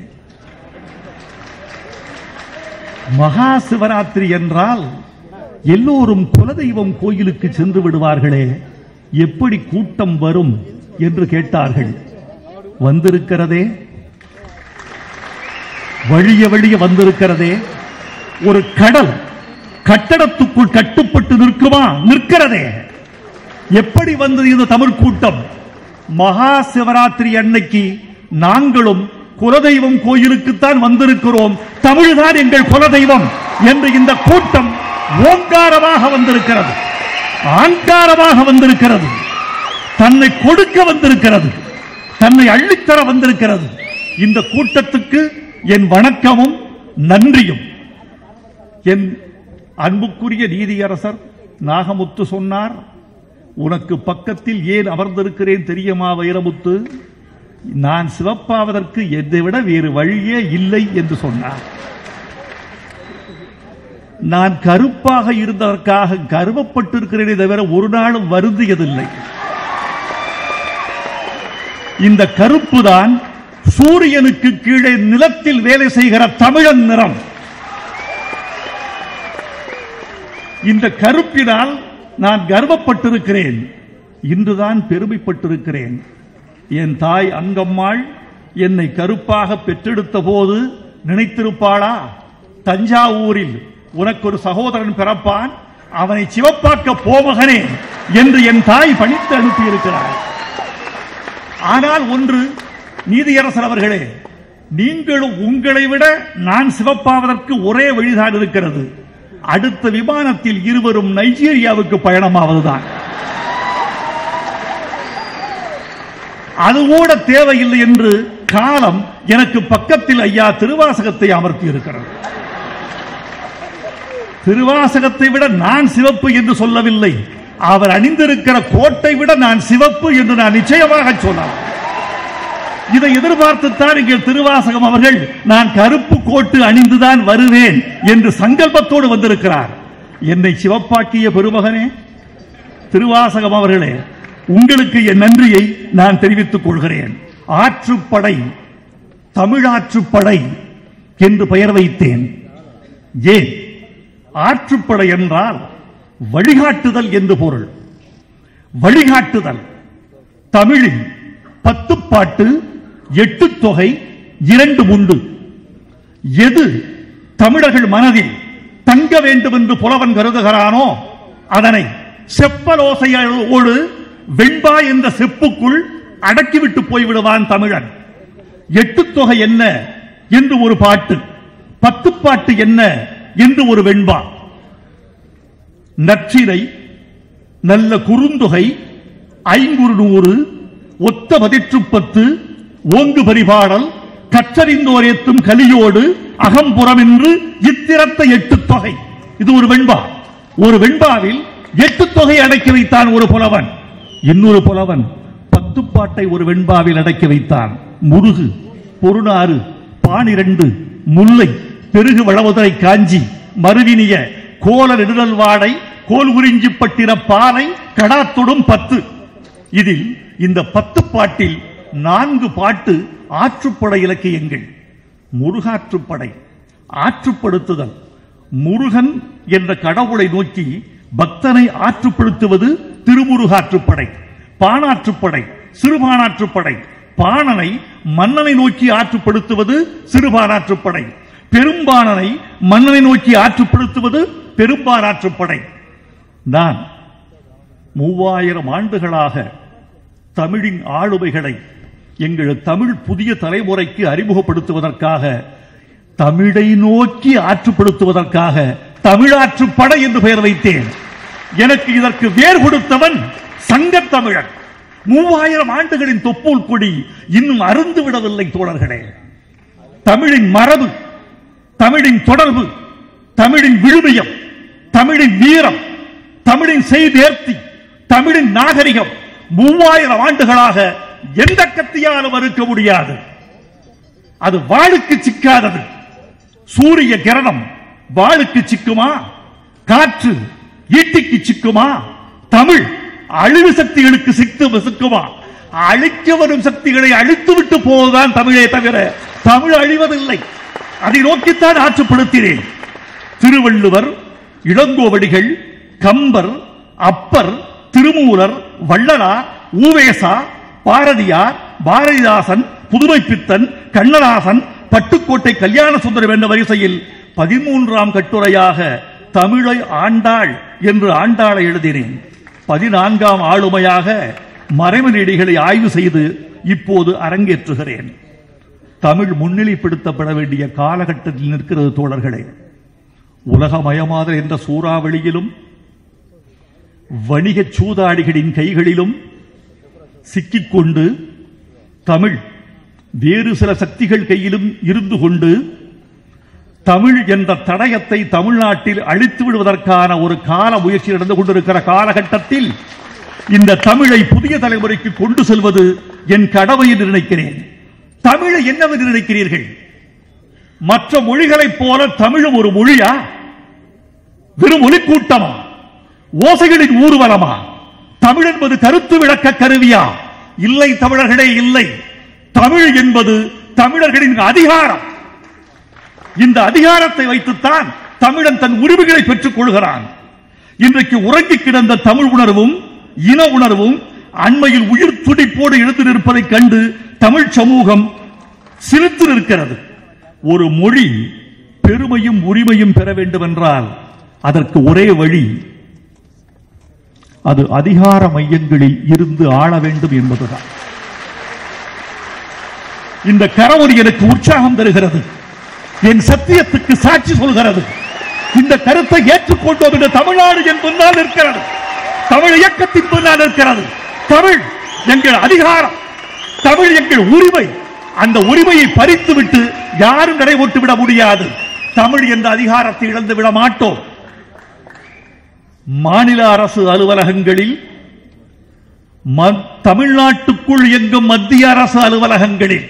மகா சிவராத்திரி என்றால் எல்லோரும் குலதெய்வம் கோயிலுக்கு சென்று விடுவார்களே எப்படி கூட்டம் வரும் என்று கேட்டார்கள் வந்திருக்கிறதே வழிய வழிய வந்திருக்கிறதே ஒரு கடல் கட்டடத்துக்குள் கட்டுப்பட்டு நிற்குமா நிற்கிறதே எப்படி வந்தது இந்த தமிழ் கூட்டம் மகா சிவராத்திரி அன்னைக்கு நாங்களும் குலதெய்வம் கோயிலுக்குத்தான் வந்திருக்கிறோம் தமிழ்தான் எங்கள் குலதெய்வம் என்று இந்த கூட்டம் ஓங்காரமாக வந்திருக்கிறது ஆங்காரமாக வந்திருக்கிறது தன்னை கொடுக்க வந்திருக்கிறது தன்னை அள்ளித்தர வந்திருக்கிறது இந்த கூட்டத்துக்கு என் வணக்கமும் நன்றியும் என் அன்புக்குரிய நீதியரசர் நாகமுத்து சொன்னார் உனக்கு பக்கத்தில் ஏன் அமர்ந்திருக்கிறேன் தெரியுமா வைரமுத்து நான் சிவப்பாவதற்கு எதை விட வேறு வழியே இல்லை என்று சொன்னார் நான் கருப்பாக இருந்ததற்காக கருவப்பட்டிருக்கிறேனே தவிர ஒரு நாளும் வருந்தியதில்லை இந்த கருப்பு தான் சூரியனுக்கு கீழே நிலத்தில் வேலை செய்கிற தமிழன் நிறம் இந்த கருப்பினால் நான் கர்வப்பட்டிருக்கிறேன் இன்றுதான் பெருமைப்பட்டிருக்கிறேன் என் தாய் அங்கம்மாள் என்னை கருப்பாக பெற்றெடுத்த போது நினைத்திருப்பாளா தஞ்சாவூரில் உனக்கு ஒரு சகோதரன் பிறப்பான் அவனை சிவப்பாக்க போமகனே என்று என் தாய் பணித்து அனுப்பியிருக்கிறார் ஆனால் ஒன்று நீதியரசர் அவர்களே நீங்களும் உங்களை விட நான் சிவப்பாவதற்கு ஒரே வழிதான் இருக்கிறது அடுத்த விமானத்தில் இருவரும் நைஜீரியாவுக்கு பயணமாவதுதான் அது கூட தேவையில்லை என்று காலம் எனக்கு பக்கத்தில் ஐயா திருவாசகத்தை அமர்த்தி இருக்கிறது திருவாசகத்தை விட நான் சிவப்பு என்று சொல்லவில்லை அவர் அணிந்திருக்கிற கோட்டை விட நான் சிவப்பு என்று நான் நிச்சயமாக சொன்னார் இதை எதிர்பார்த்துத்தான் இங்கே திருவாசகம் அவர்கள் நான் கருப்பு கோட்டு அணிந்துதான் வருவேன் என்று சங்கல்பத்தோடு வந்திருக்கிறார் என்னை சிவப்பாக்கிய பெருமகனே திருவாசகம் அவர்களே உங்களுக்கு என் நன்றியை நான் தெரிவித்துக் கொள்கிறேன் ஆற்றுப்படை தமிழாற்றுப்படை என்று பெயர் வைத்தேன் ஏன் ஆற்றுப்படை என்றால் வழிகாட்டுதல் என்று பொருள் வழிகாட்டுதல் தமிழில் பத்து பாட்டு எட்டு தொகை இரண்டு உண்டு எது தமிழர்கள் மனதில் தங்க வேண்டும் என்று புலவன் கருதுகிறானோ அதனை செப்பலோசையோடு வெண்பா என்ற செப்புக்குள் அடக்கிவிட்டு போய்விடுவான் தமிழன் எட்டு தொகை என்ன என்று ஒரு பாட்டு பத்து பாட்டு என்ன என்று ஒரு வெண்பா நற்றினை நல்ல குறுந்தொகை ஐங்குறு நூறு ஒத்த பதிற்றுப்பத்து ஓங்கு பரிபாடல் கற்றறிந்தோர் ஏத்தும் கலியோடு அகம்புறம் என்று இத்திரத்த எட்டு தொகை இது ஒரு வெண்பா ஒரு வெண்பாவில் எட்டு தொகை அடக்கி வைத்தான் ஒரு புலவன் இன்னொரு புலவன் பத்து பாட்டை ஒரு வெண்பாவில் அடக்கி வைத்தான் முருகு பொருநாறு பானிரண்டு முல்லை பெருகு வளவதுரை காஞ்சி மறுவினிய கோல நெடுதல் வாடை கோல் உறிஞ்சி பட்டின பாலை கடாத்துடும் பத்து இதில் இந்த பத்து பாட்டில் நான்கு பாட்டு ஆற்றுப்படை இலக்கியங்கள் முருகாற்றுப்படை ஆற்றுப்படுத்துதல் முருகன் என்ற கடவுளை நோக்கி பக்தனை ஆற்றுப்படுத்துவது திருமுருகாற்றுப்படை பாணாற்றுப்படை சிறுபானாற்றுப்படை பாணனை மன்னனை நோக்கி ஆற்றுப்படுத்துவது சிறுபானாற்றுப்படை பெரும்பாணனை மன்னனை நோக்கி ஆற்றுப்படுத்துவது பெரும்பானாற்றுப்படை நான் மூவாயிரம் ஆண்டுகளாக தமிழின் ஆளுமைகளை எங்கள் தமிழ் புதிய தலைமுறைக்கு அறிமுகப்படுத்துவதற்காக தமிழை நோக்கி ஆற்றுப்படுத்துவதற்காக தமிழாற்றுப்படை என்று பெயர் வைத்தேன் எனக்கு இதற்கு வேர் கொடுத்தவன் சங்கத் தமிழன் மூவாயிரம் ஆண்டுகளின் தொப்புள் கொடி இன்னும் அருந்து விடவில்லை தோழர்களே தமிழின் மரபு தமிழின் தொடர்பு தமிழின் விழுமியம் தமிழின் வீரம் தமிழின் செய்தேர்த்தி தமிழின் நாகரிகம் மூவாயிரம் ஆண்டுகளாக எந்த கத்தியாலும் மறுக்க முடியாது அது வாளுக்கு சிக்காதது சூரிய கிரணம் வாளுக்கு சிக்குமா காற்று ஈட்டிக்கு சிக்குமா தமிழ் அழிவு சக்திகளுக்கு சிக்கு சிக்குமா அழிக்க வரும் சக்திகளை அழித்து விட்டு போவதுதான் தமிழே தவிர தமிழ் அழிவதில்லை அதை நோக்கித்தான் ஆற்றுப்படுத்தினேன் திருவள்ளுவர் இளங்கோவடிகள் கம்பர் அப்பர் திருமூலர் வள்ளலார் ஊவேசா பாரதியார் பாரதிதாசன் புதுமைப்பித்தன் கண்ணதாசன் பட்டுக்கோட்டை கல்யாண சுந்தரம் என்ற வரிசையில் பதிமூன்றாம் கட்டுரையாக தமிழை ஆண்டாள் என்று ஆண்டாளை எழுதினேன் பதினான்காம் ஆளுமையாக மறைமநெடிகளை ஆய்வு செய்து இப்போது அரங்கேற்றுகிறேன் தமிழ் முன்னிலைப்படுத்தப்பட வேண்டிய காலகட்டத்தில் நிற்கிறது தோழர்களே உலகமயமாதல் என்ற சூறாவளியிலும் வணிகச் சூதாடிகளின் கைகளிலும் சிக்கிக்கொண்டு தமிழ் வேறு சில சக்திகள் கையிலும் இருந்து கொண்டு தமிழ் என்ற தடயத்தை தமிழ்நாட்டில் அழித்து விடுவதற்கான ஒரு கால முயற்சி நடந்து கொண்டிருக்கிற காலகட்டத்தில் இந்த தமிழை புதிய தலைமுறைக்கு கொண்டு செல்வது என் கடமை என்று நினைக்கிறேன் தமிழை என்னவென்று நினைக்கிறீர்கள் மற்ற மொழிகளைப் போல தமிழும் ஒரு மொழியா வெறும் ஒலிக்கூட்டமா ஓசைகளின் ஊர்வலமா தமிழ் என்பது கருத்து விளக்க கருவியா இல்லை தமிழர்களே இல்லை தமிழ் என்பது தமிழர்களின் அதிகாரம் இந்த அதிகாரத்தை வைத்துத்தான் தமிழன் தன் உரிமைகளை பெற்றுக் கொள்கிறான் இன்றைக்கு உறங்கி கிடந்த தமிழ் உணர்வும் இன உணர்வும் அண்மையில் உயிர் துடிப்போடு எழுந்து நிற்பதைக் கண்டு தமிழ் சமூகம் சிரித்து நிற்கிறது ஒரு மொழி பெருமையும் உரிமையும் பெற வேண்டும் என்றால் அதற்கு ஒரே வழி அது அதிகார மையங்களில் இருந்து ஆள வேண்டும் என்பதுதான் இந்த கரவொலி எனக்கு உற்சாகம் தருகிறது என் சத்தியத்துக்கு சாட்சி சொல்கிறது இந்த கருத்தை ஏற்றுக்கொண்டோம் என்று தமிழ்நாடு என் முன்னால் இருக்கிறது தமிழ் இயக்கத்தின் முன்னால் இருக்கிறது தமிழ் எங்கள் அதிகாரம் தமிழ் எங்கள் உரிமை அந்த உரிமையை பறித்து விட்டு யாரும் நடைபோட்டு விட முடியாது தமிழ் என்ற அதிகாரத்தை இழந்து விட மாட்டோம் மாநில அரசு அலுவலகங்களில் ம- தமிழ்நாட்டுக்குள் இயங்கும் மத்திய அரசு அலுவலகங்களில்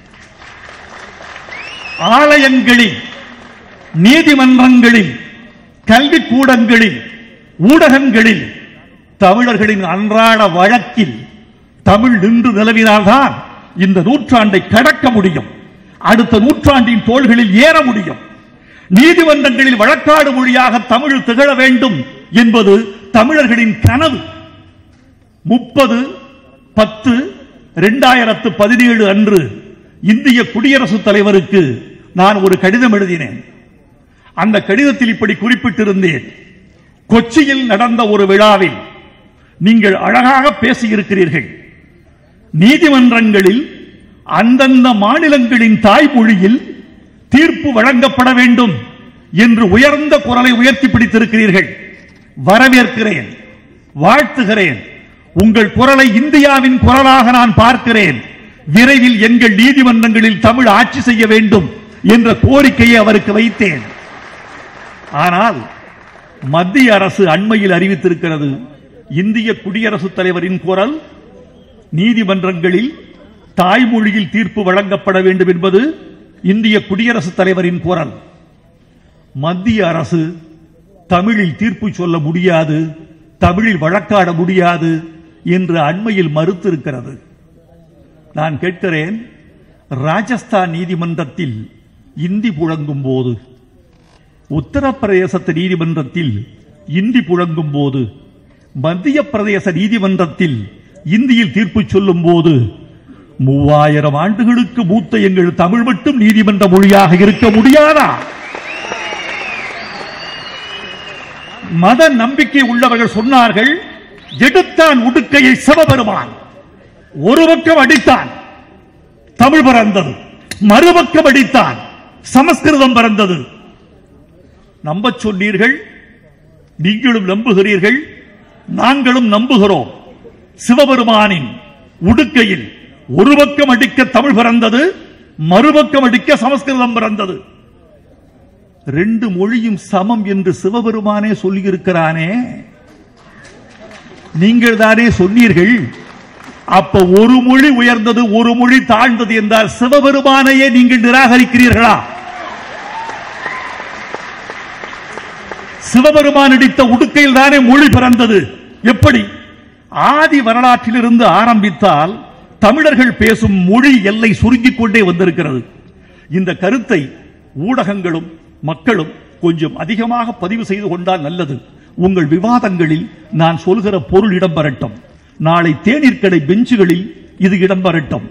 ஆலயங்களில் நீதிமன்றங்களில் கல்விக்கூடங்களில் ஊடகங்களில் தமிழர்களின் அன்றாட வழக்கில் தமிழ் நின்று நிலவினால்தான் இந்த நூற்றாண்டை கடக்க முடியும் அடுத்த நூற்றாண்டின் தோள்களில் ஏற முடியும் நீதிமன்றங்களில் வழக்காடு மொழியாக தமிழ் திகழ வேண்டும் என்பது தமிழர்களின் கனவு முப்பது பத்து இரண்டாயிரத்து பதினேழு அன்று இந்திய குடியரசுத் தலைவருக்கு நான் ஒரு கடிதம் எழுதினேன் அந்த கடிதத்தில் இப்படி குறிப்பிட்டிருந்தேன் கொச்சியில் நடந்த ஒரு விழாவில் நீங்கள் அழகாக பேசியிருக்கிறீர்கள் நீதிமன்றங்களில் அந்தந்த மாநிலங்களின் தாய்மொழியில் தீர்ப்பு வழங்கப்பட வேண்டும் என்று உயர்ந்த குரலை உயர்த்தி பிடித்திருக்கிறீர்கள் வரவேற்கிறேன் வாழ்த்துகிறேன் உங்கள் குரலை இந்தியாவின் குரலாக நான் பார்க்கிறேன் விரைவில் எங்கள் நீதிமன்றங்களில் தமிழ் ஆட்சி செய்ய வேண்டும் என்ற கோரிக்கையை அவருக்கு வைத்தேன் ஆனால் மத்திய அரசு அண்மையில் அறிவித்திருக்கிறது இந்திய குடியரசுத் தலைவரின் குரல் நீதிமன்றங்களில் தாய்மொழியில் தீர்ப்பு வழங்கப்பட வேண்டும் என்பது இந்திய குடியரசுத் தலைவரின் குரல் மத்திய அரசு தமிழில் தீர்ப்பு சொல்ல முடியாது தமிழில் வழக்காட முடியாது என்று அண்மையில் மறுத்திருக்கிறது நான் கேட்கிறேன் ராஜஸ்தான் நீதிமன்றத்தில் இந்தி புழங்கும் போது உத்தரப்பிரதேசத்து நீதிமன்றத்தில் இந்தி புழங்கும் போது மத்திய பிரதேச நீதிமன்றத்தில் இந்தியில் தீர்ப்பு சொல்லும் போது மூவாயிரம் ஆண்டுகளுக்கு மூத்த எங்கள் தமிழ் மட்டும் நீதிமன்ற மொழியாக இருக்க முடியாதா மத நம்பிக்கை உள்ளவர்கள் சொன்னார்கள் எடுத்தான் உடுக்கையை சிவபெருமான் ஒரு பக்கம் அடித்தான் தமிழ் பிறந்தது மறுபக்கம் அடித்தான் சமஸ்கிருதம் பிறந்தது நம்பச் சொன்னீர்கள் நீங்களும் நம்புகிறீர்கள் நாங்களும் நம்புகிறோம் சிவபெருமானின் உடுக்கையில் ஒரு பக்கம் அடிக்க தமிழ் பிறந்தது மறுபக்கம் அடிக்க சமஸ்கிருதம் பிறந்தது ரெண்டு மொழியும் சமம் என்று சிவபெருமானே சொல்லியிருக்கிறானே நீங்கள் தானே சொன்னீர்கள் அப்ப ஒரு மொழி உயர்ந்தது ஒரு மொழி தாழ்ந்தது என்றால் சிவபெருமானையே நீங்கள் நிராகரிக்கிறீர்களா சிவபெருமான் அடித்த உடுக்கையில் தானே மொழி பிறந்தது எப்படி ஆதி வரலாற்றிலிருந்து ஆரம்பித்தால் தமிழர்கள் பேசும் மொழி எல்லை சுருங்கிக் கொண்டே வந்திருக்கிறது இந்த கருத்தை ஊடகங்களும் மக்களும் கொஞ்சம் அதிகமாக பதிவு செய்து கொண்டால் நல்லது உங்கள் விவாதங்களில் நான் சொல்கிற பொருள் இடம்பெறட்டும் நாளை தேநீர் கடை பெஞ்சுகளில் இது இடம்பெறட்டும்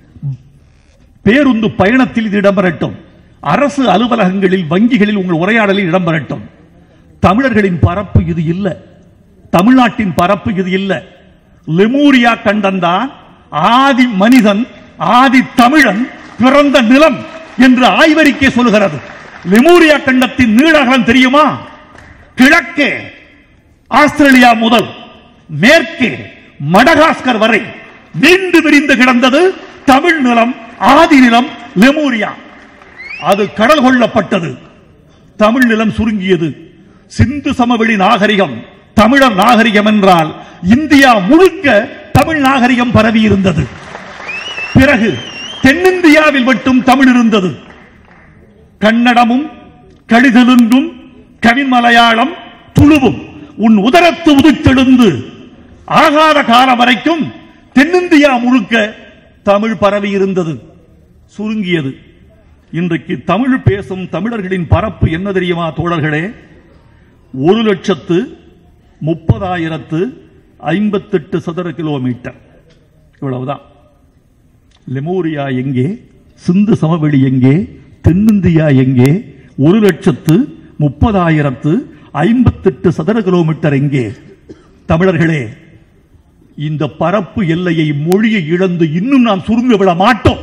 பேருந்து பயணத்தில் இது இடம்பெறட்டும் அரசு அலுவலகங்களில் வங்கிகளில் உங்கள் உரையாடலில் இடம்பெறட்டும் தமிழர்களின் பரப்பு இது இல்ல தமிழ்நாட்டின் பரப்பு இது இல்ல லெமூரியா கண்டந்தான் ஆதி மனிதன் ஆதி தமிழன் பிறந்த நிலம் என்று ஆய்வறிக்கை சொல்கிறது லெமூரியா கண்டத்தின் நீளகலம் தெரியுமா கிழக்கே ஆஸ்திரேலியா முதல் மேற்கே மடகாஸ்கர் வரை நீண்டு விரிந்து கிடந்தது தமிழ் நிலம் ஆதி நிலம் லெமூரியா அது கடல் கொள்ளப்பட்டது தமிழ் நிலம் சுருங்கியது சிந்து சமவெளி நாகரிகம் தமிழர் நாகரிகம் என்றால் இந்தியா முழுக்க தமிழ் நாகரிகம் பரவி இருந்தது பிறகு தென்னிந்தியாவில் மட்டும் தமிழ் இருந்தது கன்னடமும் கடிதலுங்கும் கவிமலையாளம் துளுவும் உன் உதரத்து உதித்தெழுந்து ஆகாத காலம் வரைக்கும் தென்னிந்தியா முழுக்க தமிழ் பரவி இருந்தது சுருங்கியது இன்றைக்கு தமிழ் பேசும் தமிழர்களின் பரப்பு என்ன தெரியுமா தோழர்களே ஒரு லட்சத்து முப்பதாயிரத்து ஐம்பத்தெட்டு சதுர கிலோமீட்டர் இவ்வளவுதான் லெமோரியா எங்கே சிந்து சமவெளி எங்கே தென்னிந்தியா எங்கே ஒரு லட்சத்து முப்பதாயிரத்து ஐம்பத்தெட்டு சதுர கிலோமீட்டர் எங்கே தமிழர்களே இந்த பரப்பு எல்லையை மொழியை இழந்து இன்னும் நாம் சுருங்க விட மாட்டோம்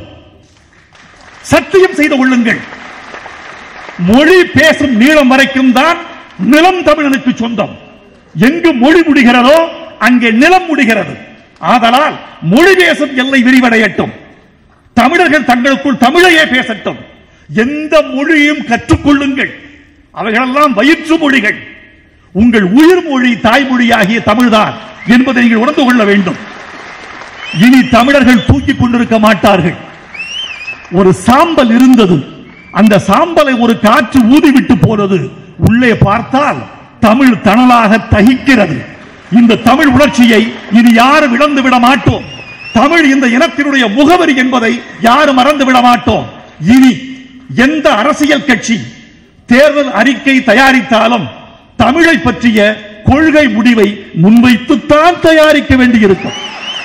சத்தியம் செய்து கொள்ளுங்கள் மொழி பேசும் நீளம் வரைக்கும் தான் நிலம் தமிழனுக்கு சொந்தம் எங்கு மொழி முடிகிறதோ அங்கே நிலம் முடிகிறது ஆதலால் மொழி பேசும் எல்லை விரிவடையட்டும் தமிழர்கள் தங்களுக்குள் தமிழையே பேசட்டும் எந்த மொழியும் கற்றுக்கொள்ளுங்கள் அவைகளெல்லாம் வயிற்று மொழிகள் உங்கள் உயிர் மொழி தாய்மொழியாகிய தமிழ்தான் என்பதை நீங்கள் உணர்ந்து கொள்ள வேண்டும் இனி தமிழர்கள் தூக்கிக் கொண்டிருக்க மாட்டார்கள் ஒரு சாம்பல் இருந்தது அந்த சாம்பலை ஒரு காற்று ஊதிவிட்டு போனது உள்ளே பார்த்தால் தமிழ் தணலாக தகிக்கிறது இந்த தமிழ் உணர்ச்சியை இனி யாரும் இழந்து விட மாட்டோம் தமிழ் இந்த இனத்தினுடைய முகவரி என்பதை யாரும் மறந்து விட மாட்டோம் இனி எந்த அரசியல் கட்சி தேர்தல் அறிக்கை தயாரித்தாலும் தமிழை பற்றிய கொள்கை முடிவை முன்வைத்துத்தான் தயாரிக்க வேண்டியிருக்கும்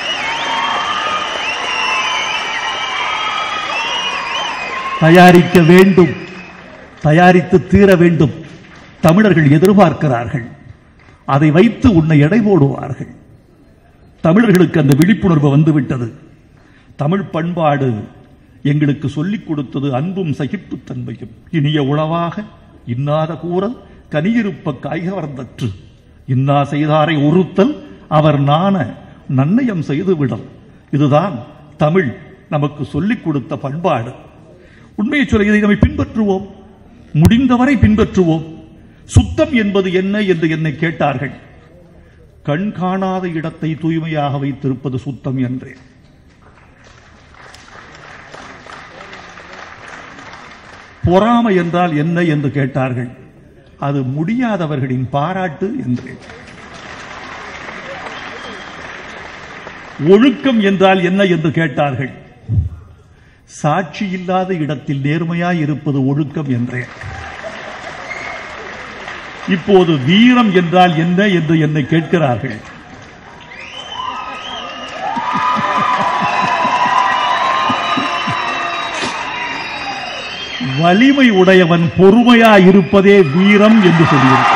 தயாரிக்க வேண்டும் தயாரித்து தீர வேண்டும் தமிழர்கள் எதிர்பார்க்கிறார்கள் அதை வைத்து உன்னை எடை போடுவார்கள் தமிழர்களுக்கு அந்த விழிப்புணர்வு வந்துவிட்டது தமிழ் பண்பாடு எங்களுக்கு சொல்லிக் கொடுத்தது அன்பும் சகிப்புத்தன்மையும் இனிய உளவாக இன்னாத கூறல் கனியிருப்ப காய்கவர்ந்தற்று இன்னா செய்தாரை உறுத்தல் அவர் நாண நன்னயம் செய்து விடல் இதுதான் தமிழ் நமக்கு சொல்லிக் கொடுத்த பண்பாடு உண்மையை சொல்ல இதை நம்மை பின்பற்றுவோம் முடிந்தவரை பின்பற்றுவோம் சுத்தம் என்பது என்ன என்று என்னை கேட்டார்கள் கண் காணாத இடத்தை தூய்மையாக வைத்திருப்பது சுத்தம் என்றேன் பொறாமை என்றால் என்ன என்று கேட்டார்கள் அது முடியாதவர்களின் பாராட்டு என்றேன் ஒழுக்கம் என்றால் என்ன என்று கேட்டார்கள் சாட்சி இல்லாத இடத்தில் நேர்மையாய் இருப்பது ஒழுக்கம் என்றேன் இப்போது வீரம் என்றால் என்ன என்று என்னை கேட்கிறார்கள் வலிமை உடையவன் பொறுமையாய் இருப்பதே வீரம் என்று சொல்லியிருக்கிறார்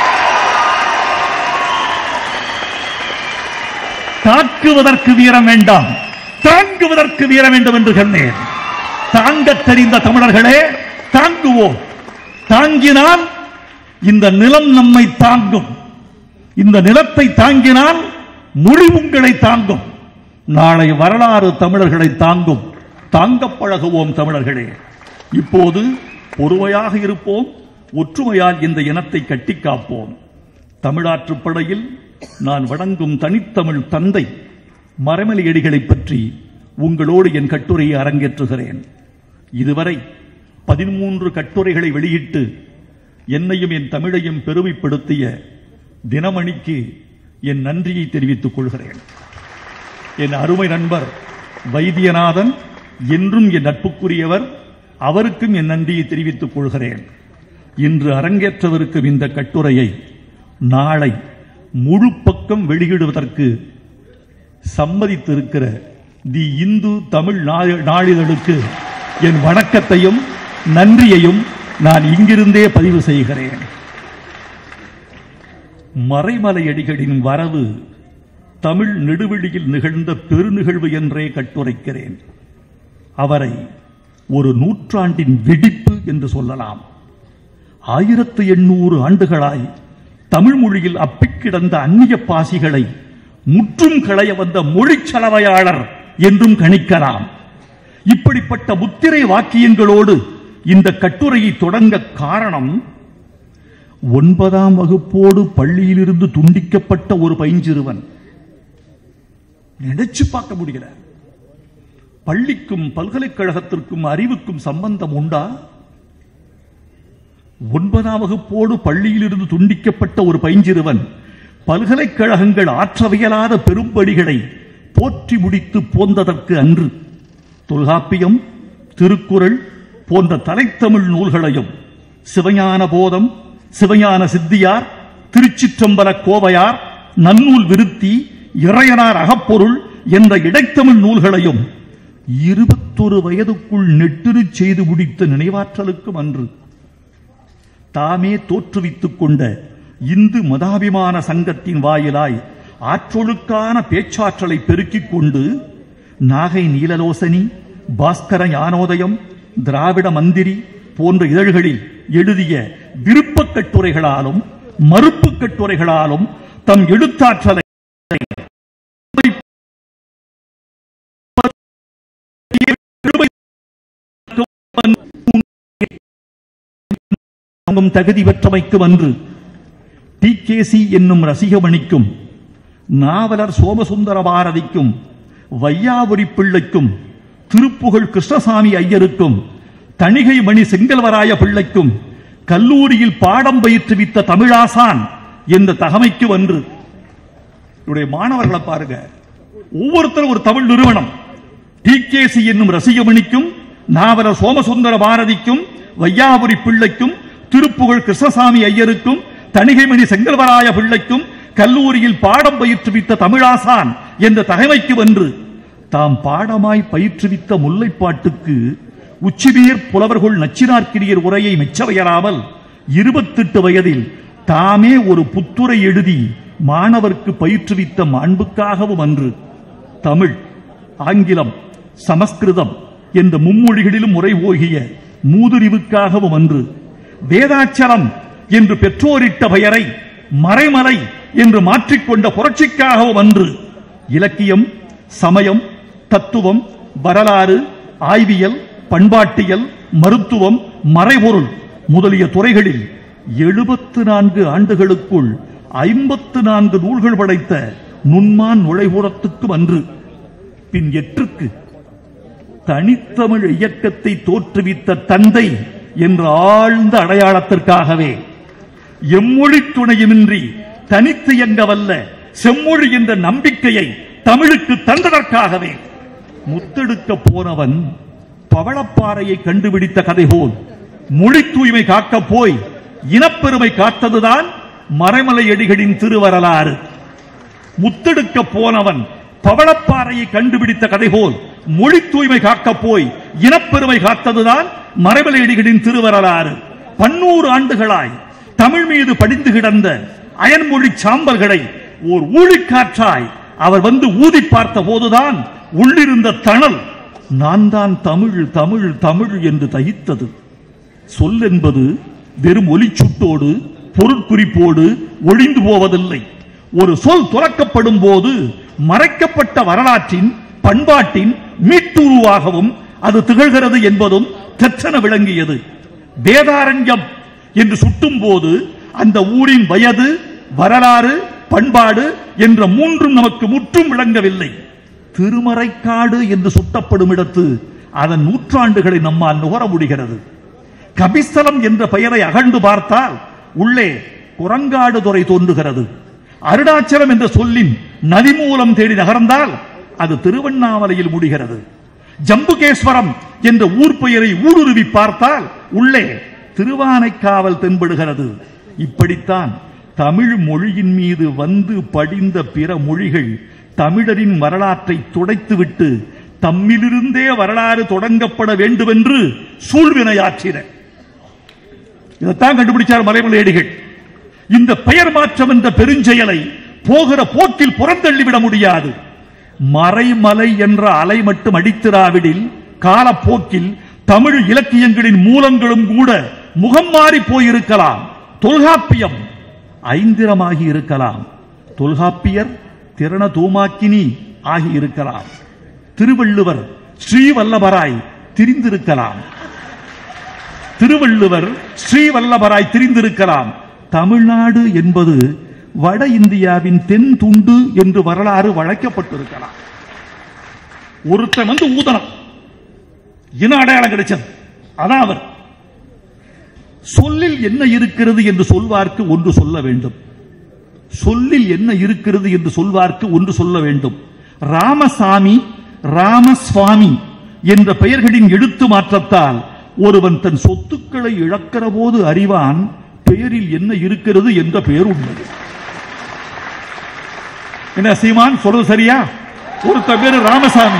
தாக்குவதற்கு வீரம் வேண்டாம் தாங்குவதற்கு வீரம் வேண்டும் என்று சொன்னேன் தாங்கத் தெரிந்த தமிழர்களே தாங்குவோம் தாங்கினால் இந்த நிலம் நம்மை தாங்கும் இந்த நிலத்தை தாங்கினால் மொழி உங்களை தாங்கும் நாளை வரலாறு தமிழர்களை தாங்கும் தாங்கப் பழகுவோம் தமிழர்களே இப்போது பொறுமையாக இருப்போம் ஒற்றுமையால் இந்த இனத்தை கட்டி காப்போம் தமிழாற்றுப் படையில் நான் வணங்கும் தனித்தமிழ் தந்தை மரமலையடிகளைப் பற்றி உங்களோடு என் கட்டுரையை அரங்கேற்றுகிறேன் இதுவரை பதிமூன்று கட்டுரைகளை வெளியிட்டு என்னையும் என் தமிழையும் பெருமைப்படுத்திய தினமணிக்கு என் நன்றியை தெரிவித்துக் கொள்கிறேன் என் அருமை நண்பர் வைத்தியநாதன் என்றும் என் நட்புக்குரியவர் அவருக்கும் என் நன்றியை தெரிவித்துக் கொள்கிறேன் இன்று அரங்கேற்றவிருக்கும் இந்த கட்டுரையை நாளை முழு பக்கம் வெளியிடுவதற்கு சம்மதித்திருக்கிற தி இந்து தமிழ் நா- நாளிதழுக்கு என் வணக்கத்தையும் நன்றியையும் நான் இங்கிருந்தே பதிவு செய்கிறேன் மறைமலையடிகளின் வரவு தமிழ் நெடுவெளியில் நிகழ்ந்த பெருநிகழ்வு என்றே கட்டுரைக்கிறேன் அவரை ஒரு நூற்றாண்டின் வெடிப்பு என்று சொல்லலாம் ஆயிரத்து எண்ணூறு ஆண்டுகளாய் தமிழ் மொழியில் அப்பிக் கிடந்த அந்நிய பாசிகளை முற்றும் களைய வந்த மொழிச் சலவையாளர் என்றும் கணிக்கலாம் இப்படிப்பட்ட முத்திரை வாக்கியங்களோடு இந்த கட்டுரையை தொடங்க காரணம் ஒன்பதாம் வகுப்போடு பள்ளியிலிருந்து துண்டிக்கப்பட்ட ஒரு பைஞ்சிறுவன் நினைச்சு பார்க்க முடியல பள்ளிக்கும் பல்கலைக்கழகத்திற்கும் அறிவுக்கும் சம்பந்தம் உண்டா ஒன்பதாம் வகுப்போடு பள்ளியிலிருந்து துண்டிக்கப்பட்ட ஒரு பைஞ்சிறுவன் பல்கலைக்கழகங்கள் ஆற்றவியலாத பெரும்படிகளை போற்றி முடித்து போந்ததற்கு அன்று தொல்காப்பியம் திருக்குறள் போன்ற தலைத்தமிழ் நூல்களையும் சிவஞான போதம் சிவஞான சித்தியார் திருச்சிற்றம்பல கோவையார் நன்னூல் விருத்தி இறையனார் அகப்பொருள் என்ற இடைத்தமிழ் நூல்களையும் இருபத்தொரு வயதுக்குள் நெட்டுரு செய்து முடித்த நினைவாற்றலுக்கும் அன்று தாமே தோற்றுவித்துக் கொண்ட இந்து மதாபிமான சங்கத்தின் வாயிலாய் ஆற்றொழுக்கான பேச்சாற்றலை பெருக்கிக் கொண்டு நாகை நீலலோசனி பாஸ்கர ஞானோதயம் திராவிட மந்திரி போன்ற இதழ்களில் எழுதிய விருப்பக் கட்டுரைகளாலும் மறுப்புக் கட்டுரைகளாலும் தம் எழுத்தாற்றலை தாங்கும் தகுதி பெற்றமைக்கும் அன்று டி கேசி என்னும் ரசிகமணிக்கும் நாவலர் சோமசுந்தர பாரதிக்கும் வையாபுரி பிள்ளைக்கும் திருப்புகழ் கிருஷ்ணசாமி ஐயருக்கும் தணிகை மணி செங்கல்வராய பிள்ளைக்கும் கல்லூரியில் பாடம் பயிற்றுவித்த தமிழாசான் என்ற தகமைக்கு அன்று இவருடைய மாணவர்களை பாருங்க ஒவ்வொருத்தரும் ஒரு தமிழ் நிறுவனம் டிகேசி என்னும் ரசிகமணிக்கும் நாவலர் சோமசுந்தர பாரதிக்கும் வையாபுரி பிள்ளைக்கும் திருப்புகழ் கிருஷ்ணசாமி ஐயருக்கும் தணிகைமணி செங்கல்வராய பிள்ளைக்கும் கல்லூரியில் பாடம் பயிற்றுவித்த தமிழாசான் என்ற தகைமைக்கு வென்று தாம் பாடமாய் பயிற்றுவித்த முல்லைப்பாட்டுக்கு உச்சிவேர் புலவர்கள் நச்சினார்க்கிரியர் உரையை மெச்சவையராமல் இருபத்தெட்டு வயதில் தாமே ஒரு புத்துரை எழுதி மாணவர்க்கு பயிற்றுவித்த மாண்புக்காகவும் அன்று தமிழ் ஆங்கிலம் சமஸ்கிருதம் என்ற மும்மொழிகளிலும் உரை ஓகிய மூதுரிவுக்காகவும் அன்று வேதாச்சலம் என்று பெற்றோரிட்ட பெயரை மறைமலை என்று மாற்றிக்கொண்ட புரட்சிக்காகவும் அன்று இலக்கியம் சமயம் தத்துவம் வரலாறு ஆய்வியல் பண்பாட்டியல் மருத்துவம் மறைபொருள் முதலிய துறைகளில் எழுபத்து நான்கு ஆண்டுகளுக்குள் ஐம்பத்து நான்கு நூல்கள் படைத்த நுண்மான் நுழைவுறத்துக்கும் அன்று பின் எட்டுக்கு தனித்தமிழ் இயக்கத்தை தோற்றுவித்த தந்தை என்ற ஆழ்ந்த அடையாளத்திற்காகவே எம்மொழி துணையுமின்றி தனித்து இயங்கவல்ல செம்மொழி என்ற நம்பிக்கையை தமிழுக்கு தந்ததற்காகவே முத்தெடுக்க போனவன் பவளப்பாறையை கண்டுபிடித்த கதை போல் மொழி தூய்மை காக்கப் போய் இனப்பெருமை காத்ததுதான் மறைமலையடிகளின் திருவரலாறு முத்தெடுக்க போனவன் பவளப்பாறையை கண்டுபிடித்த கதை போல் மொழி தூய்மை காக்கப் போய் இனப்பெருமை காத்ததுதான் மறைமலையடிகளின் திருவரலாறு பன்னூறு ஆண்டுகளாய் தமிழ் மீது படிந்து கிடந்த அயன்மொழி சாம்பல்களை ஓர் ஊழிக்காற்றாய் அவர் வந்து ஊதி பார்த்த போதுதான் உள்ளிருந்த தணல் நான் தான் தமிழ் தமிழ் தமிழ் என்று தகித்தது சொல் என்பது வெறும் ஒலிச்சுட்டோடு பொருட்குறிப்போடு ஒழிந்து போவதில்லை ஒரு சொல் துறக்கப்படும் போது மறைக்கப்பட்ட வரலாற்றின் பண்பாட்டின் மீட்டுருவாகவும் அது திகழ்கிறது என்பதும் தெற்றென விளங்கியது வேதாரண்யம் என்று சுட்டும் போது அந்த ஊரின் வயது வரலாறு பண்பாடு என்ற மூன்றும் நமக்கு முற்றும் விளங்கவில்லை திருமறைக்காடு என்று சுட்டப்படும் இடத்து அதன் நூற்றாண்டுகளை நம்மால் நுகர முடிகிறது கபிஸ்தலம் என்ற பெயரை அகழ்ந்து பார்த்தால் உள்ளே குரங்காடு துறை தோன்றுகிறது அருணாச்சலம் என்ற சொல்லின் நதிமூலம் தேடி நகர்ந்தால் அது திருவண்ணாமலையில் முடிகிறது ஜம்புகேஸ்வரம் என்ற ஊர் பெயரை ஊடுருவி பார்த்தால் உள்ளே திருவானைக்காவல் தென்படுகிறது இப்படித்தான் தமிழ் மொழியின் மீது வந்து படிந்த பிற மொழிகள் தமிழரின் வரலாற்றை துடைத்துவிட்டு தம்மிலிருந்தே வரலாறு தொடங்கப்பட வேண்டும் என்று சூழ்வினையாற்றின இதைத்தான் கண்டுபிடிச்சார் மலைமலையடிகள் இந்த பெயர் மாற்றம் என்ற பெருஞ்செயலை போகிற போக்கில் புறந்தள்ளிவிட முடியாது மறைமலை என்ற அலை மட்டும் அடித்திராவிடில் காலப்போக்கில் தமிழ் இலக்கியங்களின் மூலங்களும் கூட முகம் மாறி போயிருக்கலாம் தொல்காப்பியம் ஐந்திரமாகி இருக்கலாம் தொல்காப்பியர் திறன தூமாக்கினி ஆகி இருக்கலாம் திருவள்ளுவர் ஸ்ரீவல்லபராய் திரிந்திருக்கலாம் திருவள்ளுவர் ஸ்ரீவல்லபராய் திரிந்திருக்கலாம் தமிழ்நாடு என்பது வட இந்தியாவின் தென் துண்டு என்று வரலாறு வழக்கப்பட்டிருக்கலாம் ஒருத்தன் வந்து ஊதனம் இன அடையாளம் கிடைச்சது அதான் அவர் சொல்லில் என்ன இருக்கிறது என்று சொல்வார்க்கு ஒன்று சொல்ல வேண்டும் சொல்லில் என்ன இருக்கிறது என்று சொல்வார்க்கு ஒன்று சொல்ல வேண்டும் ராமசாமி ராமசுவாமி என்ற பெயர்களின் எழுத்து மாற்றத்தால் ஒருவன் தன் சொத்துக்களை இழக்கிற போது அறிவான் பெயரில் என்ன இருக்கிறது என்ற பெயர் உண்மை என்ன சீமான் சொல்றது சரியா ஒருத்த பேரு ராமசாமி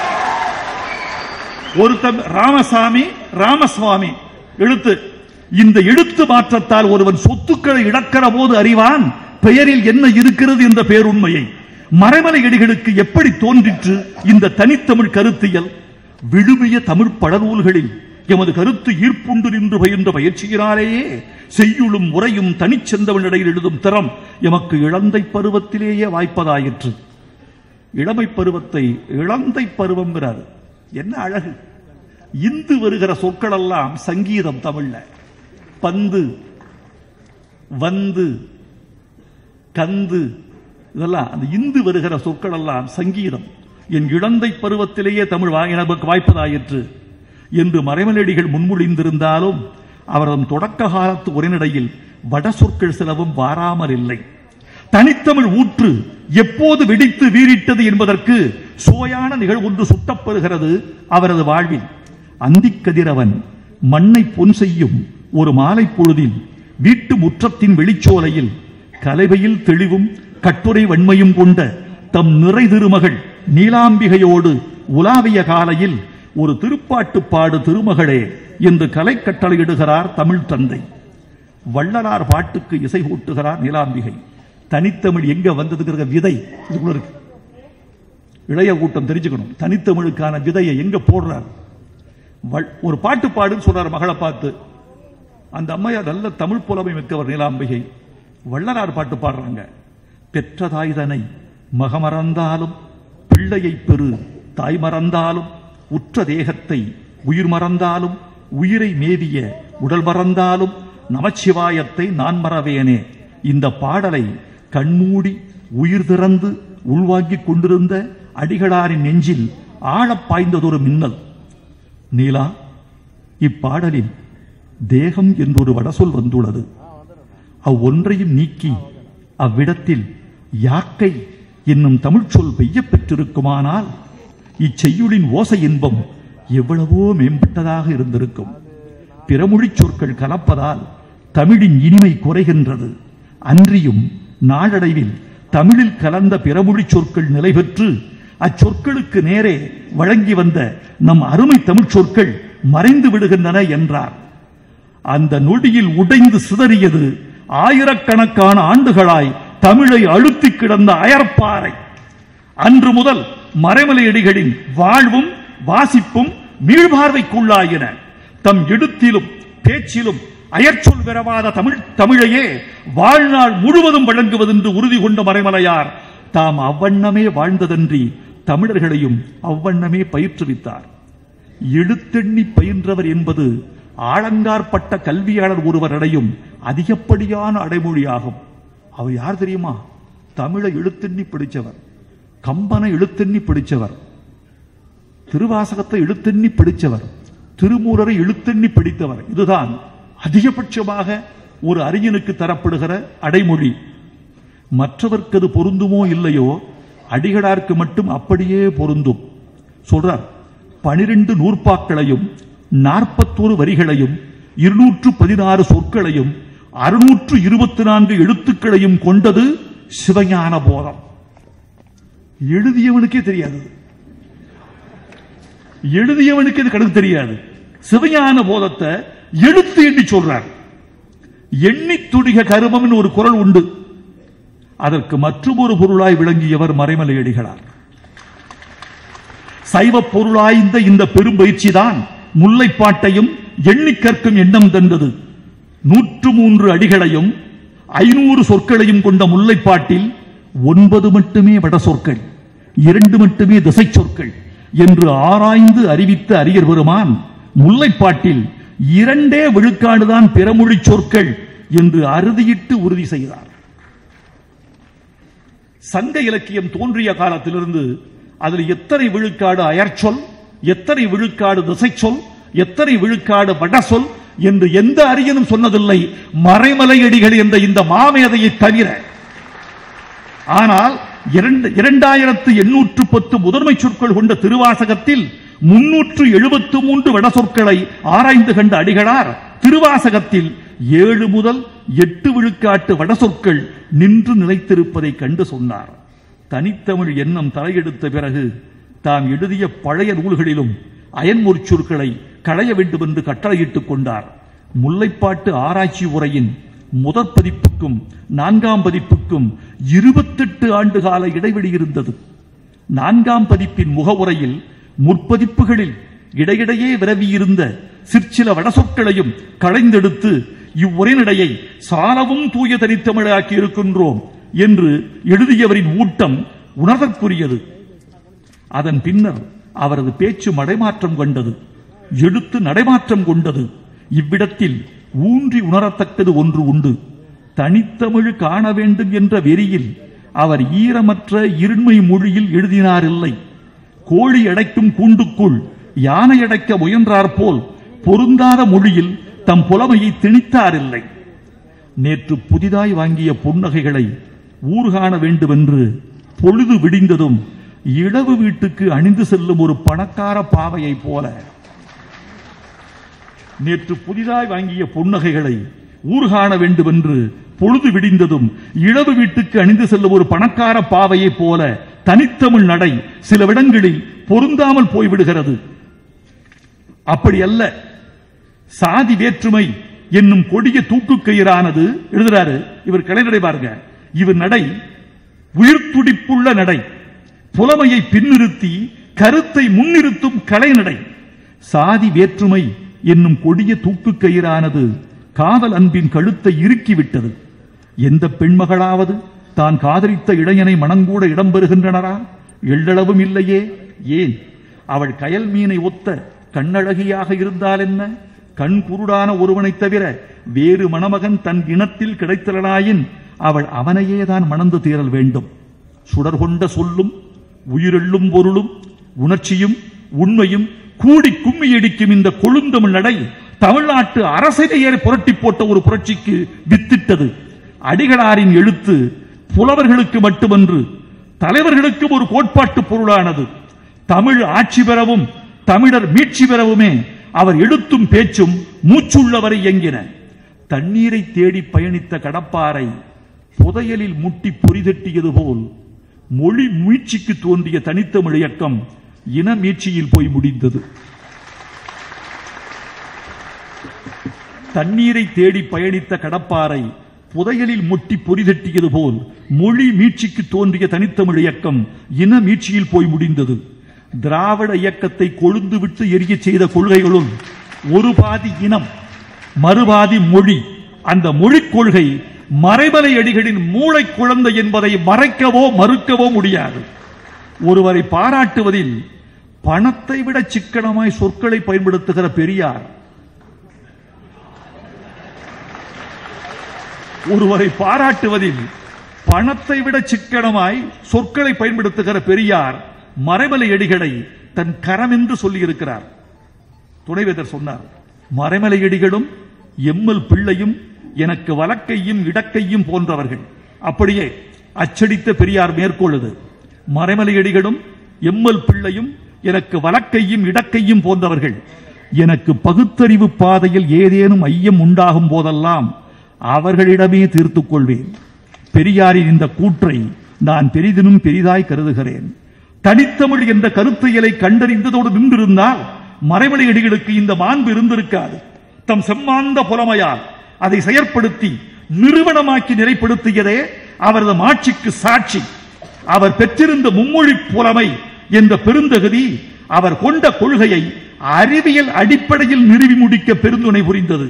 ஒருத்த ராமசாமி ராமசுவாமி எழுத்து இந்த எழுத்து மாற்றத்தால் ஒருவன் சொத்துக்களை இழக்கிற போது அறிவான் பெயரில் என்ன இருக்கிறது என்ற பேருண்மையை மறைமலை அடிகளுக்கு எப்படி தோன்றிற்று இந்த தனித்தமிழ் கருத்தியல் விழுமிய தமிழ் படநூல்களில் எமது கருத்து ஈர்ப்புண்டு நின்று பயின்ற பயிற்சியினாலேயே செய்யுளும் முறையும் தனிச்செந்தவன் இடையில் எழுதும் திறம் எமக்கு இளந்தை பருவத்திலேயே வாய்ப்பதாயிற்று இளமை பருவத்தை இளந்தை பருவம்ங்கிறார் என்ன அழகு இந்து வருகிற சொற்கள் எல்லாம் சங்கீதம் தமிழ்ல பந்து வந்து கந்து இதெல்லாம் அந்த இந்து வருகிற சொற்கள் எல்லாம் சங்கீதம் என் இளந்தை பருவத்திலேயே தமிழ் வாய் நமக்கு வாய்ப்பதாயிற்று என்று மறைமலடிகள் முன்மொழிந்திருந்தாலும் அவரது தொடக்க காலத்து உரைநடையில் வட சொற்கள் சிலவும் வாராமல் இல்லை தனித்தமிழ் ஊற்று எப்போது வெடித்து வீறிட்டது என்பதற்கு சுவையான நிகழ்வு ஒன்று சுட்டப்பெறுகிறது அவரது வாழ்வில் அந்திக்கதிரவன் மண்ணை பொன் செய்யும் ஒரு மாலை பொழுதில் வீட்டு முற்றத்தின் வெளிச்சோலையில் கலைவையில் தெளிவும் கட்டுரை வன்மையும் கொண்ட தம் நிறை திருமகள் நீலாம்பிகையோடு உலாவிய காலையில் ஒரு திருப்பாட்டு பாடு திருமகளே என்று கலை கட்டளையிடுகிறார் தமிழ் தந்தை வள்ளலார் பாட்டுக்கு இசை கூட்டுகிறார் நீலாம்பிகை தனித்தமிழ் எங்க வந்ததுங்கிற விதை இதுக்குள்ள இருக்கு இளைய கூட்டம் தெரிஞ்சுக்கணும் தனித்தமிழுக்கான விதையை எங்க போடுறார் வள்- ஒரு பாட்டு பாடுன்னு சொல்றார் மகளை பார்த்து அந்த அம்மையார் நல்ல தமிழ் புலமை மிக்கவர் நீலாம்பிகை வள்ளலார் பாட்டு பாடுறாங்க பெற்ற தாய்தனை மகமறந்தாலும் பிள்ளையை பெறு தாய் மறந்தாலும் உற்ற தேகத்தை உயிர் மறந்தாலும் உயிரை மேவிய உடல் மறந்தாலும் நமச்சிவாயத்தை நான் மறவேனே இந்த பாடலை கண்மூடி உயிர் திறந்து உள்வாங்கிக் கொண்டிருந்த அடிகளாரின் நெஞ்சில் ஆழப் பாய்ந்ததொரு மின்னல் நீலா இப்பாடலில் தேகம் என்றொரு வடசொல் வந்துள்ளது அவ்வொன்றையும் நீக்கி அவ்விடத்தில் யாக்கை என்னும் தமிழ்ச் சொல் பெய்யப் பெற்றிருக்குமானால் இச்செய்யுளின் ஓசை இன்பம் எவ்வளவோ மேம்பட்டதாக இருந்திருக்கும் பிறமொழிச் சொற்கள் கலப்பதால் தமிழின் இனிமை குறைகின்றது அன்றியும் நாளடைவில் தமிழில் கலந்த பிறமொழிச் சொற்கள் நிலை பெற்று அச்சொற்களுக்கு நேரே வழங்கி வந்த நம் அருமை தமிழ்ச் சொற்கள் மறைந்து விடுகின்றன என்றார் அந்த நொடியில் உடைந்து சிதறியது ஆயிரக்கணக்கான ஆண்டுகளாய் தமிழை அழுத்தி கிடந்த அயற்பாறை அன்று முதல் மறைமலையடிகளின் வாழ்வும் வாசிப்பும் மீள்பார்வைக்குள்ளாயின தம் எழுத்திலும் பேச்சிலும் அயற்சொல் பெறவாத தமிழ் தமிழையே வாழ்நாள் முழுவதும் வழங்குவதென்று உறுதி கொண்ட மறைமலையார் தாம் அவ்வண்ணமே வாழ்ந்ததன்றி தமிழர்களையும் அவ்வண்ணமே பயிற்றுவித்தார் எழுத்தெண்ணி பயின்றவர் என்பது ஆழங்காற்பட்ட கல்வியாளர் ஒருவர் அடையும் அதிகப்படியான அடைமொழியாகும் அவர் யார் தெரியுமா தமிழை எழுத்தெண்ணி படிச்சவர் கம்பனை எழுத்தெண்ணி படிச்சவர் திருவாசகத்தை எழுத்தெண்ணி படிச்சவர் திருமூலரை எழுத்தெண்ணி படித்தவர் இதுதான் அதிகபட்சமாக ஒரு அறிஞனுக்கு தரப்படுகிற அடைமொழி மற்றவர்க்கு அது பொருந்துமோ இல்லையோ அடிகளாருக்கு மட்டும் அப்படியே பொருந்தும் சொல்றார் பனிரெண்டு நூற்பாக்களையும் நாற்பத்தோரு வரிகளையும் இருநூற்று பதினாறு சொற்களையும் அறுநூற்று இருபத்தி நான்கு எழுத்துக்களையும் கொண்டது சிவஞான போதம் எழுதியவனுக்கே தெரியாது எழுதியவனுக்கு இது கணக்கு தெரியாது சிவஞான போதத்தை எழுத்து எண்ணி சொல்றார் எண்ணி துடிக கருமம்னு ஒரு குரல் உண்டு அதற்கு மற்றொரு பொருளாய் விளங்கியவர் மறைமலையடிகளார் சைவ பொருளாய்ந்த இந்த பெரும் பயிற்சிதான் முல்லைப்பாட்டையும் எண்ணி கற்கும் எண்ணம் தந்தது நூற்று மூன்று அடிகளையும் ஐநூறு சொற்களையும் கொண்ட முல்லைப்பாட்டில் ஒன்பது மட்டுமே வட சொற்கள் இரண்டு மட்டுமே திசை சொற்கள் என்று ஆராய்ந்து அறிவித்த அரியர் பெருமான் முல்லைப்பாட்டில் இரண்டே விழுக்காடுதான் பிறமொழி சொற்கள் என்று அறுதியிட்டு உறுதி செய்தார் சங்க இலக்கியம் தோன்றிய காலத்திலிருந்து அதில் எத்தனை விழுக்காடு அயற்சொல் எத்தனை விழுக்காடு திசைச்சொல் எத்தனை விழுக்காடு வடசொல் என்று எந்த அறிஞனும் சொன்னதில்லை மறைமலையடிகள் என்ற இந்த மாமேதையை தவிர ஆனால் இரண்டு இரண்டாயிரத்து எண்ணூற்று பத்து முதன்மை சொற்கள் கொண்ட திருவாசகத்தில் முன்னூற்று எழுபத்து மூன்று வடசொற்களை ஆராய்ந்து கண்ட அடிகளார் திருவாசகத்தில் ஏழு முதல் எட்டு விழுக்காட்டு வடசொற்கள் நின்று நிலைத்திருப்பதை கண்டு சொன்னார் தனித்தமிழ் எண்ணம் தலையெடுத்த பிறகு தாம் எழுதிய பழைய நூல்களிலும் அயன்மொழிச் சொற்களை களைய வேண்டும் என்று கட்டளையிட்டுக் கொண்டார் முல்லைப்பாட்டு ஆராய்ச்சி உரையின் முதற் பதிப்புக்கும் நான்காம் பதிப்புக்கும் இருபத்தெட்டு ஆண்டு கால இடைவெளி இருந்தது நான்காம் பதிப்பின் முகவுரையில் முற்பதிப்புகளில் இடையிடையே விரவியிருந்த சிற்சில வடசொற்களையும் களைந்தெடுத்து இவ்வுரைநடையை சாலவும் தூய தனித்தமிழாக்கி இருக்கின்றோம் என்று எழுதியவரின் ஊட்டம் உணர்தற்குரியது அதன் பின்னர் அவரது பேச்சு மடைமாற்றம் கொண்டது எழுத்து நடைமாற்றம் கொண்டது இவ்விடத்தில் ஊன்றி உணரத்தக்கது ஒன்று உண்டு தனித்தமிழ் காண வேண்டும் என்ற வெறியில் அவர் ஈரமற்ற இருண்மை மொழியில் எழுதினாரில்லை கோழி அடைக்கும் கூண்டுக்குள் யானை அடைக்க முயன்றார் போல் பொருந்தாத மொழியில் தம் புலமையை திணித்தாரில்லை நேற்று புதிதாய் வாங்கிய பொன்னகைகளை ஊர்காண வேண்டுமென்று பொழுது விடிந்ததும் இளவு வீட்டுக்கு அணிந்து செல்லும் ஒரு பணக்கார பாவையைப் போல நேற்று புதிதாய் வாங்கிய பொன்னகைகளை ஊர்காண வேண்டுமென்று பொழுது விடிந்ததும் இளவு வீட்டுக்கு அணிந்து செல்லும் ஒரு பணக்கார பாவையைப் போல தனித்தமிழ் நடை சில இடங்களில் பொருந்தாமல் போய்விடுகிறது அப்படி அல்ல சாதி வேற்றுமை என்னும் கொடிய தூக்கு கயிறானது எழுதுறாரு இவர் கலைநடை பாருங்க இவர் நடை உயிர்த்துடிப்புள்ள நடை புலமையை பின்னிறுத்தி கருத்தை முன்னிறுத்தும் கலைநடை சாதி வேற்றுமை என்னும் கொடிய தூக்கு கயிறானது காதல் அன்பின் கழுத்தை இறுக்கிவிட்டது எந்த பெண்மகளாவது தான் காதலித்த இளைஞனை மனங்கூட இடம்பெறுகின்றனரா எள்ளளவும் இல்லையே ஏன் அவள் கயல் மீனை ஒத்த கண்ணழகியாக இருந்தால் என்ன கண் குருடான ஒருவனைத் தவிர வேறு மணமகன் தன் இனத்தில் கிடைத்தலனாயின் அவள் அவனையே தான் மணந்து தீரல் வேண்டும் சுடர் கொண்ட சொல்லும் உயிரெள்ளும் பொருளும் உணர்ச்சியும் உண்மையும் கூடி கும்மி அடிக்கும் இந்த கொழுந்தமிழ் நடை தமிழ்நாட்டு அரசியலையே புரட்டி போட்ட ஒரு புரட்சிக்கு வித்திட்டது அடிகளாரின் எழுத்து புலவர்களுக்கு மட்டுமன்று தலைவர்களுக்கும் ஒரு கோட்பாட்டு பொருளானது தமிழ் ஆட்சி பெறவும் தமிழர் மீட்சி பெறவுமே அவர் எழுத்தும் பேச்சும் மூச்சுள்ளவரை இயங்கின தண்ணீரை தேடி பயணித்த கடப்பாரை புதையலில் முட்டி பொறிதட்டியது போல் மொழி மீட்சிக்கு தோன்றிய தனித்தமிழ் இயக்கம் இன மீட்சியில் போய் முடிந்தது தண்ணீரை தேடி பயணித்த கடப்பாரை புதையலில் முட்டி பொறிதட்டியது போல் மொழி மீட்சிக்கு தோன்றிய தனித்தமிழ் இயக்கம் இன மீட்சியில் போய் முடிந்தது திராவிட இயக்கத்தை கொழுந்து விட்டு எரியச் செய்த கொள்கைகளுள் ஒரு பாதி இனம் மறுபாதி மொழி அந்த மொழிக் கொள்கை மறைமலை அடிகளின் மூளை குழந்தை என்பதை மறைக்கவோ மறுக்கவோ முடியாது ஒருவரை பாராட்டுவதில் பணத்தை விட சிக்கனமாய் சொற்களை பயன்படுத்துகிற பெரியார் ஒருவரை பாராட்டுவதில் பணத்தை விட சிக்கனமாய் சொற்களை பயன்படுத்துகிற பெரியார் மறைமலை அடிகளை தன் கரம் என்று சொல்லியிருக்கிறார் துணைவேந்தர் சொன்னார் மறைமலை அடிகளும் எம்எல் பிள்ளையும் எனக்கு வலக்கையும் இடக்கையும் போன்றவர்கள் அப்படியே அச்சடித்த பெரியார் மேற்கொள்ளுது மறைமலை அடிகளும் எம்எல் பிள்ளையும் எனக்கு வலக்கையும் இடக்கையும் போன்றவர்கள் எனக்கு பகுத்தறிவு பாதையில் ஏதேனும் ஐயம் உண்டாகும் போதெல்லாம் அவர்களிடமே தீர்த்துக் கொள்வேன் பெரியாரின் இந்த கூற்றை நான் பெரிதினும் பெரிதாய் கருதுகிறேன் தனித்தமிழ் என்ற கருத்தியலை கண்டறிந்ததோடு நின்றிருந்தால் மறைமலை அடிகளுக்கு இந்த மாண்பு இருந்திருக்காது தம் செம்மாந்த புலமையால் அதை செயற்படுத்தி நிறுவனமாக்கி நிறைப்படுத்தியதே அவரது ஆட்சிக்கு சாட்சி அவர் பெற்றிருந்த மும்மொழி புலமை என்ற பெருந்தகுதி அவர் கொண்ட கொள்கையை அறிவியல் அடிப்படையில் நிறுவி முடிக்க பெருந்துணை புரிந்தது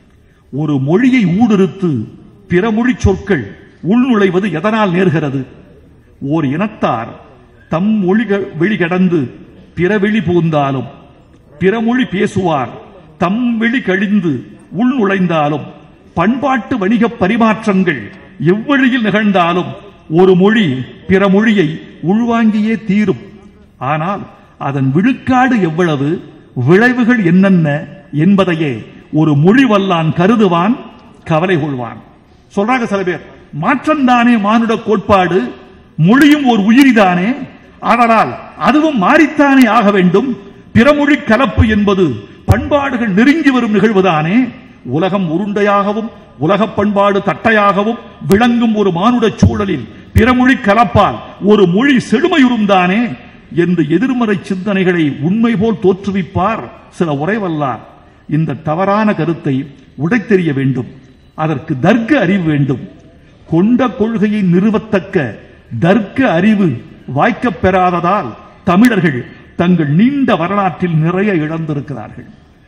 ஒரு மொழியை ஊடுருத்து பிற மொழி சொற்கள் உள்நுழைவது எதனால் நேர்கிறது ஓர் இனத்தார் தம் மொழி வெளிகடந்து பிற வெளி புகுந்தாலும் பிற மொழி பேசுவார் தம் வெளி கழிந்து உள் நுழைந்தாலும் பண்பாட்டு வணிக பரிமாற்றங்கள் எவ்வழியில் நிகழ்ந்தாலும் ஒரு மொழி பிற மொழியை உள்வாங்கியே தீரும் ஆனால் அதன் விழுக்காடு எவ்வளவு விளைவுகள் என்னென்ன என்பதையே ஒரு மொழி வல்லான் கருதுவான் கவலை கொள்வான் சொல்றாங்க சில பேர் மாற்றம்தானே மானுட கோட்பாடு மொழியும் ஒரு உயிரிதானே ஆதலால் அதுவும் மாறித்தானே ஆக வேண்டும் பிறமொழி கலப்பு என்பது பண்பாடுகள் நெருங்கி வரும் நிகழ்வுதானே உலகம் உருண்டையாகவும் உலக பண்பாடு தட்டையாகவும் விளங்கும் ஒரு மானுட சூழலில் பிறமொழி கலப்பால் ஒரு மொழி செழுமையுறும் தானே என்று எதிர்மறை சிந்தனைகளை உண்மை போல் தோற்றுவிப்பார் சில உரைவல்லார் இந்த தவறான கருத்தை உடைத்தெறிய வேண்டும் அதற்கு தர்க்க அறிவு வேண்டும் கொண்ட கொள்கையை நிறுவத்தக்க தர்க்க அறிவு வாய்க்கப் பெறாததால் தமிழர்கள் தங்கள் நீண்ட வரலாற்றில் நிறைய இழந்திருக்கிறார்கள்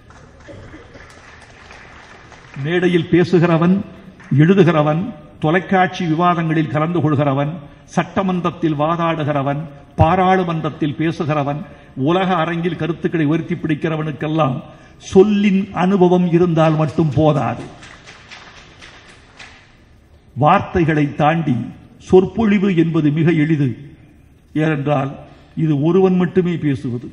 மேடையில் பேசுகிறவன் எழுதுகிறவன் தொலைக்காட்சி விவாதங்களில் கலந்து கொள்கிறவன் சட்டமன்றத்தில் வாதாடுகிறவன் பாராளுமன்றத்தில் பேசுகிறவன் உலக அரங்கில் கருத்துக்களை உயர்த்தி பிடிக்கிறவனுக்கெல்லாம் சொல்லின் அனுபவம் இருந்தால் மட்டும் போதாது வார்த்தைகளை தாண்டி சொற்பொழிவு என்பது மிக எளிது ஏனென்றால் இது ஒருவன் மட்டுமே பேசுவது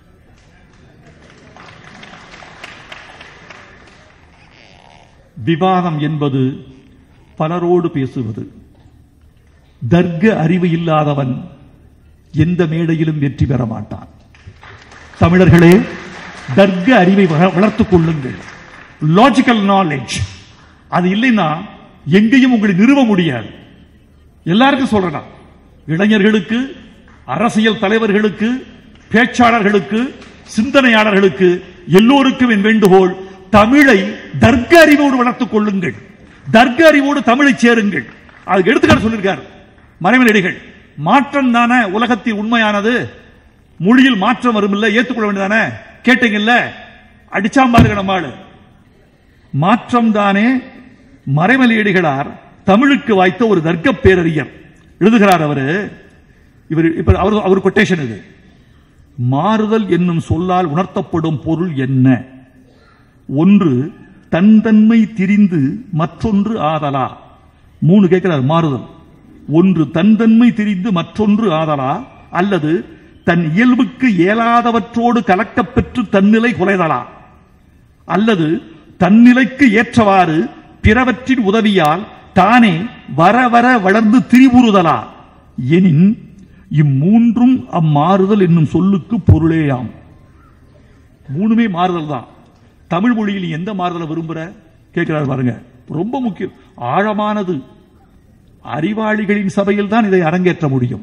விவாதம் என்பது பலரோடு பேசுவது தர்க்க அறிவு இல்லாதவன் எந்த மேடையிலும் வெற்றி பெற மாட்டான் தமிழர்களே தர்க்க அறிவை வள- வளர்த்துக் கொள்ளுங்கள் லாஜிக்கல் நாலேஜ் அது இல்லைன்னா எங்கேயும் உங்களை நிறுவ முடியாது எல்லாருக்கும் சொல்றேன் இளைஞர்களுக்கு அரசியல் தலைவர்களுக்கு பேச்சாளர்களுக்கு சிந்தனையாளர்களுக்கு எல்லோருக்கும் என் வேண்டுகோள் தமிழை தர்க்க அறிவோடு வளர்த்துக் கொள்ளுங்கள் தர்க்க அறிவோடு தமிழை சேருங்கள் அதுக்கு எடுத்துக்காட்டு சொல்லியிருக்கார் மறைமலடிகள் மாற்றம் தானே உலகத்தில் உண்மையானது மொழியில் மாற்றம் வரும் இல்ல ஏத்துக்கொள்ள வேண்டியதானே கேட்டீங்கல்ல அடிச்சாம் பாருங்க நம்ம ஆளு மாற்றம் தானே மறைமலையடிகளார் தமிழுக்கு வாய்த்த ஒரு தர்க்க பேரறிஞர் எழுதுகிறார் அவரு இவர் இப்ப அவர் அவர் கொட்டேஷன் இது மாறுதல் என்னும் சொல்லால் உணர்த்தப்படும் பொருள் என்ன ஒன்று தன்தன்மை திரிந்து மற்றொன்று ஆதலா மூணு கேட்கிறார் மாறுதல் ஒன்று தன்தன்மை திரிந்து மற்றொன்று ஆதலா அல்லது தன் இயல்புக்கு இயலாதவற்றோடு கலக்கப் பெற்று தன்னிலை குலைதலா அல்லது தன்னிலைக்கு ஏற்றவாறு பிறவற்றின் உதவியால் தானே வர வர வளர்ந்து திரிபுறுதலா எனின் இம்மூன்றும் அம்மாறுதல் என்னும் சொல்லுக்கு பொருளேயாம் மூணுமே மாறுதல் தான் தமிழ் மொழியில் நீ எந்த மாறுதலை விரும்புற கேட்கிறாரு பாருங்க ரொம்ப முக்கியம் ஆழமானது அறிவாளிகளின் சபையில் தான் இதை அரங்கேற்ற முடியும்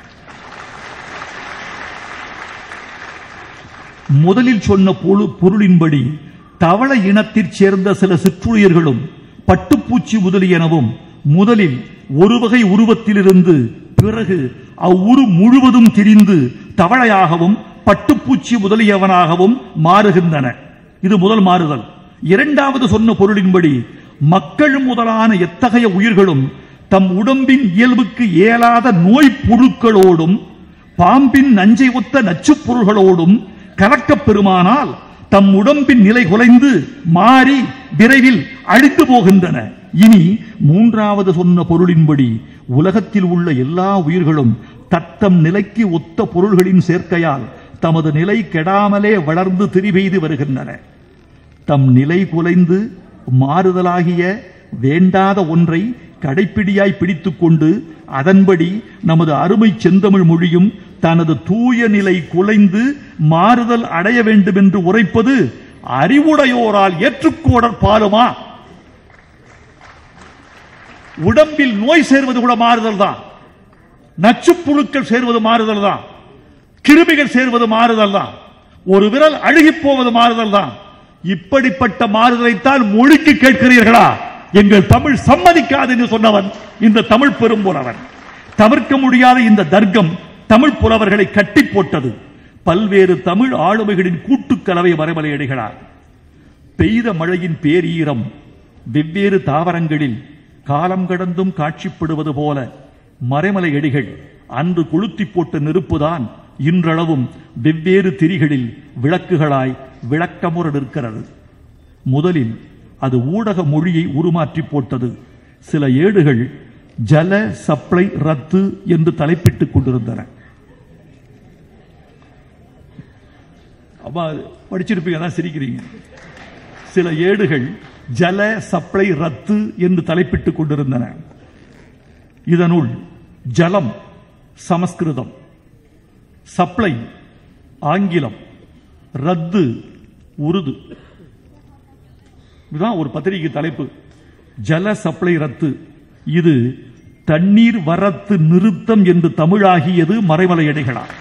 முதலில் சொன்ன பொரு- பொருளின்படி தவள இனத்தைச் சேர்ந்த சில சிற்றுயிர்களும் பட்டுப்பூச்சி முதலியனவும் முதலில் ஒரு வகை உருவத்திலிருந்து பிறகு அவ்வுரு முழுவதும் திரிந்து தவளையாகவும் பட்டுப்பூச்சி முதலியவனாகவும் மாறுகின்றன இது முதல் மாறுதல் இரண்டாவது சொன்ன பொருளின்படி மக்கள் முதலான எத்தகைய உயிர்களும் தம் உடம்பின் இயல்புக்கு இயலாத நோய் புழுக்களோடும் பாம்பின் நஞ்சை ஒத்த நச்சுப் பொருள்களோடும் கலக்கப் பெறுமானால் தம் உடம்பின் நிலை குலைந்து மாறி விரைவில் அழிந்து போகின்றன இனி மூன்றாவது சொன்ன பொருளின்படி உலகத்தில் உள்ள எல்லா உயிர்களும் தத்தம் நிலைக்கு ஒத்த பொருள்களின் சேர்க்கையால் தமது நிலை கெடாமலே வளர்ந்து திரிபெய்து வருகின்றன தம் நிலை குலைந்து மாறுதலாகிய வேண்டாத ஒன்றை கடைப்பிடியாய் பிடித்துக் கொண்டு அதன்படி நமது அருமை செந்தமிழ் மொழியும் தனது தூய நிலை குலைந்து மாறுதல் அடைய வேண்டும் என்று உரைப்பது அறிவுடையோரால் ஏற்றுக்கோடற் பாலுமா உடம்பில் நோய் சேர்வது கூட மாறுதல் தான் நச்சுப் புழுக்கள் சேர்வது மாறுதல் தான் கிருமிகள் சேர்வது மாறுதல் தான் ஒரு விரல் அழுகி போவது மாறுதல் தான் இப்படிப்பட்ட மாறுதலைத்தான் மொழிக்கு கேட்கிறீர்களா எங்கள் தமிழ் சம்மதிக்காது என்று சொன்னவன் இந்த தமிழ் பெரும்புலவன் தவிர்க்க முடியாத இந்த தர்க்கம் தமிழ் புலவர்களை கட்டி போட்டது பல்வேறு தமிழ் ஆளுமைகளின் கூட்டுக்கலவை மறைமலை அடிகளார் பெய்த மழையின் பேரீரம் வெவ்வேறு தாவரங்களில் காலம் கடந்தும் காட்சிப்படுவது போல மறைமலை எடிகள் அன்று கொளுத்தி போட்ட நெருப்புதான் இன்றளவும் வெவ்வேறு திரிகளில் விளக்குகளாய் விளக்கமுற நிற்கிறது முதலில் அது ஊடக மொழியை உருமாற்றி போட்டது சில ஏடுகள் ஜல சப்ளை ரத்து என்று தலைப்பிட்டுக் கொண்டிருந்தன அப்பா படிச்சிருப்பீங்க அதான் சிரிக்கிறீங்க சில ஏடுகள் ஜல சப்ளை ரத்து என்று தலைப்பிட்டுக் கொண்டிருந்தன இதனுள் ஜலம் சமஸ்கிருதம் சப்ளை ஆங்கிலம் ரத்து உருது இதுதான் ஒரு பத்திரிகை தலைப்பு ஜல சப்ளை ரத்து இது தண்ணீர் வரத்து நிறுத்தம் என்று தமிழாகியது மறைமலை எடைகளார்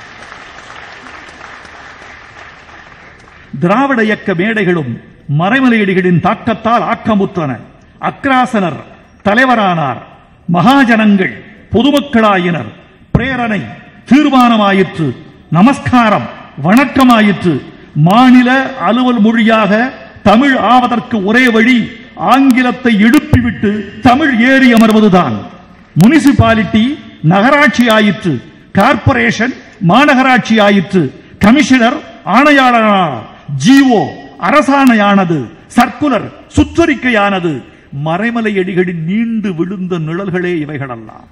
திராவிட இயக்க மேடைகளும் மறைமலையடிகளின் தாக்கத்தால் ஆக்கமுற்றன அக்ராசனர் தலைவரானார் மகாஜனங்கள் பொதுமக்களாயினர் பிரேரணை தீர்மானமாயிற்று நமஸ்காரம் வணக்கமாயிற்று மாநில அலுவல் மொழியாக தமிழ் ஆவதற்கு ஒரே வழி ஆங்கிலத்தை எழுப்பிவிட்டு தமிழ் ஏறி அமர்வதுதான் முனிசிபாலிட்டி நகராட்சி ஆயிற்று கார்ப்பரேஷன் மாநகராட்சி ஆயிற்று கமிஷனர் ஆணையாளரானார் ஜிஓ அரசாணையானது சர்க்குலர் சுற்றறிக்கையானது மறைமலை அடிகளின் நீண்டு விழுந்த நிழல்களே இவைகளெல்லாம்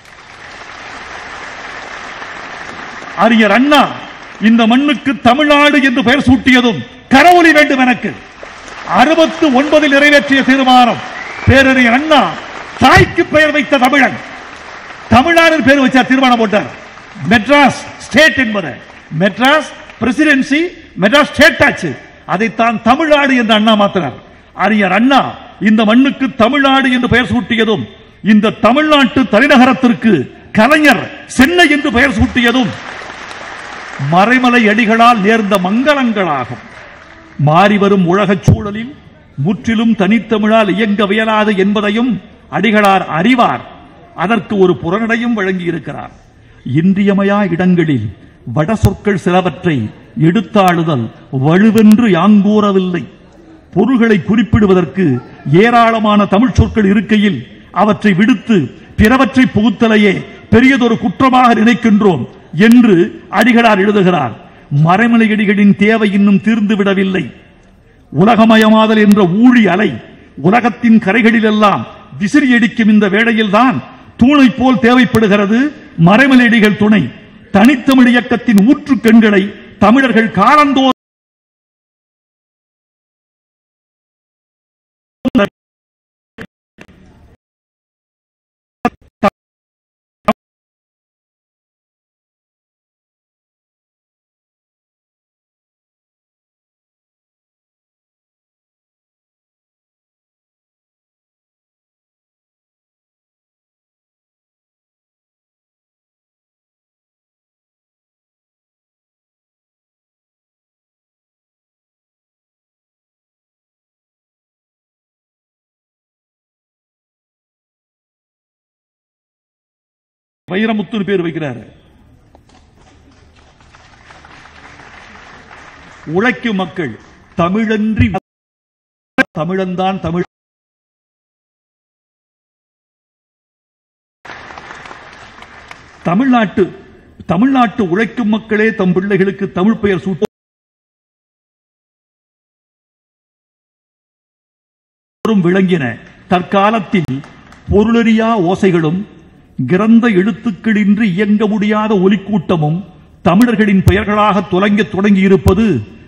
அறிஞர் அண்ணா இந்த மண்ணுக்கு தமிழ்நாடு என்று பெயர் சூட்டியதும் கரவொலி வேண்டும் எனக்கு அறுபத்து ஒன்பதில் நிறைவேற்றிய தீர்மானம் பேரறிஞர் அண்ணா தாய்க்கு பெயர் வைத்த தமிழன் தமிழ்நாடு பேர் வச்சார் தீர்மானம் போட்டார் மெட்ராஸ் ஸ்டேட் என்பது மெட்ராஸ் பிரசிடென்சி மெட்ராஸ் ஸ்டேட் ஆச்சு அதைத்தான் தமிழ்நாடு என்று அண்ணா மாத்தினார் அறிஞர் அண்ணா இந்த மண்ணுக்கு தமிழ்நாடு என்று பெயர் சூட்டியதும் இந்த தமிழ்நாட்டு தலைநகரத்திற்கு கலைஞர் சென்னை என்று பெயர் சூட்டியதும் மறைமலை அடிகளால் நேர்ந்த மங்களங்களாகும் மாறிவரும் உலகச் சூழலில் முற்றிலும் தனித்தமிழால் இயங்க வியலாது என்பதையும் அடிகளார் அறிவார் அதற்கு ஒரு புறநடையும் வழங்கி இருக்கிறார் இன்றியமையா இடங்களில் வட சொற்கள் சிலவற்றை எடுத்தாளுதல் வலுவென்று யாங்கூறவில்லை பொருள்களை குறிப்பிடுவதற்கு ஏராளமான தமிழ் சொற்கள் இருக்கையில் அவற்றை விடுத்து பிறவற்றை புகுத்தலையே பெரியதொரு குற்றமாக நினைக்கின்றோம் என்று அடிகளார் எழுதுகிறார் மறைமலையடிகளின் தேவை இன்னும் தீர்ந்து விடவில்லை உலகமயமாதல் என்ற ஊழி அலை உலகத்தின் கரைகளிலெல்லாம் விசிறி அடிக்கும் இந்த வேளையில்தான் தூணை போல் தேவைப்படுகிறது மறைமலையடிகள் துணை தனித்தமிழ் இயக்கத்தின் ஊற்று கண்களை தமிழர்கள் காலந்தோறும் வைரமுத்துன்னு பேர் வைக்கிறாரு உழைக்கும் மக்கள் தமிழன்றி தமிழன்தான் தமிழ் தமிழ்நாட்டு தமிழ்நாட்டு உழைக்கும் மக்களே தம் பிள்ளைகளுக்கு தமிழ் பெயர் சூட்ட விளங்கின தற்காலத்தில் பொருளறியா ஓசைகளும் கிரந்த எழுத்துக்களின்றி இயங்க முடியாத ஒலிக்கூட்டமும் தமிழர்களின் பெயர்களாக துலங்கத் தொடங்கியிருப்பது